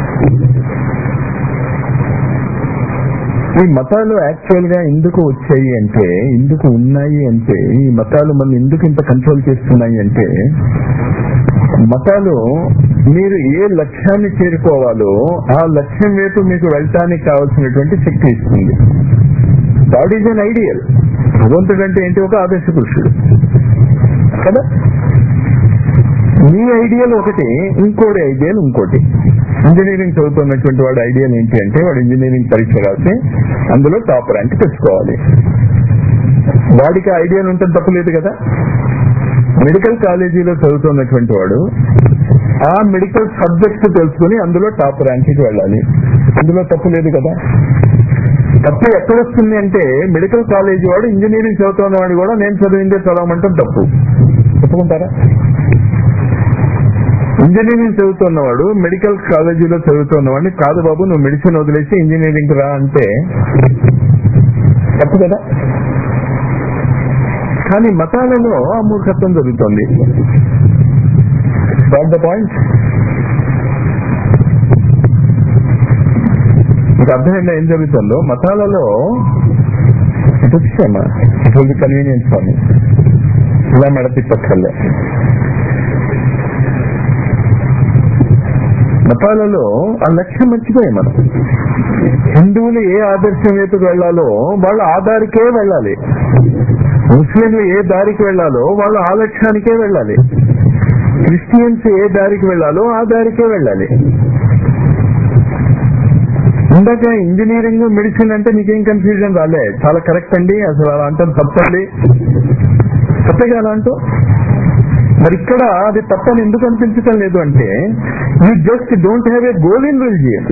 C: ఈ మతాలు యాక్చువల్ గా ఎందుకు వచ్చాయి అంటే ఎందుకు ఉన్నాయి అంటే ఈ మతాలు మనం ఎందుకు ఇంత కంట్రోల్ చేస్తున్నాయి అంటే మతాలు మీరు ఏ లక్ష్యాన్ని చేరుకోవాలో ఆ లక్ష్యం వైపు మీకు వెళ్ళటానికి కావాల్సినటువంటి శక్తి ఇస్తుంది గాడ్ ఈజ్ అన్ ఐడియల్ భగవంతుడు అంటే ఏంటి ఒక ఆదర్శ పురుషుడు కదా మీ ఐడియల్ ఒకటి ఇంకోటి ఐడియల్ ఇంకోటి ఇంజనీరింగ్ చదువుతున్నటువంటి వాడు ఐడియల్ ఏంటి అంటే వాడు ఇంజనీరింగ్ పరీక్ష రాసి అందులో టాప్ ర్యాంక్ తెచ్చుకోవాలి వాడికి ఐడియల్ ఉంటే తప్పలేదు కదా మెడికల్ కాలేజీలో చదువుతున్నటువంటి వాడు ఆ మెడికల్ సబ్జెక్ట్ తెలుసుకుని అందులో టాప్ ర్యాంక్కి వెళ్ళాలి అందులో తప్పు లేదు కదా తప్పు ఎక్కడొస్తుంది అంటే మెడికల్ కాలేజీ వాడు ఇంజనీరింగ్ చదువుతున్న వాడు కూడా నేను చదివిందే చదవమంటాం తప్పు ఒప్పుకుంటారా ఇంజనీరింగ్ చదువుతున్నవాడు మెడికల్ కాలేజీలో చదువుతున్నవాడిని కాదు బాబు నువ్వు మెడిసిన్ వదిలేసి ఇంజనీరింగ్ రా అంటే తప్పు కదా కానీ మతాలలో ఆ మూర్ఖత్వం జరుగుతోంది ద పాయింట్ మీకు అర్థమైందా ఏం జరుగుతుందో మతాలలో ఇటు వచ్చామా ఇటు కన్వీనియన్స్ స్వామి ఇలా మెడ తిప్పక్కర్లే మతాలలో ఆ లక్ష్యం మర్చిపోయాం మనం హిందువులు ఏ ఆదర్శం వైపుకు వెళ్లాలో వాళ్ళ ఆ దారికే వెళ్ళాలి ముస్లింలు ఏ దారికి వెళ్లాలో వాళ్ళు ఆ లక్ష్యానికే వెళ్ళాలి క్రిస్టియన్స్ ఏ దారికి వెళ్లాలో ఆ దారికే వెళ్ళాలి ఇందాక ఇంజనీరింగ్ మెడిసిన్ అంటే మీకేం కన్ఫ్యూజన్ రాలే చాలా కరెక్ట్ అండి అసలు అలా అంటాం తప్పండి తప్పగా అలా అంటూ మరి ఇక్కడ అది తప్పని ఎందుకు అనిపించటం లేదు అంటే you just don't have a goal in religion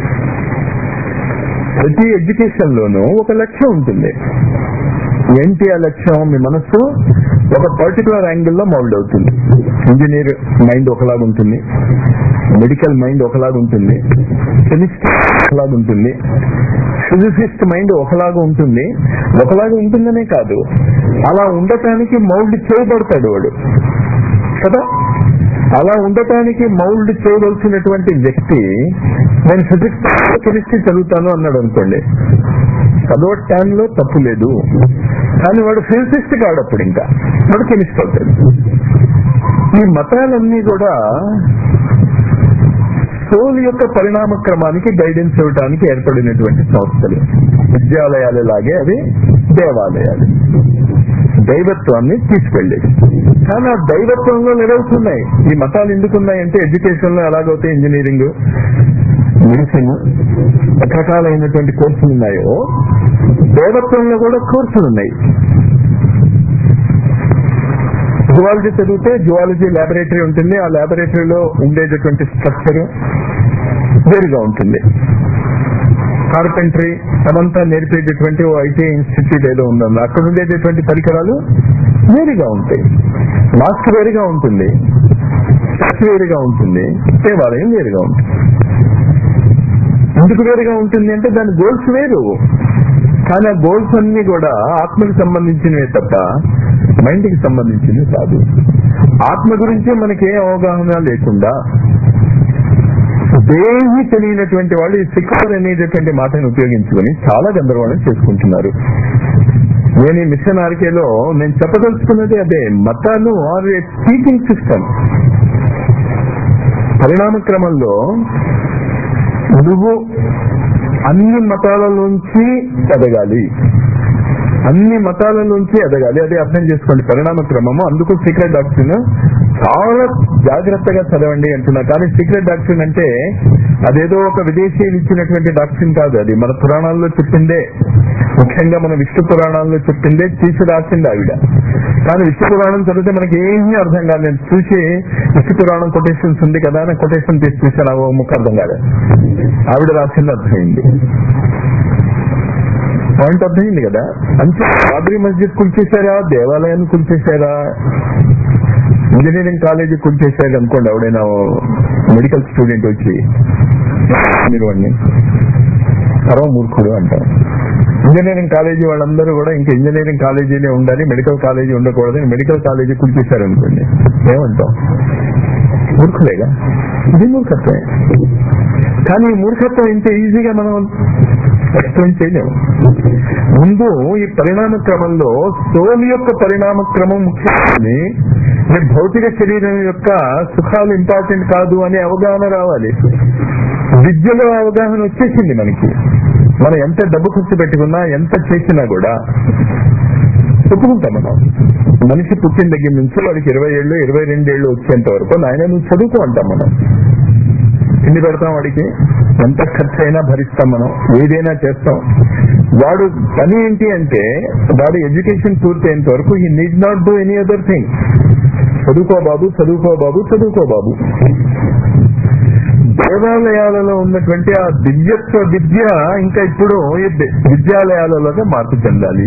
C: ప్రతి ఎడ్యుకేషన్ లోనూ ఒక లక్ష్యం ఉంటుంది ఏంటి ఆ లక్ష్యం మీ మనస్సు ఒక పర్టికులర్ యాంగిల్లో మౌల్డ్ అవుతుంది ఇంజనీర్ మైండ్ ఒకలాగా ఉంటుంది మెడికల్ మైండ్ ఒకలాగా ఉంటుంది కెమిస్ట్ ఒకలాగా ఉంటుంది ఫిజిసిస్ట్ మైండ్ ఒకలాగా ఉంటుంది ఒకలాగా ఉంటుందనే కాదు అలా ఉండటానికి మౌల్డ్ చేయబడతాడు వాడు కదా అలా ఉండటానికి మౌల్డ్ చేయవలసినటువంటి వ్యక్తి నేను ఫిజిక్స్ కెమిస్ట్రీ చదువుతాను అన్నాడు అనుకోండి చదవటానికి తప్పు లేదు కానీ వాడు ఫిజిసిస్ట్ కాడు అప్పుడు ఇంకా వాడు కెమిస్ట్ అవుతాడు ఈ మతాలన్నీ కూడా సోల్ యొక్క పరిణామ క్రమానికి గైడెన్స్ ఇవ్వడానికి ఏర్పడినటువంటి సంస్థలు విద్యాలయాలు లాగే అవి దేవాలయాలు దైవత్వాన్ని తీసుకెళ్ళేది కానీ ఆ దైవత్వంలో లెవెల్స్ ఉన్నాయి ఈ మతాలు ఎందుకున్నాయి అంటే ఎడ్యుకేషన్ లో ఎలాగైతే ఇంజనీరింగ్ మెడిసిన్ రకరకాలైనటువంటి కోర్సులు ఉన్నాయో దేవత్వంలో కూడా కోర్సులు ఉన్నాయి జువాలజీ చదివితే జువాలజీ ల్యాబొరేటరీ ఉంటుంది ఆ ల్యాబొరేటరీలో ఉండేటటువంటి స్ట్రక్చర్ వేరుగా ఉంటుంది కార్పెంటరీ అదంతా నేర్పేటటువంటి ఓ ఐటీ ఇన్స్టిట్యూట్ ఏదో ఉందో అక్కడ ఉండేటటువంటి పరికరాలు వేరుగా ఉంటాయి మాస్క్ వేరుగా ఉంటుంది చర్చ్ వేరుగా ఉంటుంది దేవాలయం వేరుగా ఉంటుంది ఎందుకు వేరుగా ఉంటుంది అంటే దాని గోల్స్ వేరు కానీ ఆ గోల్స్ అన్ని కూడా ఆత్మకి సంబంధించినవే తప్ప మైండ్ కి సంబంధించినవి కాదు ఆత్మ గురించి మనకి ఏ అవగాహన లేకుండా దేహి తెలియనటువంటి వాళ్ళు ఈ సిక్కులు అనేటటువంటి మాటను ఉపయోగించుకొని చాలా గందరగోళం చేసుకుంటున్నారు నేను ఈ మిషన్ ఆర్కేలో నేను చెప్పదలుచుకున్నది అదే మతాలు ఆర్ ఏ టీచింగ్ సిస్టమ్ పరిణామ క్రమంలో నువ్వు అన్ని మతాల నుంచి ఎదగాలి అన్ని మతాల నుంచి ఎదగాలి అదే అర్థం చేసుకోండి పరిణామ క్రమము అందుకు సీక్రెట్ డాక్టరీన్ చాలా జాగ్రత్తగా చదవండి అంటున్నా కానీ సీక్రెట్ డాక్టరీన్ అంటే అదేదో ఒక విదేశీయులు ఇచ్చినటువంటి డాక్టరీన్ కాదు అది మన పురాణాల్లో చెప్పిందే ముఖ్యంగా మన విష్ణు పురాణాల్లో చెప్పిందే తీసి రాసింది ఆవిడ కానీ విష్ణు పురాణం చదివితే మనకి ఏమీ అర్థం కాదు నేను చూసి విష్ణు పురాణం కొటేషన్స్ ఉంది కదా అని కొటేషన్ తీసి చూసాను ఆ ముక్క అర్థం కాదు ఆవిడ రాసింది అర్థమైంది పాయింట్ అర్థమైంది కదా అంతే బాబ్రీ మస్జిద్ కూల్చేశారా దేవాలయాన్ని కూల్చేశారా ఇంజనీరింగ్ కాలేజీ కూల్చేశారు అనుకోండి ఎవడైనా మెడికల్ స్టూడెంట్ వచ్చి మీరు వాడిని సర్వ మూర్ఖుడు అంటారు ఇంజనీరింగ్ కాలేజీ వాళ్ళందరూ కూడా ఇంకా ఇంజనీరింగ్ కాలేజీలే ఉండాలి మెడికల్ కాలేజీ ఉండకూడదని మెడికల్ కాలేజీ కురిచేశారు అనుకోండి ఏమంటాం మూర్ఖులేగా ఇది మూర్ఖత్వమే కానీ ఈ మూర్ఖత్వం ఇంత ఈజీగా మనం ఎక్స్ప్లెయిన్ చేయలేము ముందు ఈ పరిణామ క్రమంలో సోల్ యొక్క పరిణామ క్రమం ముఖ్యమైనది ఈ భౌతిక శరీరం యొక్క సుఖాలు ఇంపార్టెంట్ కాదు అనే అవగాహన రావాలి విద్యలో అవగాహన వచ్చేసింది మనకి మనం ఎంత డబ్బు ఖర్చు పెట్టుకున్నా ఎంత చేసినా కూడా ఒప్పుకుంటాం మనం మనిషి పుట్టిన దగ్గర నుంచి వాడికి ఇరవై ఏళ్ళు ఇరవై రెండేళ్లు వచ్చేంత వరకు నాయన నువ్వు చదువుకో అంటాం మనం ఎన్ని పెడతాం వాడికి ఎంత ఖర్చు అయినా భరిస్తాం మనం ఏదైనా చేస్తాం వాడు పని ఏంటి అంటే వాడు ఎడ్యుకేషన్ పూర్తయినంత వరకు he need not do any other thing చదువుకో బాబు చదువుకో బాబు చదువుకో బాబు దేవాలయాలలో ఉన్నటువంటి ఆ దివ్యత్వ విద్య ఇంకా ఇప్పుడు ఈ ది- విద్యాలయాలలోనే మార్పు చెందాలి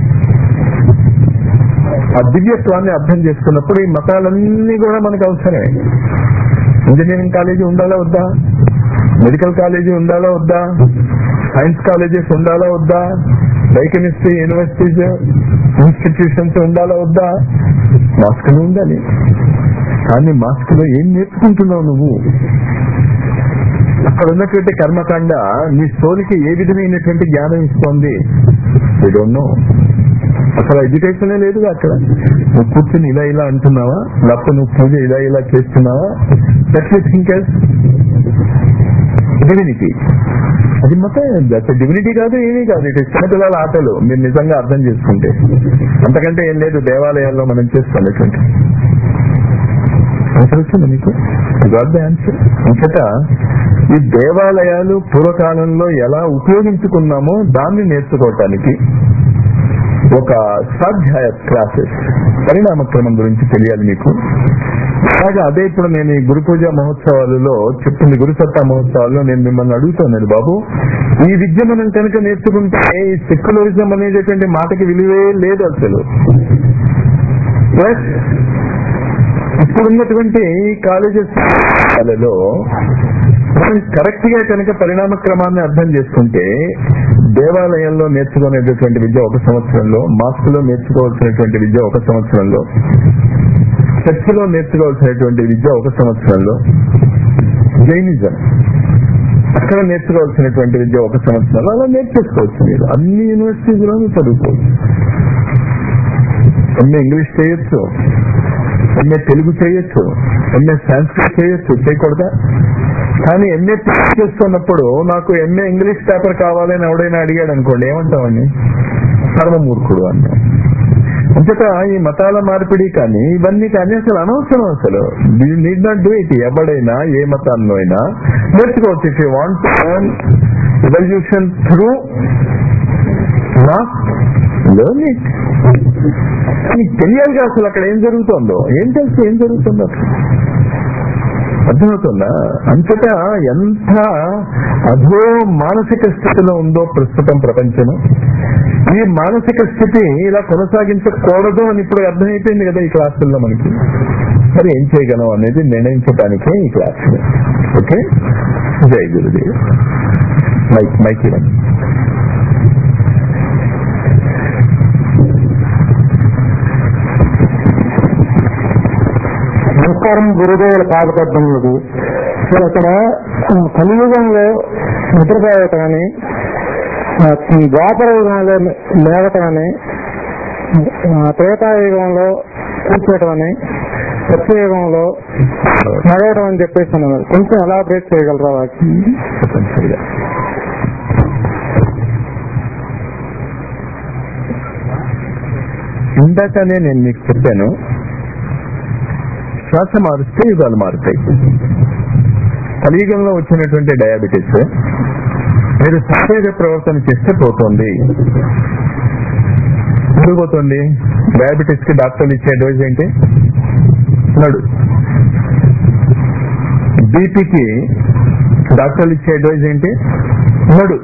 C: ఆ దివ్యత్వాన్ని అర్థం చేసుకున్నప్పుడు ఈ మతాలన్నీ కూడా మనకు అవసరమే ఇంజనీరింగ్ కాలేజీ ఉండాలా వద్దా మెడికల్ కాలేజీ ఉండాలా వద్దా సైన్స్ కాలేజెస్ ఉండాలా వద్దా బయోకెమిస్ట్రీ యూనివర్సిటీస్ ఇన్స్టిట్యూషన్స్ ఉండాలా వద్దా మాస్కులు ఉండాలి కానీ మాస్కులో ఏం నేర్చుకుంటున్నావు నువ్వు అక్కడ ఉన్నటువంటి కర్మకాండ నీ సోలికి ఏ విధమైనటువంటి జ్ఞానం ఇస్తోంది డోంట్ నో అసలు ఎడ్యుకేషన్ లేదు అక్కడ నువ్వు కూర్చుని ఇలా ఇలా అంటున్నావా లేకపోతే నువ్వు పూజ ఇలా ఇలా చేస్తున్నావా దట్ యూ థింక్ డివినిటీ అది మొత్తం డివినిటీ కాదు ఏమీ కాదు ఇటు చిన్నపిల్లల ఆటలు మీరు నిజంగా అర్థం చేసుకుంటే అంతకంటే ఏం లేదు దేవాలయాల్లో మనం చేస్తున్నటువంటి ఆన్సర్ వచ్చింది మీకు గాడ్ ద ఆన్సర్ అంతటా ఈ దేవాలయాలు పూర్వకాలంలో ఎలా ఉపయోగించుకున్నామో దాన్ని నేర్చుకోవటానికి ఒక స్వాధ్యాయ క్లాసెస్ పరిణామ క్రమం గురించి తెలియాలి మీకు అలాగే అదే ఇప్పుడు నేను ఈ గురు పూజ మహోత్సవాలలో చెప్తుంది గురు సత్తా మహోత్సవాల్లో నేను మిమ్మల్ని అడుగుతున్నాను బాబు ఈ విద్య మనం కనుక నేర్చుకుంటే ఈ సెక్యులరిజం అనేటటువంటి మాటకి విలువే లేదు అసలు ప్లస్ ఇప్పుడున్నటువంటి కాలేజెస్ లో మనం కరెక్ట్ గా కనుక పరిణామ క్రమాన్ని అర్థం చేసుకుంటే దేవాలయంలో నేర్చుకునేటటువంటి విద్య ఒక సంవత్సరంలో మాస్కులో నేర్చుకోవాల్సినటువంటి విద్య ఒక సంవత్సరంలో చర్చిలో నేర్చుకోవాల్సినటువంటి విద్య ఒక సంవత్సరంలో జైనిజం అక్కడ నేర్చుకోవాల్సినటువంటి విద్య ఒక సంవత్సరంలో అలా నేర్చేసుకోవచ్చు మీరు అన్ని యూనివర్సిటీస్లోనూ చదువుకోవచ్చు ఎంఏ ఇంగ్లీష్ చేయొచ్చు ఎంఏ తెలుగు చేయొచ్చు ఎంఏ సాంస్క్రిట్ చేయొచ్చు చేయకూడదా కానీ ఎంఏ తెలుగు చేస్తున్నప్పుడు నాకు ఎంఏ ఇంగ్లీష్ పేపర్ కావాలని ఎవడైనా అడిగాడు అనుకోండి ఏమంటామండి సర్వమూర్ఖుడు అంటాం అంతటా ఈ మతాల మార్పిడి కానీ ఇవన్నీ కానీ అసలు అనవసరం అసలు నీడ్ నాట్ డూ ఇట్ ఎవడైనా ఏ మతాల్లో అయినా నేర్చుకోవచ్చు if you want revolution through learn it నీకు తెలియాలిగా అసలు అక్కడ ఏం జరుగుతుందో ఏం తెలుసు ఏం జరుగుతుందో అసలు అర్థమవుతుందా అంతటా ఎంత అధో మానసిక స్థితిలో ఉందో ప్రస్తుతం ప్రపంచం ఈ మానసిక స్థితి ఇలా కొనసాగించకూడదు అని ఇప్పుడు అర్థమైపోయింది కదా ఈ క్లాసుల్లో మనకి మరి ఏం చేయగలం అనేది నిర్ణయించడానికే ఈ క్లాస్ ఓకే జై గురుదేవ్ మైక్ మైక్ ఇవ్వండి
E: నమస్కారం గురుదేవుల పాదపద్మములకు మీరు అక్కడ ఆ, కలియుగంలో నిద్రపోవటం అని ఆ, ద్వాపర యుగంలో లేవటం అని ఆ, త్రేతాయుగంలో కూర్చోవటం అని సత్యయుగంలో నడవటం అని చెప్పేసి అన్నారు కొంచెం ఎలాబరేట్ చేయగలరా వాటిని
C: తప్పనిసరిగా ఇందాకనే నేను మీకు చెప్పాను శ్వాస మారుస్తే యుగాలు మారుతాయి కలియుగంలో వచ్చినటువంటి డయాబెటీస్ మీరు సహజ ప్రవర్తన చేస్తే పోతుంది ఎందుకు పోతుంది డయాబెటీస్ కి డాక్టర్లు ఇచ్చే డోస్ ఏంటి నడు బీపీకి డాక్టర్లు ఇచ్చే డోస్ ఏంటి నడు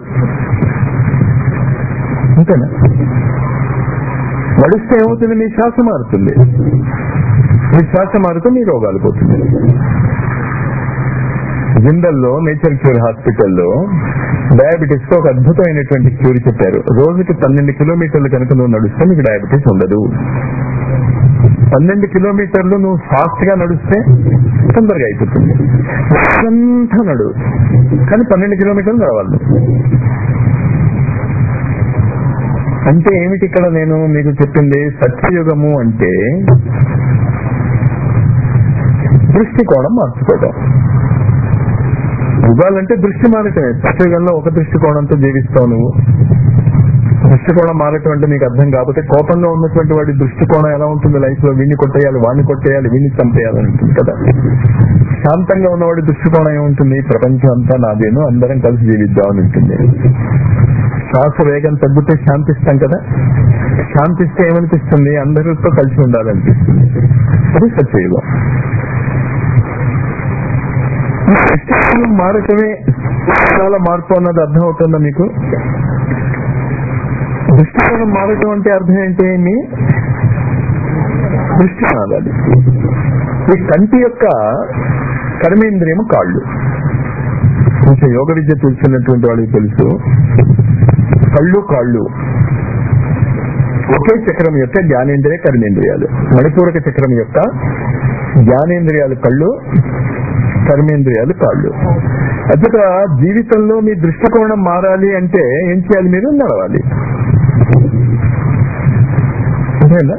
C: అంతేనా నడిస్తే ఏమవుతుంది మీ శ్వాస మారుతుంది మీ శ్వాస మారితే మీ రోగాలు పోతుంది జిందల్లో నేచర్ క్యూర్ హాస్పిటల్లో డయాబెటీస్ కి ఒక అద్భుతమైనటువంటి క్యూర్ చెప్పారు రోజుకి పన్నెండు కిలోమీటర్లు కనుక నువ్వు నడుస్తే నీకు డయాబెటీస్ ఉండదు పన్నెండు కిలోమీటర్లు నువ్వు ఫాస్ట్ గా నడుస్తే తొందరగా అయిపోతుంది అంతా నడు కానీ పన్నెండు కిలోమీటర్లు నడవాలి నువ్వు. అంటే ఏమిటి ఇక్కడ నేను మీకు చెప్పింది సత్యయుగము అంటే దృష్టికోణం మార్చుకోవడం యుగాలంటే దృష్టి మారటమే సత్యయుగంలో ఒక దృష్టికోణంతో జీవిస్తావు నువ్వు దృష్టికోణం మారటం అంటే నీకు అర్థం కాకపోతే కోపంలో ఉన్నటువంటి వాడి దృష్టికోణం ఎలా ఉంటుంది లైఫ్ లో వీడిని కొట్టేయాలి వాడిని కొట్టేయాలి వీడిని చంపేయాలని ఉంటుంది కదా శాంతంగా ఉన్నవాడి దృష్టికోణం ఏముంటుంది ప్రపంచం అంతా నాదేను అందరం కలిసి జీవిద్దాం అని ఉంటుంది శ్వాస వేగం తగ్గితే శాంతిస్తాం కదా శాంతిస్తే ఏమనిపిస్తుంది అందరితో కలిసి ఉండాలనిపిస్తుంది అది సత్యయుగం ఈ దృష్టికోణం మారటమే చాలా మార్పు అన్నది అర్థం అవుతుందా మీకు దృష్టికోణం మారటం అంటే అర్థం ఏంటి మీ దృష్టి మారాలి ఈ కంటి యొక్క కర్మేంద్రియము కాళ్ళు కొంచెం యోగ విద్య తెలిసినటువంటి వాళ్ళకి తెలుసు కళ్ళు కాళ్ళు ఒకే చక్రం యొక్క జ్ఞానేంద్రియ కర్మేంద్రియాలు మణిపూరక చక్రం యొక్క జ్ఞానేంద్రియాలు కళ్ళు కర్మేంద్రియాలు కాళ్ళు అచ్చట జీవితంలో మీ దృష్టికోణం మారాలి అంటే ఏం చేయాలి మీరు నడవాలి అంతేనా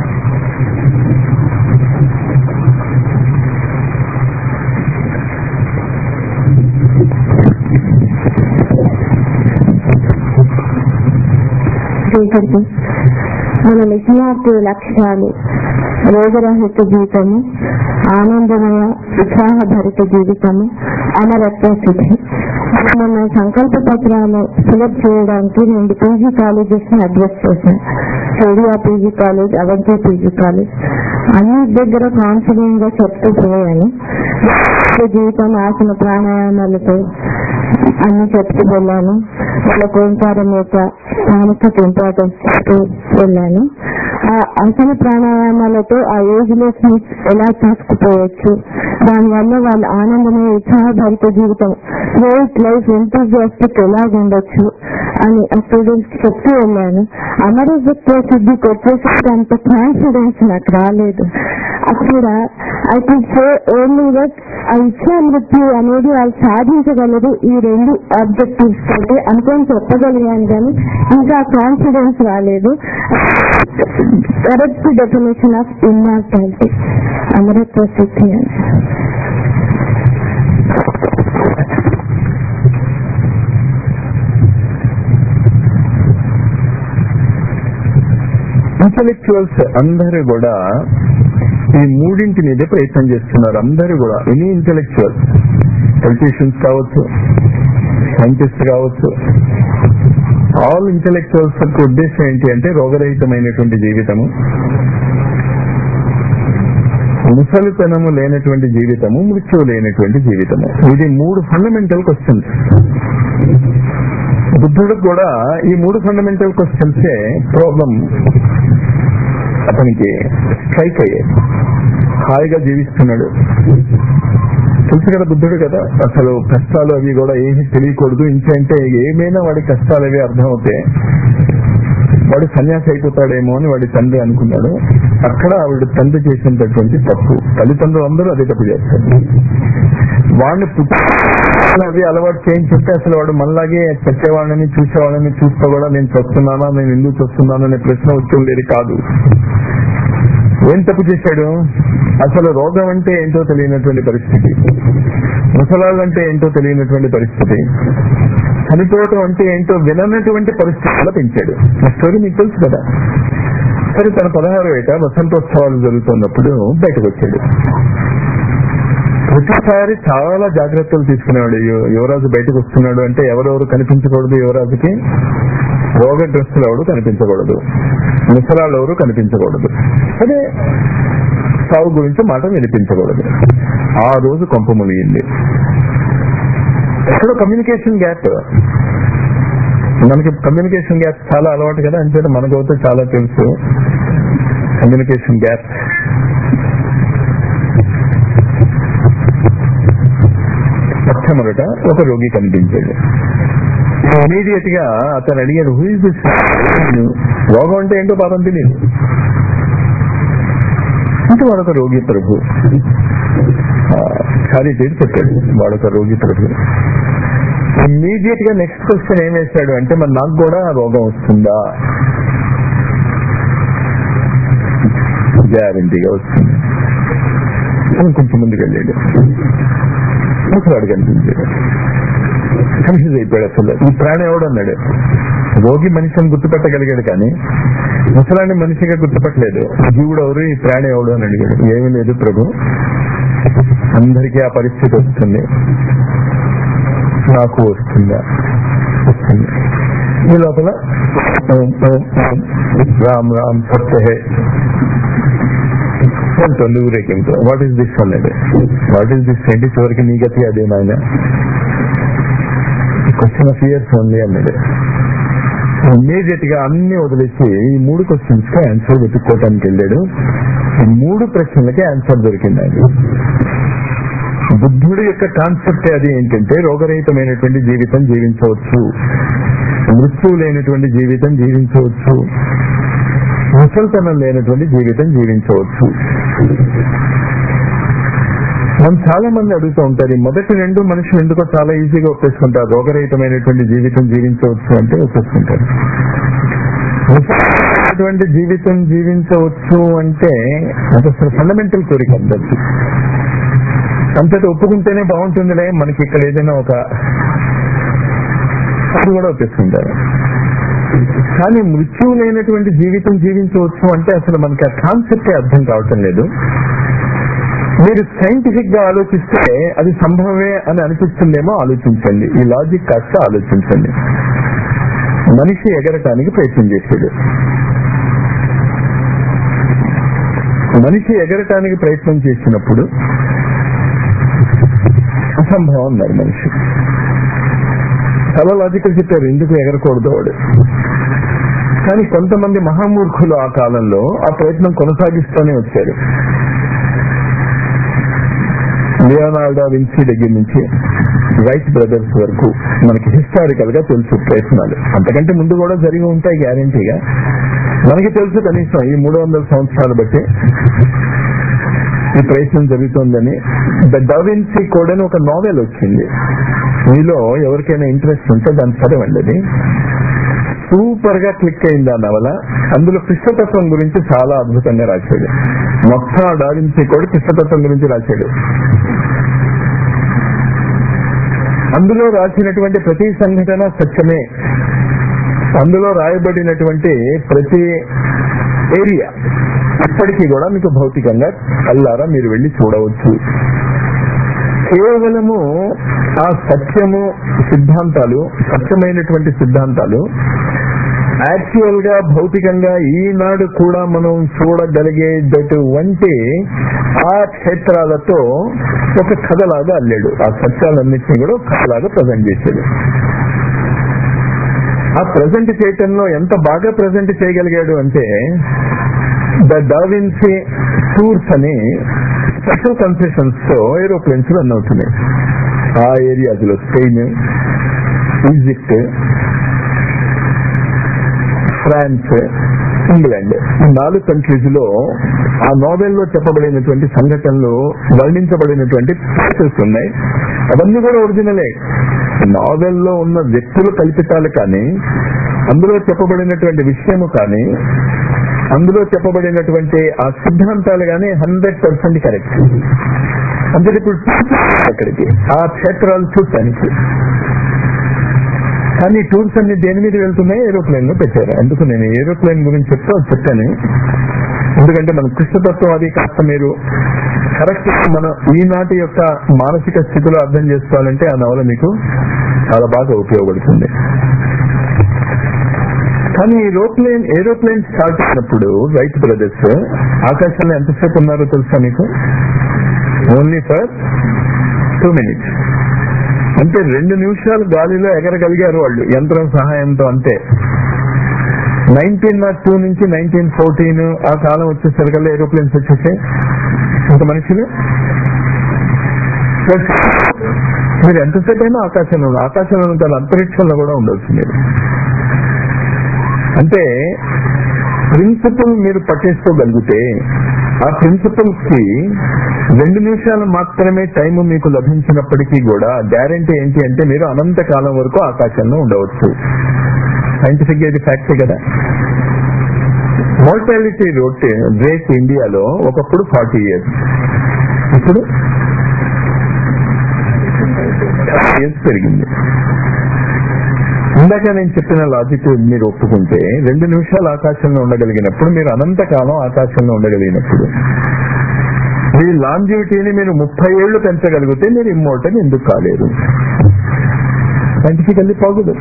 G: స్వీకరిస్తూ మన నిజమార్థ లక్ష్యాలు రోగరహిత జీవితము ఆనందమయ ఉత్సాహభరిత జీవితము అమరత్వ స్థితి మన సంకల్ప పత్రాలు ఫిలప్ చేయడానికి రెండు పీజీ కాలేజెస్ ని అడ్రస్ చేశాను సౌడియా PG college Avanti PG college అన్ని దగ్గర కాన్ఫిడెంట్ గా చెప్తూ పోయాను జీవితం ఆసన ప్రాణాయామాలతో అన్ని చెప్తూ వెళ్ళాను వాళ్ళ ఓంకారం యొక్క ప్రాముఖ్యత ఇంపార్టెన్స్ చెప్తూ వెళ్ళాను ఆ ఆసన ప్రాణాయామాలతో ఆ ఏజ్ లెస్నెస్ ఎలా తీసుకుపోవచ్చు దానివల్ల వాళ్ళ ఆనందమైన ఉత్సాహభరిత జీవితం స్ట్రేట్ లైఫ్ ఎంతూజియాస్టిక్ ఎలా ఉండొచ్చు అని ఆ స్టూడెంట్స్ చెప్తూ వెళ్ళాను అమరసత్వ సిద్ధికి వచ్చేసరికి అంత కాన్ఫిడెన్స్ నాకు రాలేదు అక్కడ I can say only that ఆ ఇచ్చా మృత్యు అనేది వాళ్ళు సాధించగలరు ఈ రెండు ఆబ్జెక్టివ్స్ తోటి అనుకొని చెప్పగలిగాను కానీ ఇంకా కాన్ఫిడెన్స్ రాలేదు కరెక్ట్ డెఫినేషన్ ఆఫ్ ఇమ్మార్టాలిటీ అమరత్వ స్థితి అని
C: ఇంటలెక్చువల్స్ అందరూ కూడా ఈ మూడింటి మీదే ప్రయత్నం చేస్తున్నారు అందరూ కూడా ఎనీ ఇంటలెక్చువల్ పొలిటీషియన్స్ కావచ్చు సైంటిస్ట్ కావచ్చు ఆల్ ఇంటలెక్చువల్స్ యొక్క ఉద్దేశం ఏంటి అంటే రోగరహితమైనటువంటి జీవితము ముసలితనము లేనటువంటి జీవితము మృత్యువు లేనటువంటి జీవితము ఇది మూడు ఫండమెంటల్ క్వశ్చన్స్ బుద్ధుడికి కూడా ఈ మూడు ఫండమెంటల్ క్వశ్చన్సే ప్రాబ్లం అతనికి స్ట్రైక్ అయ్యాయి హాయిగా జీవిస్తున్నాడు తెలుసు కదా బుద్ధుడు కదా అసలు కష్టాలు అవి కూడా ఏమీ తెలియకూడదు ఇంకంటే ఏమైనా వాడి కష్టాలు అవి అర్థమవుతే వాడు సన్యాసి అయిపోతాడేమో అని వాడి తండ్రి అనుకున్నాడు అక్కడ ఆవిడ తండ్రి చేసినటువంటి తప్పు తల్లిదండ్రులు అందరూ అదే తప్పు చేస్తారు వాడిని పుట్టి అది అలవాటు చేయించుంటే అసలు వాడు మనలాగే చచ్చేవాళ్ళని చూసేవాళ్ళని చూస్తూ కూడా నేను చూస్తున్నానా నేను ఎందుకు చూస్తున్నాను అనే ప్రశ్న వచ్చి ఉండేది కాదు ఏం తప్పు చేశాడు అసలు రోగం అంటే ఏంటో తెలియనటువంటి పరిస్థితి ముసలాళ్ళంటే ఏంటో తెలియనటువంటి పరిస్థితి చనిపోవటం అంటే ఏంటో విననటువంటి పరిస్థితుల్లో పెంచాడు ఆ స్టోరీ మీకు తెలుసు కదా సరే తన పదహారు ఏట వసంతోత్సవాలు జరుగుతున్నప్పుడు బయటకు వచ్చాడు ప్రతిసారి చాలా జాగ్రత్తలు తీసుకునేవాడు యు- యువరాజు బయటకు వస్తున్నాడు అంటే ఎవరెవరు కనిపించకూడదు యువరాజుకి రోగగ్రస్తులు ఎవరు కనిపించకూడదు ముసలాళ్ళు ఎవరు కనిపించకూడదు అదే సాగు గురించి మాట వినిపించకూడదు ఆ రోజు కొంప మునిగింది ఎక్కడో కమ్యూనికేషన్ గ్యాప్ మనకి కమ్యూనికేషన్ గ్యాప్ చాలా అలవాటు కదా అంటే మనకైతే చాలా తెలుసు కమ్యూనికేషన్ గ్యాప్ మొట్టమొదట ఒక రోగి కనిపించాడు ఇమీడియట్ గా అతను అడిగాడు హూ ఇస్ దిస్ రోగం అంటే ఏంటో పాపం తెలియదు అంటే వాడొక రోగి ప్రభు చారిటేట్ చెప్పాడు వాడొక రోగి ప్రభు ఇమ్మీడియట్ గా నెక్స్ట్ క్వశ్చన్ ఏం వేశాడు అంటే మరి నాకు కూడా రోగం వస్తుందా గ్యారంటీగా వస్తుంది అని కొంచెం ముందుకు వెళ్ళాడు ముసలాడు కనిపించాడు కన్ఫ్యూజ్ అయిపోయాడు అసలు ఈ ప్రాణం ఎవడు అన్నాడు రోగి మనిషిని గుర్తుపెట్టగలిగాడు కానీ ముసలాన్ని మనిషిగా గుర్తుపట్టలేదు జీవుడు ఎవరు ఈ ప్రాణి ఎవడు అని అడిగాడు ఏమీ లేదు ప్రభు అందరికీ ఆ పరిస్థితి వస్తుంది నాకు వస్తుందా వస్తుంది ఈ లోపల ఓం, ఓం, ఓం, రామ్ రామ్ సత్య హే వెళ్తుంది ఊరేగింపు వాట్ ఈస్ దిస్ అన్నది వాట్ ఈస్ దిస్ ఏంటి చివరికి నీ గతి అదే నాయన క్వశ్చన్ ఆఫ్ ఇయర్స్ ఉంది అన్నది ఇమీడియట్ గా అన్ని వదిలేసి ఈ మూడు క్వశ్చన్స్ కి ఆన్సర్ వెతుక్కోవటానికి వెళ్ళాడు ఈ మూడు ప్రశ్నలకి ఆన్సర్ దొరికింది ఆయన బుద్ధుడి యొక్క కాన్సెప్ట్ అది ఏంటంటే రోగరహితమైనటువంటి జీవితం జీవించవచ్చు మృత్యువు లేనటువంటి జీవితం జీవించవచ్చు ముసల్తనం లేనటువంటి జీవితం జీవించవచ్చు మనం చాలా మంది అడుగుతూ ఉంటారు ఈ మొదటి రెండు మనుషులు ఎందుకో చాలా ఈజీగా ఒప్పేసుకుంటారు రోగరహితమైనటువంటి జీవితం జీవించవచ్చు అంటే ఒప్పేసుకుంటారు ముసలిమైనటువంటి జీవితం జీవించవచ్చు అంటే అది అసలు ఫండమెంటల్ కోరిక అందరికి అంతటి ఒప్పుకుంటేనే బాగుంటుందిలే మనకి ఇక్కడ ఏదైనా ఒక అది కూడా ఒప్పేసుకుంటారు కానీ మృత్యువు లేనటువంటి జీవితం జీవించవచ్చు అంటే అసలు మనకి ఆ కాన్సెప్టే అర్థం కావటం లేదు మీరు సైంటిఫిక్ గా ఆలోచిస్తే అది సంభవమే అని అనిపిస్తుందేమో ఆలోచించండి ఈ లాజిక్ కాస్త ఆలోచించండి మనిషి ఎగరటానికి ప్రయత్నం చేశాడు మనిషి ఎగరటానికి ప్రయత్నం చేసినప్పుడు అసంభవం అన్నారు మనిషి చాలా లాజికల్ చెప్పారు ఎందుకు ఎగరకూడదు వాడు కానీ కొంతమంది మహామూర్ఖులు ఆ కాలంలో ఆ ప్రయత్నం కొనసాగిస్తూనే వచ్చారు లియోనార్డో విన్సీ దగ్గర నుంచి రైట్ బ్రదర్స్ వరకు మనకి హిస్టారికల్ గా తెలుసు ప్రయత్నాలు అంతకంటే ముందు కూడా జరిగి ఉంటాయి గ్యారంటీగా మనకి తెలుసు కనీసం ఈ మూడు వందల సంవత్సరాలు బట్టి ఈ ప్రయత్నం జరుగుతోందని ద డవిన్సీ కోడ్ అని ఒక నావెల్ వచ్చింది మీలో ఎవరికైనా ఇంట్రెస్ట్ ఉంటే దాన్ని చదవండి అది సూపర్ గా క్లిక్ అయింది ఆ నవల అందులో కృష్ణతత్వం గురించి చాలా అద్భుతంగా రాశాడు మొత్తం ఆ డావిన్సీ కోడ్ కృష్ణతత్వం గురించి రాశాడు అందులో రాసినటువంటి ప్రతి సంఘటన సత్యమే అందులో రాయబడినటువంటి ప్రతి ఏరియా ఇప్పటికీ కూడా మీకు భౌతికంగా కల్లారా మీరు వెళ్ళి చూడవచ్చు కేవలము ఆ సత్యము సిద్ధాంతాలు సత్యమైనటువంటి సిద్ధాంతాలు యాక్చువల్ గా భౌతికంగా ఈనాడు కూడా మనం చూడగలిగేటటువంటి ఆ క్షేత్రాలతో ఒక కథలాగా అల్లాడు ఆ సత్యాలన్నింటినీ కూడా ఒక కథలాగా ప్రజెంట్ చేశాడు ఆ ప్రజెంట్ చేయటంలో ఎంత బాగా ప్రజెంట్ చేయగలిగాడు అంటే ద డావిన్సీ టూర్స్ అని స్పెషల్ కన్సెషన్స్ తో ఏరోప్లేన్స్ రన్ అవుతున్నాయి ఆ ఏరియాస్ లో స్పెయిన్ ఈజిప్ట్ ఫ్రాన్స్ ఇంగ్లాండ్ ఈ నాలుగు కంట్రీస్ లో ఆ నోవెల్ లో చెప్పబడినటువంటి సంఘటనలు వర్ణించబడినటువంటి ప్లేసెస్ ఉన్నాయి అవన్నీ కూడా ఒరిజినలే నావెల్ లో ఉన్న వ్యక్తులు కల్పితాలు కానీ అందులో చెప్పబడినటువంటి విషయము కానీ అందులో చెప్పబడినటువంటి ఆ సిద్ధాంతాలు కానీ హండ్రెడ్ పర్సెంట్ కరెక్ట్ అంటే ఇప్పుడు అక్కడికి ఆ క్షేత్రాలు చూడటానికి కానీ టూర్స్ అన్ని దేని మీద వెళ్తున్నాయి ఏరోప్లేన్ లో పెట్టారు ఎందుకు నేను ఏరోప్లేన్ గురించి చెప్తా చెప్పాను ఎందుకంటే మన కృష్ణతత్వం అది కాస్త మీరు కరెక్ట్ మన ఈనాటి యొక్క మానసిక స్థితిలో అర్థం చేసుకోవాలంటే ఆ నవల మీకు చాలా బాగా ఉపయోగపడుతుంది కానీ ఏరోప్లేన్ ఏరోప్లేన్ స్టార్ట్ అయినప్పుడు రైట్ బ్రదర్స్ ఆకాశంలో ఎంతసేపు ఉన్నారో తెలుసా మీకు ఓన్లీ ఫర్ టూ మినిట్స్ అంటే రెండు నిమిషాలు గాలిలో ఎగరగలిగారు వాళ్ళు యంత్రం సహాయంతో అంతే నైన్టీన్ నాట్ టూ నుంచి నైన్టీన్ ఫోర్టీన్ ఆ కాలం వచ్చేసరికల్లా ఏరోప్లేన్స్ వచ్చేసాయి ఇంత మనుషులు మీరు ఎంతసేపు అయినా ఆకాశంలో ఉండాలి. ఆకాశంలో ఉంటారు అంతరిక్షంలో కూడా ఉండొచ్చు మీరు అంటే ప్రిన్సిపల్ మీరు పట్టేసుకోగలిగితే ఆ ప్రిన్సిపల్స్ కి రెండు నిమిషాలు మాత్రమే టైం మీకు లభించినప్పటికీ కూడా గ్యారంటీ ఏంటి అంటే మీరు అనంత కాలం వరకు ఆకాశంలో ఉండవచ్చు సైంటిఫిక్ ఇది ఫ్యాక్టే కదా మోర్టాలిటీ రేట్ రేట్ ఇండియాలో ఒకప్పుడు ఫార్టీ ఇయర్స్ ఇప్పుడు ఇయర్స్ పెరిగింది ఇందాక నేను చెప్పిన లాజిక్ మీరు ఒప్పుకుంటే రెండు నిమిషాలు ఆకాశంలో ఉండగలిగినప్పుడు మీరు అనంతకాలం ఆకాశంలో ఉండగలిగినప్పుడు మీ లాంజివిటీని మీరు ముప్పై ఏళ్లు పెంచగలిగితే మీరు ఇమ్మోటల్ ఎందుకు కాలేరు సైంటిఫికల్లీ పాజిబుల్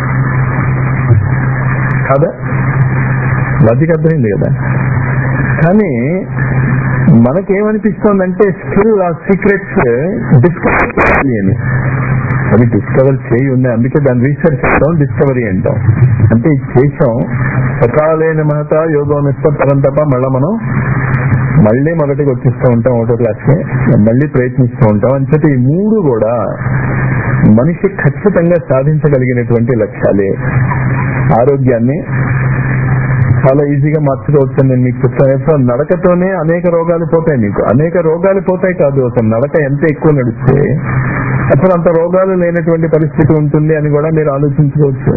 C: కాదా లాజిక్ అర్థమైంది కదా కానీ మనకేమనిపిస్తోందంటే స్కిల్ ఆ సీక్రెట్స్ డిస్కవర్ చేయాలి అని అది డిస్కవర్ చేయి ఉంది అందుకే దాని రీసెర్చ్ అంటాం డిస్కవరీ అంటాం అంటే ఇది చేసాం సకాలైన మహత యోగం నిష్పత్తరం తప్ప మళ్ళీ మనం మళ్ళీ మొదటికి వచ్చేస్తూ ఉంటాం ఒకటో క్లాస్కి మళ్ళీ ప్రయత్నిస్తూ ఉంటాం అని చెప్పి ఈ మూడు కూడా మనిషి ఖచ్చితంగా సాధించగలిగినటువంటి లక్ష్యాలే ఆరోగ్యాన్ని చాలా ఈజీగా మార్చుకోవచ్చు నేను మీకు చెప్తాను అసలు నడకతోనే అనేక రోగాలు పోతాయి మీకు అనేక రోగాలు పోతాయి కాదు అసలు నడక ఎంత ఎక్కువ నడిస్తే అసలు అంత రోగాలు లేనటువంటి పరిస్థితి ఉంటుంది అని కూడా మీరు ఆలోచించుకోవచ్చు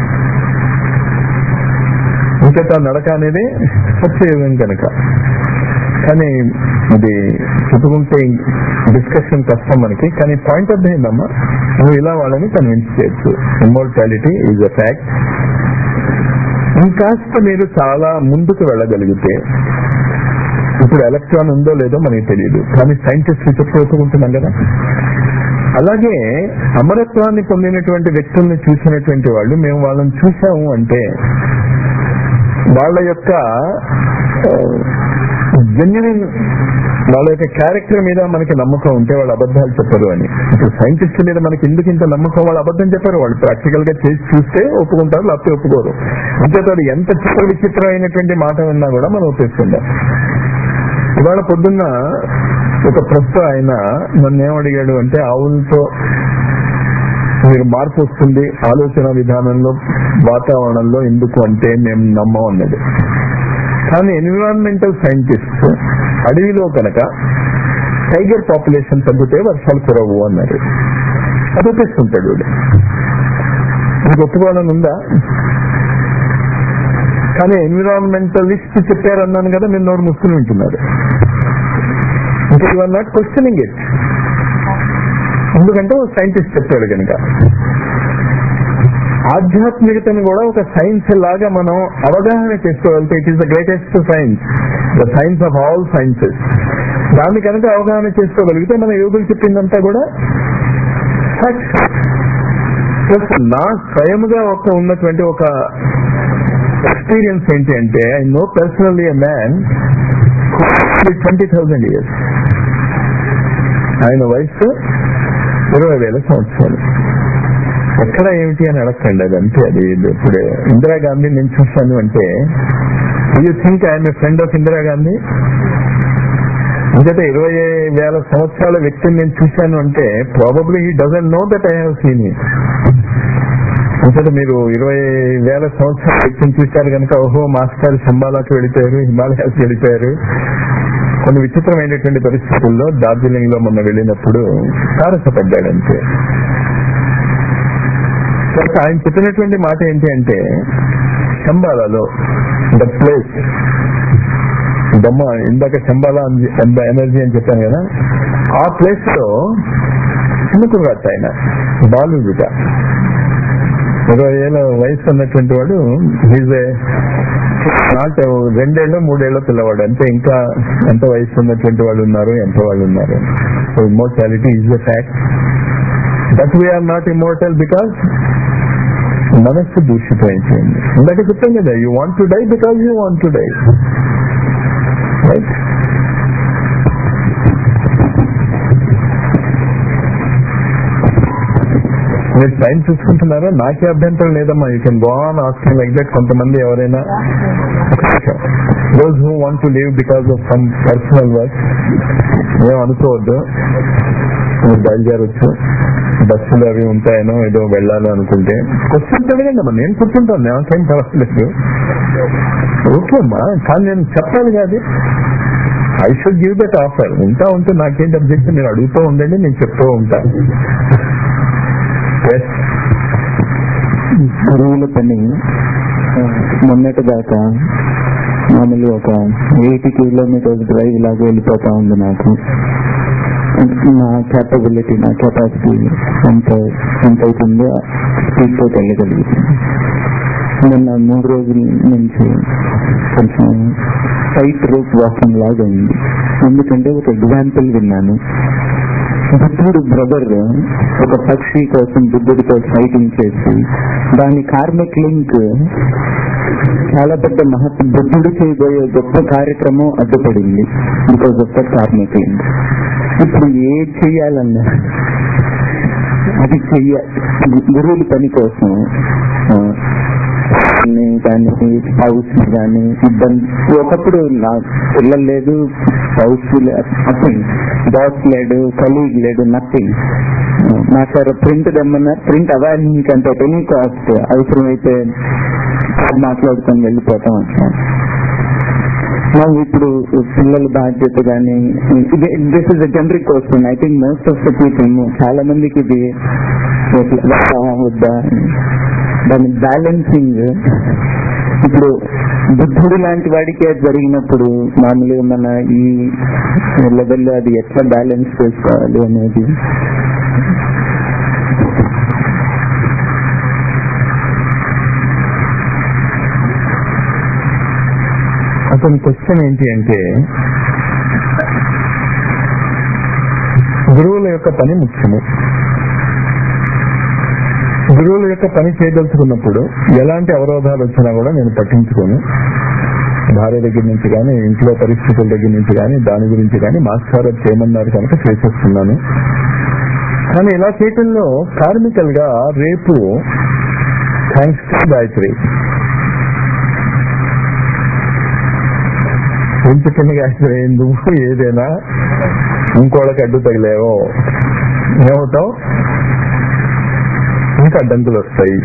C: ఇంకట నడక అనేది సత్యయుగం కనుక కానీ ఇది చెప్పుకుంటే డిస్కషన్ కష్టం మనకి కానీ పాయింట్ ఆఫ్ ఏందమ్మా నువ్వు ఇలా వాళ్ళని కన్విన్స్ చేయొచ్చు ఇమ్మోర్టాలిటీ ఈజ్ అ ఫ్యాక్ట్ ఇంకాస్త మీరు చాలా ముందుకు వెళ్ళగలిగితే ఇప్పుడు ఎలక్ట్రాన్ ఉందో లేదో మనకి తెలియదు కానీ సైంటిస్ట్ చెప్పి ఒప్పుకుంటున్నాం కదా అలాగే అమరత్వాన్ని పొందినటువంటి వ్యక్తుల్ని చూసినటువంటి వాళ్ళు మేము వాళ్ళని చూసాము అంటే వాళ్ళ యొక్క జెన్యున్ వాళ్ళ యొక్క క్యారెక్టర్ మీద మనకి నమ్మకం ఉంటే వాళ్ళు అబద్ధాలు చెప్పరు అని ఇప్పుడు సైంటిస్ట్ మీద మనకి ఎందుకు ఇంత నమ్మకం వాళ్ళు అబద్ధం చెప్పారు వాళ్ళు ప్రాక్టికల్ గా చేసి చూస్తే ఒప్పుకుంటారు లేకపోతే ఒప్పుకోరు అంతేతో అది ఎంత చిత్ర విచిత్రమైనటువంటి మాట విన్నా కూడా మనం ఒప్పేసుకుందాం ఇవాళ పొద్దున్న ఒక ప్రశ్న ఆయన నన్ను ఏమడిగాడు అంటే ఆవులతో మీరు మార్పు వస్తుంది ఆలోచన విధానంలో వాతావరణంలో ఎందుకు అంటే మేము నమ్మం అన్నది కానీ ఎన్విరాన్మెంటల్ సైంటిస్ట్ అడవిలో కనుక టైగర్ పాపులేషన్ తగ్గితే వర్షాలు కురవు అన్నారు అది ఒప్పేసుకుంటాడు వీడు మీకు ఒప్పుకోవాలని ఉందా కానీ ఎన్విరాన్మెంటలిస్ట్ చెప్పారన్నాను కదా మీరు నోరు ముసుకుని ఉంటున్నారు ఇంకా you are not questioning it ఎందుకంటే ఒక సైంటిస్ట్ చెప్పాడు కనుక ఆధ్యాత్మికతను కూడా ఒక సైన్స్ లాగా మనం అవగాహన చేసుకోగలిగితే it is the greatest science the science of all sciences దాన్ని కనుక అవగాహన చేసుకోగలిగితే మన యోగులు చెప్పిందంతా కూడా ప్లస్ నా స్వయముగా ఒక ఉన్నటువంటి ఒక ఎక్స్పీరియన్స్ ఏంటి అంటే I know personally a man twenty thousand years ఆయన వయసు ఇరవై వేల సంవత్సరాలు ఎక్కడ ఏమిటి అని అడగండి అది అంతే అది ఇప్పుడు ఇందిరాగాంధీ నేను చూస్తాను అంటే you think I'm a friend of Indira Gandhi ఇంకైతే ఇరవై వేల సంవత్సరాల వ్యక్తిని నేను చూశాను అంటే probably he doesn't know that I have seen అంతేత మీరు ఇరవై వేల సంవత్సరాల వ్యక్తిని చూశారు కనుక ఓహో మాస్టర్ శంబాలాకి వెళ్ళిపోయారు హిమాలయాలకు వెళ్ళిపోయారు కొన్ని విచిత్రమైనటువంటి పరిస్థితుల్లో డార్జిలింగ్ లో మొన్న వెళ్ళినప్పుడు తారసపడ్డాడు అంతే కాబట్టి ఆయన చెప్పినటువంటి మాట ఏంటి అంటే శంబాలలో ద ప్లేస్ బొమ్మ ఇందాక శంబాల ఎంత ఎనర్జీ అని చెప్పాను కదా ఆ ప్లేస్ లో చిన్న కుర్రాట ఆయన బాలుడుట ఇరవై ఏళ్ళ వయసు ఉన్నటువంటి వాడు హీజ్ నాట్ రెండేళ్ళు మూడేళ్ళ పిల్లవాడు అంటే ఇంకా ఎంత వయసు ఉన్నటువంటి వాళ్ళు ఉన్నారు ఎంత వాళ్ళు ఉన్నారు so immortality is the fact that we're not immortal because మనస్సు దూషితమైపోయింది ఇందాక చెప్పాం కదా you want to die because you want to die right మీరు టైం చూసుకుంటున్నారా నాకే అభ్యంతరం లేదమ్మా you can go on asking like that కొంతమంది ఎవరైనా those who want to live because of some personal work ఏం అనుకోవద్దు మీరు బయలుదేరొచ్చు బస్సులు అవి ఉంటాయనో ఏదో వెళ్ళాలి అనుకుంటే క్వశ్చన్స్ అడగండి అమ్మా నేను కూర్చుంటాను నాకేం పర్వాలేదు ఓకే అమ్మా కానీ నేను చెప్పాలి కాదు I should give that offer ఉంటా ఉంటే నాకేంటి అబ్జెక్షన్ మీరు అడుగుతూ ఉండండి నేను చెప్తూ ఉంటా Yes.
A: గురువుల పని ఆ, మొన్నటి దాకా మామూలుగా ఒక ఎయిటీ కిలోమీటర్స్ డ్రైవ్ లాగా వెళ్ళిపోతా ఉంది నాకు నా క్యాపబిలిటీ నా కెపాసిటీ ఎంత ఎంత అవుతుందో స్పీడ్ తో వెళ్ళగలుగుతుంది నిన్న మూడు రోజుల నుంచి కొంచెం టైట్ రూప్ వాకింగ్ లాగా ఉంది ఎందుకంటే ఒక ఎగ్జాంపుల్ విన్నాను బుద్ధుడు బ్రదర్ ఒక పక్షి కోసం బుద్ధుడితో ఫైటింగ్ చేసి దాని కార్మిక్ లింక్ చాలా పెద్ద మహత్ బుద్ధుడు చేయబోయే గొప్ప కార్యక్రమం అడ్డుపడింది because of the karmic link ఇప్పుడు ఏ చెయ్యాలన్నా అది చెయ్య గురువుల పని కోసం ఆ, దాన్ని కానీ స్పౌస్ కానీ ఇబ్బంది ఒకప్పుడు నా పిల్లలు లేదు స్పౌస్ నథింగ్ బాస్ లేడు కలీగ్ లేడు నథింగ్ మాస్టర్ ప్రింట్ దమ్మన్నారు ప్రింట్ అవ్వాలి అంటే ఎనీ కాస్ట్ అవసరమైతే మాట్లాడుకొని వెళ్ళిపోతాం అంటున్నాను మనం ఇప్పుడు పిల్లల బాధ్యత కానీ this is generic question I think most of the people చాలా మందికి ఇది ఎట్లా వద్దా దాని బ్యాలెన్సింగ్ ఇప్పుడు బుద్ధుడు లాంటి వాడికి అది జరిగినప్పుడు మామూలుగా మన ఈ లెవెల్లో అది ఎట్లా బ్యాలెన్స్ చేసుకోవాలి అనేది
C: అతని క్వశ్చన్ ఏంటి అంటే గురువుల యొక్క పని ముఖ్యము గురువుల యొక్క పని చేయదలుచుకున్నప్పుడు ఎలాంటి అవరోధాలు వచ్చినా కూడా నేను పట్టించుకోను భార్య దగ్గర నుంచి కానీ ఇంట్లో పరిస్థితుల దగ్గర నుంచి కానీ దాని గురించి కానీ మాస్టర్ అది చేయమన్నారు కనుక చేసేస్తున్నాను కానీ ఇలా చేయటంలో కార్మికల్ గా రేపు థ్యాంక్స్ టు గాయత్రి ఏం చెప్పండి గాయత్రి నువ్వు ఏదైనా ఇంకోళ్ళకి అడ్డు తగిలేవో ఏమవుతావు ఇంకా అడ్డంకులు వస్తాయి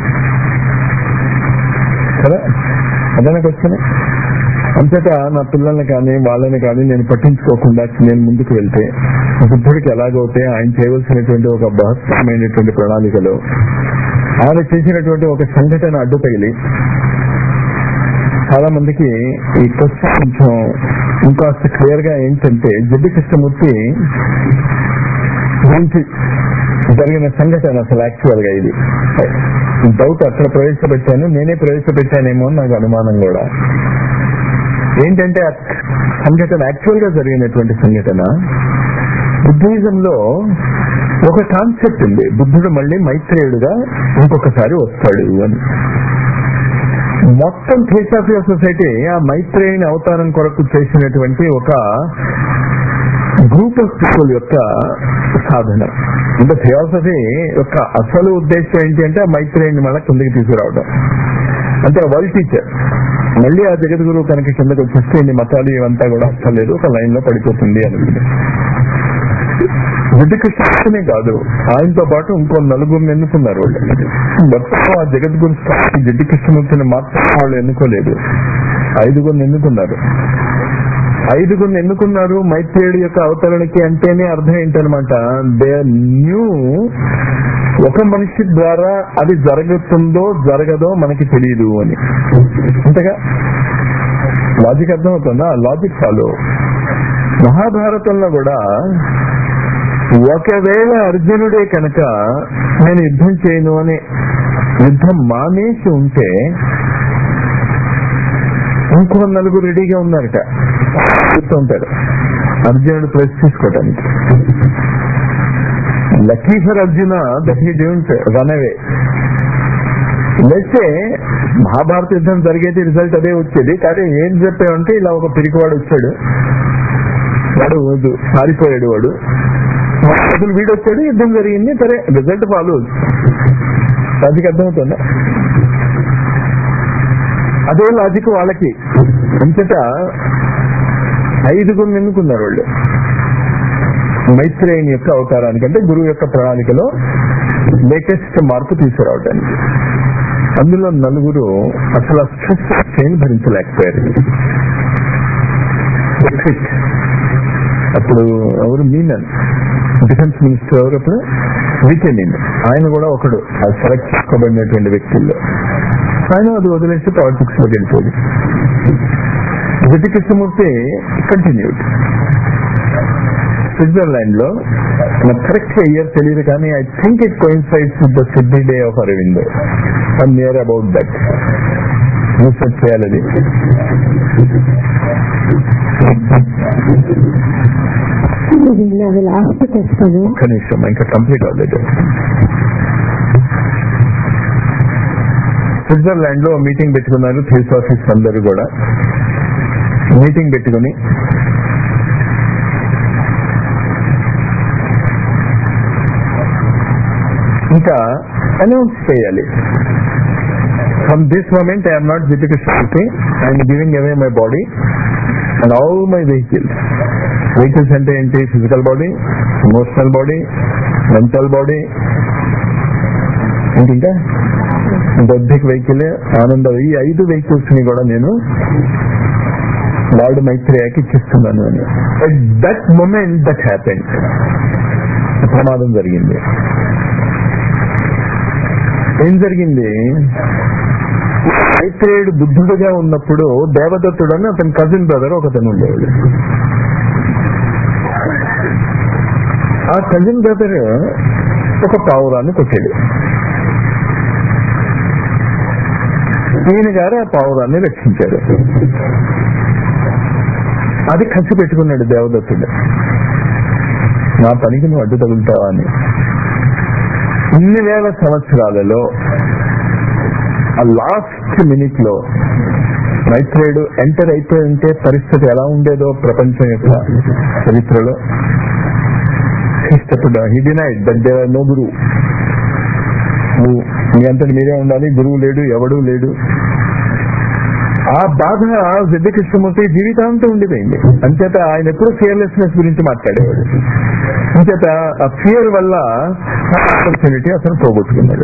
C: కదా అదనకు వచ్చినాయి అంతటా నా పిల్లల్ని కానీ వాళ్ళని కానీ నేను పట్టించుకోకుండా నేను ముందుకు వెళ్తే బుద్ధుడికి ఎలాగైతే ఆయన చేయవలసినటువంటి ఒక బహత్తరమైనటువంటి ప్రణాళికలో ఆయన చేసినటువంటి ఒక సంఘటన అడ్డు తగిలి చాలా మందికి ఈ క్వశ్చన్ కొంచెం ఇంకాస్త క్లియర్ గా ఏంటంటే జడ్డి కృష్ణమూర్తి గురించి జరిగిన సంఘటన అసలు యాక్చువల్ గా ఇది డౌట్ అక్కడ ప్రవేశపెట్టాను నేనే ప్రవేశపెట్టానేమో అని నాకు అనుమానం కూడా ఏంటంటే ఆ సంఘటన యాక్చువల్ గా జరిగినటువంటి సంఘటన బుద్ధిజంలో ఒక కాన్సెప్ట్ ఉంది బుద్ధుడు మళ్ళీ మైత్రేయుడుగా ఇంకొకసారి వస్తాడు అని మొత్తం థియోసాఫియా సొసైటీ ఆ మైత్రేయుని అవతారం కొరకు చేసినటువంటి ఒక గ్రూప్ ఆఫ్ పీపుల్ యొక్క సాధన అంటే థియోసఫీ యొక్క అసలు ఉద్దేశం ఏంటి అంటే ఆ మైత్రేయుని మళ్ళీ కిందకి తీసుకురావడం అంటే వరల్డ్ టీచర్ మళ్ళీ ఆ జగద్గురువు కనుక కిందకి వచ్చేస్తే ఇన్ని మతాలు ఇవంతా కూడా అక్కర్లేదు ఒక లైన్ లో పడిపోతుంది అనుకుంది కృష్ణనే కాదు ఆయనతో పాటు ఇంకో నలుగురిని ఎన్నుకున్నారు వాళ్ళు మొత్తం ఆ జగద్గురు స్థాయి జిడ్డి కృష్ణమూర్తిని మాత్రం వాళ్ళు ఎన్నుకోలేదు ఐదుగురిని ఎన్నుకున్నారు ఐదుగురిని ఎన్నుకున్నారు మైత్రేయుడి యొక్క అవతరణకి అంటేనే అర్థం ఏంటనమాట దే న్యూ ఒక మనిషి ద్వారా అది జరుగుతుందో జరగదో మనకి తెలియదు అని అంతేగా లాజిక్ అర్థమవుతుందా లాజిక్ ఫాలో మహాభారతంలో కూడా ఒకవేళ అర్జునుడే కనుక నేను యుద్ధం చేయను అని యుద్ధం మానేసి ఉంటే ఇంకో నలుగురు రెడీగా ఉన్నారట చూస్తూ ఉంటారు అర్జునుడు ప్రెస్ తీసుకోవటానికి lucky for Arjuna that he don't run away లేస్తే మహాభారత యుద్ధం జరిగేది రిజల్ట్ అదే వచ్చేది కానీ ఏం చెప్పామంటే ఇలా ఒక పిరికివాడు వచ్చాడు వాడు వద్దు, పారిపోయాడు వాడు అసలు వీడు వచ్చాడు యుద్ధం జరిగింది సరే రిజల్ట్ ఫాలో లాజిక్ అర్థమవుతుందా అదే లాజిక్ వాళ్ళకి అంతటా ఐదుగురు ఎన్నుకున్నారు వాళ్ళు మైత్రేయుని యొక్క అవతారానికి అంటే గురువు యొక్క ప్రణాళికలో లేటెస్ట్ మార్పు తీసుకురావడానికి అందులో నలుగురు అసలు ఆ స్ట్రెస్ చైన్ భరించలేకపోయారు Fit. అప్పుడు ఎవరు మీనన్ డిఫెన్స్ మినిస్టర్ ఎవరు అప్పుడు వీకెండ్ ఆయన కూడా ఒకడు ఆ సెలెక్ట్ చేసుకోబడినటువంటి వ్యక్తుల్లో ఆయన అది వదిలేసి పాలిటిక్స్ లోకి వెళ్ళిపోయింది జిటి కృష్ణమూర్తి కంటిన్యూడ్ స్విట్జర్లాండ్ లో నాకు కరెక్ట్ గా ఇయర్ తెలియదు కానీ I think it coincides with the Siddhi day of Aravind one year about that research చేయాలి అది
F: ఇది నాది లాస్ట్ టెస్ట్ అది
C: ఒక్క నిమిషం ఇంకా కంప్లీట్ అవ్వలేదు స్విట్జర్లాండ్ లో మీటింగ్ పెట్టుకున్నారు థియోసాఫిస్ట్ అందరూ కూడా మీటింగ్ పెట్టుకుని ఇంకా అనౌన్స్ చేయాలి from this moment I'm not G T Krishnamurthy I'm giving away my body and all my vehicles vehicles అంటే ఏంటి physical body emotional body mental body ఏంటి ఇంకా బౌద్ధిక్ వెహికల్ ఆనంద ఈ ఐదు వెహికల్స్ ని కూడా నేను లార్డ్ మైత్రేయకి ఇచ్చిస్తున్నాను అని at that moment that happened ప్రమాదం జరిగింది ఏం జరిగింది మైత్రేయుడు బుద్ధుడుగా ఉన్నప్పుడు దేవదత్తుడు అని అతని కజిన్ బ్రదర్ ఒకతను ఉండేవాడు ఆ కజిన్ బ్రదర్ ఒక పావురాన్ని కొట్టాడు ఈయన గారు ఆ పావురాన్ని రక్షించాడు అది ఖర్చు పెట్టుకున్నాడు దేవదత్తుడు నా పనికి నువ్వు అడ్డు తగులుతావా అని ఇన్ని వేల సంవత్సరాలలో ఆ లాస్ట్ మినిట్ లో మైత్రేయుడు ఎంటర్ అయిపోయి ఉంటే పరిస్థితి ఎలా ఉండేదో ప్రపంచం యొక్క చరిత్రలో ఇష్టపడ్డా he denied that they know గురువు నువ్వు మీ అంతటి మీరే ఉండాలి గురువు లేడు ఎవడూ లేడు ఆ బాధ సిద్ధ కృష్ణమూర్తి జీవితాంతం ఉండిపోయింది అంచేత ఆయన ఎప్పుడు ఫియర్లెస్నెస్ గురించి మాట్లాడేవాడు అంచేత ఆ ఫియర్ వల్ల ఆపర్చునిటీ అతను పోగొట్టుకున్నాడు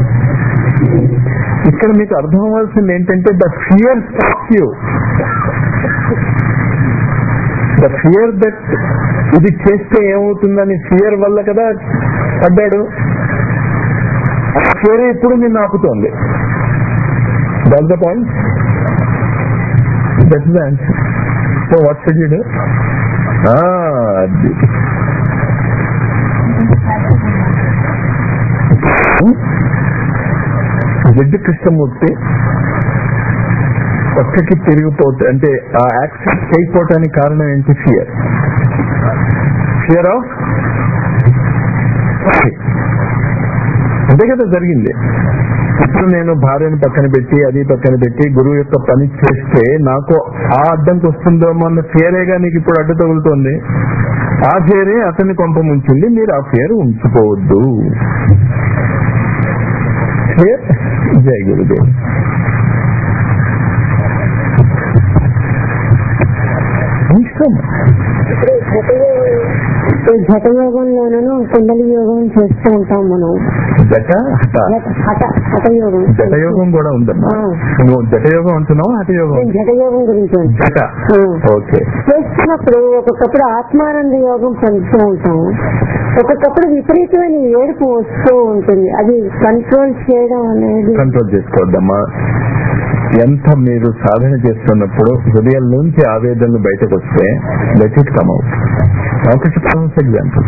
C: ఇక్కడ మీకు అర్థం అవ్వాల్సింది ఏంటంటే the fear stops you the fear that ఇది చేస్తే ఏమవుతుందని ఫియర్ వల్ల కదా పడ్డాడు ఆ ఫియర్ ఇప్పుడు నిన్ను ఆపుతోంది that the point that the answer so what should you do అది రెడ్డి కృష్ణమూర్తి పక్కకి తిరిగిపోతే అంటే ఆ యాక్సెప్ట్ చేయకపోవటానికి కారణం ఏంటి ఫియర్ ఫియర్ ఆఫ్ అంతే కదా జరిగింది ఇప్పుడు నేను భార్యను పక్కన పెట్టి అది పక్కన పెట్టి గురువు యొక్క పని చేస్తే నాకు ఆ అడ్డంకి వస్తుందేమో అన్న ఫియరేగా నీకు ఇప్పుడు అడ్డు తగులుతోంది ఆ ఫియరే అతన్ని కొంప ముంచింది మీరు ఆ ఫియర్ ఉంచుకోవద్దు ఫియర్ జై గురుదేవ్ ఇష్టం
F: ఈ ఘట యోగంలోనూ కుండలి యోగం చేస్తూ ఉంటాం మనం
C: జట హఠ
F: హఠ హఠ యోగం
C: జటయోగం కూడా ఉందమ్మా
F: ఆ.
C: నువ్వు జటయోగం అంటున్నావు హఠయోగం
F: నేను ఘట యోగం గురించి అంటున్నా.
C: జట
F: ఆ.
C: ఓకే
F: చేస్తున్నప్పుడు ఒక్కొక్కప్పుడు ఆత్మానంద యోగం పొందుతూ ఉంటాము ఒక్కొక్కప్పుడు విపరీతమైన ఏడుపు వస్తూ ఉంటుంది అది కంట్రోల్ చేయడం అనేది
C: కంట్రోల్ చేసుకోవద్దమ్మా ఎంత మీరు సాధన చేస్తున్నప్పుడు హృదయం నుంచి ఆవేదనలు బయటకు వస్తే let it come out Ramakrishna Paramahamsa example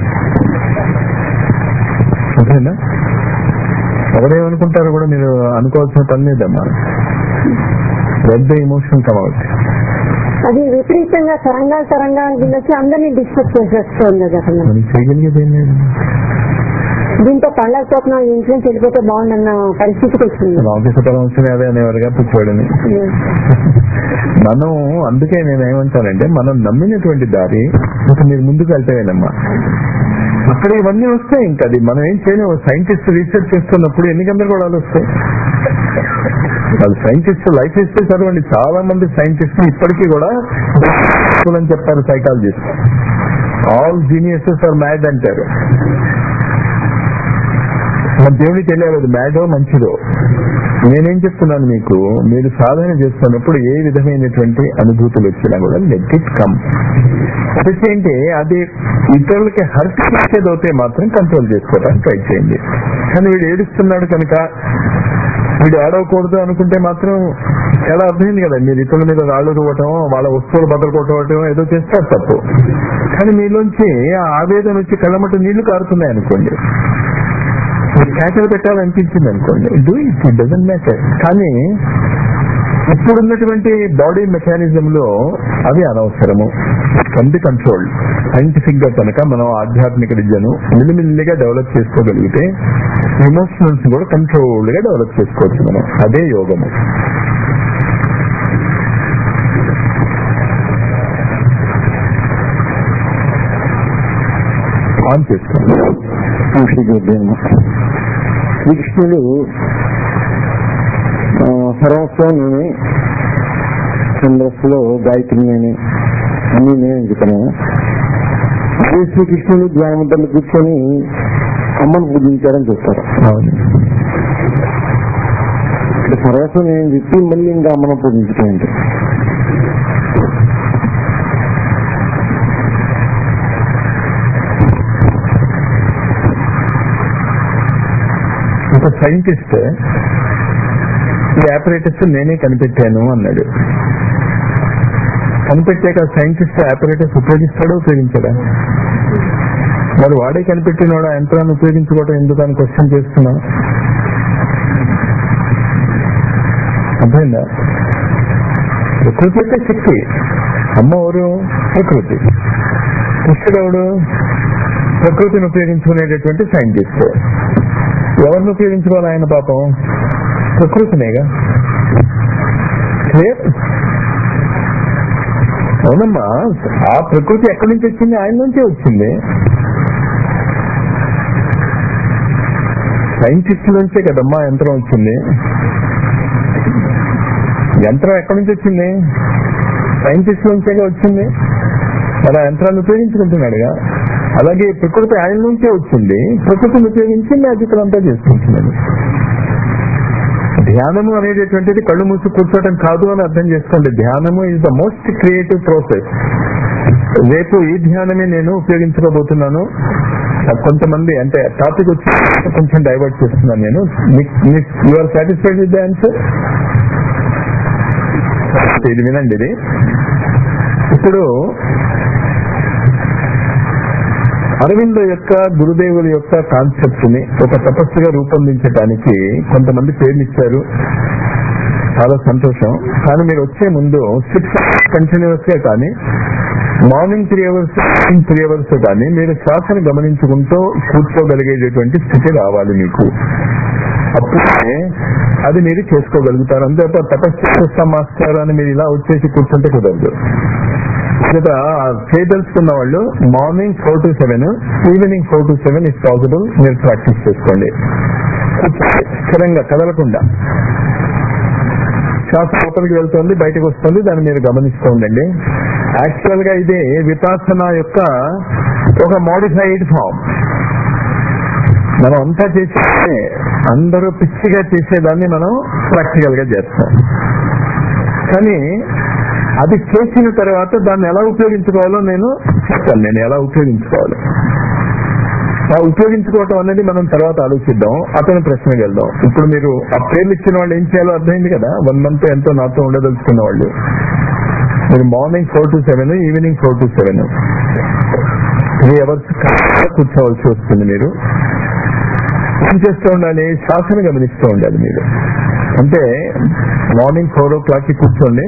C: ఓకేనా ఎవరేమనుకుంటారో కూడా మీరు అనుకోవాల్సిన పని లేదమ్మా let the emotion come out
F: అది విపరీతంగా తరంగాలు తరంగాలు కిందొచ్చి అందరినీ డిస్టర్బ్ చేసేస్తుంది అది అసలు
C: మనం చేయగలిగేది ఏం లేదు
F: దీంతో పళ్ళకపోతున్నాం ఇంట్లో నుంచి వెళ్ళిపోతే బాగుండన్న పరిస్థితికి వచ్చింది
C: రామకృష్ణ పరమహంసని అదే అనేవారుగా పుచ్చువాడని మనం అందుకే నేను ఏమంటానంటే మనం నమ్మినటువంటి దారి ఇంకా మీరు ముందుకు వెళ్తావేనమ్మా అక్కడ ఇవన్నీ వస్తాయి ఇంకా అది మనం ఏం చేయలేము సైంటిస్ట్ రీసెర్చ్ చేస్తున్నప్పుడు ఎన్ని గందరగోళాలు వస్తాయి వాళ్ళు సైంటిస్ట్ లైఫ్ హిస్టరీ చదవండి చాలా మంది సైంటిస్ట్ ఇప్పటికీ కూడా అని చెప్తారు psychologist all geniuses are mad అంటారు మన దేవుడికి తెలియాలి అది మ్యాడో మంచిదో నేనేం చెప్తున్నాను మీకు మీరు సాధన చేస్తున్నప్పుడు ఏ విధమైనటువంటి అనుభూతులు వచ్చినా కూడా లెట్ ఇట్ కమ్ ఏంటి అది ఇతరులకి హర్ట్ చేసేదవుతే మాత్రం కంట్రోల్ చేసుకోవడానికి ట్రై చేయండి కానీ వీడు ఏడుస్తున్నాడు కనుక వీడు ఏడవకూడదు అనుకుంటే మాత్రం చాలా అర్థమైంది కదా మీరు ఇతరుల మీద రాళ్ళు రువ్వటం వాళ్ళ వస్తువులు బదలుకోవటం ఏదో చేస్తారు తప్పు కానీ మీలోంచి ఆ ఆవేదన వచ్చి కళ్ళమట్టు నీళ్లు కారుతున్నాయి అనుకోండి మీరు కేకలు పెట్టాలనిపించింది అనుకోండి do it it doesn't matter కానీ ఇప్పుడున్నటువంటి బాడీ మెకానిజం లో అవి అనవసరము కెన్ బి కంట్రోల్ సైంటిఫిక్ గా కనుక మనం ఆధ్యాత్మిక విద్యను మిల్లిమిల్లిగా డెవలప్ చేసుకోగలిగితే ఎమోషనల్స్ కూడా కంట్రోల్ గా డెవలప్ చేసుకోవచ్చు మనం అదే యోగము ఆన్ చేసుకోండి
A: చూద్దాము శ్రీకృష్ణుడు ఆ, సర్వస్వం నేనే చంద్రస్సులో గాయత్రి నేనే అన్ని నేనే చెప్తున్నాను అదే శ్రీకృష్ణుడు జ్ఞానముద్దలు కూర్చొని అమ్మను పూజించారని చెప్తారు
C: అవును
A: ఇక్కడ సర్వస్వం నేను చెప్పి మళ్ళీ ఇంకా అమ్మను పూజించడం ఏంటి
C: ఒక సైంటిస్ట్ ఈ ఆపరేటర్స్ నేనే కనిపెట్టాను అన్నాడు కనిపెట్టాక సైంటిస్ట్ ఆపరేటర్స్ ఉపయోగిస్తాడా ఉపయోగించడా మరి వాడే కనిపెట్టినోడు ఆ యంత్రాన్ని ఉపయోగించుకోవడం ఎందుకు అని క్వశ్చన్ చేస్తున్నా అర్థమైందా ప్రకృతి యొక్క శక్తి అమ్మ ఎవరు ప్రకృతి కృష్ణుడు ప్రకృతిని ఉపయోగించుకునేటటువంటి సైంటిస్ట్ ఎవరిని ఉపయోగించుకోవాలి ఆయన పాపం ప్రకృతినేగా క్లియర్ అవునమ్మా ఆ ప్రకృతి ఎక్కడి నుంచి వచ్చింది ఆయన నుంచే వచ్చింది సైంటిస్ట్ నుంచే కదమ్మా యంత్రం వచ్చింది యంత్రం ఎక్కడి నుంచి వచ్చింది సైంటిస్ట్ నుంచేగా వచ్చింది మరి ఆ యంత్రాన్ని ఉపయోగించుకుంటున్నాడుగా అలాగే ప్రకృతి ఆయన నుంచే వచ్చింది ప్రకృతిని ఉపయోగించి మ్యాజిక్ అంతా చేసుకుంటున్నాడు ధ్యానము అనేటటువంటిది కళ్ళు మూసి కూర్చోవడం కాదు అని అర్థం చేసుకోండి ధ్యానము is the most creative process రేపు ఈ ధ్యానమే నేను ఉపయోగించుకోబోతున్నాను కొంతమంది అంటే టాపిక్ వచ్చి కొంచెం డైవర్ట్ చేస్తున్నాను నేను you are satisfied with the answer ఇది వినండి ఇది ఇప్పుడు అరవింద యొక్క గురుదేవుల యొక్క కాన్సెప్ట్ ని ఒక తపస్సుగా రూపొందించడానికి కొంతమంది పేర్లు ఇచ్చారు చాలా సంతోషం కానీ మీరు వచ్చే ముందు సిక్స్ అవర్స్ కంటిన్యూస్ గా కానీ morning three hours evening three hours కానీ మీరు శ్వాసను గమనించుకుంటూ కూర్చోగలిగేటటువంటి స్థితి రావాలి మీకు అప్పుడే అది మీరు చేసుకోగలుగుతారు అంతే తప్ప తపస్సు చేస్తాం మాస్టర్ అని మీరు ఇలా వచ్చేసి కూర్చుంటే కుదరదు ఇక్కడ చేయదలుచుకున్న వాళ్ళు morning four to seven evening four to seven is possible మీరు ప్రాక్టీస్ చేసుకోండి కూర్చోండి. స్థిరంగా కదలకుండా శ్వాస లోపలికి వెళ్తుంది బయటకు వస్తుంది దాన్ని మీరు గమనిస్తూ ఉండండి యాక్చువల్ గా ఇది విపాసన యొక్క ఒక మోడిఫైడ్ ఫామ్ మనం అంతా చేసే అందరూ పిచ్చిగా చేసేదాన్ని మనం ప్రాక్టికల్ గా చేస్తాం కానీ అది చేసిన తర్వాత దాన్ని ఎలా ఉపయోగించుకోవాలో నేను చెప్తాను నేను ఎలా ఉపయోగించుకోవాలి ఆ ఉపయోగించుకోవటం అనేది మనం తర్వాత ఆలోచిద్దాం అతని ప్రశ్నకి వెళ్దాం ఇప్పుడు మీరు ఆ పేర్లు ఇచ్చిన వాళ్ళు ఏం చేయాలో అర్థమైంది కదా వన్ మంత్ ఎంతో నాతో ఉండదలుచుకున్న వాళ్ళు మీరు morning four to seven evening four to seven three hours కూర్చోవలసి వస్తుంది మీరు ఏం చేస్తూ ఉండాలి శ్వాసను గమనిస్తూ ఉండాలి మీరు అంటే మార్నింగ్ ఫోర్ ఓ క్లాక్ కి కూర్చోండి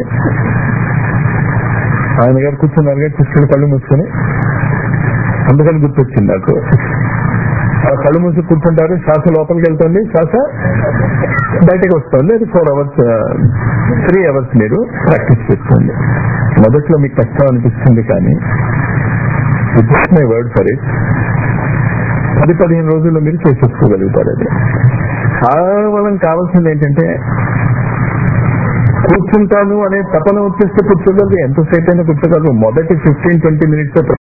C: ఆయన గారు కూర్చున్నారు గారు కృష్ణుడు కళ్ళు మూసుకొని అందుకని గుర్తొచ్చింది నాకు ఆ కళ్ళు మూసి కూర్చుంటారు శ్వాస లోపలికి వెళ్తుంది శ్వాస బయటకు వస్తుంది అది ఫోర్ అవర్స్ త్రీ అవర్స్ మీరు ప్రాక్టీస్ చేసుకోండి మొదట్లో మీకు కష్టం అనిపిస్తుంది కానీ it's my word for it పది పదిహేను రోజుల్లో మీరు చేసేసుకోగలుగుతారు అది కేవలం కావాల్సింది ఏంటంటే కూర్చుంటాను అనే తపన వచ్చేస్తే కూర్చోగలరు ఎంతసేపు అయినా కూర్చోగలరు మొదటి ఫిఫ్టీన్ ట్వంటీ మినిట్స్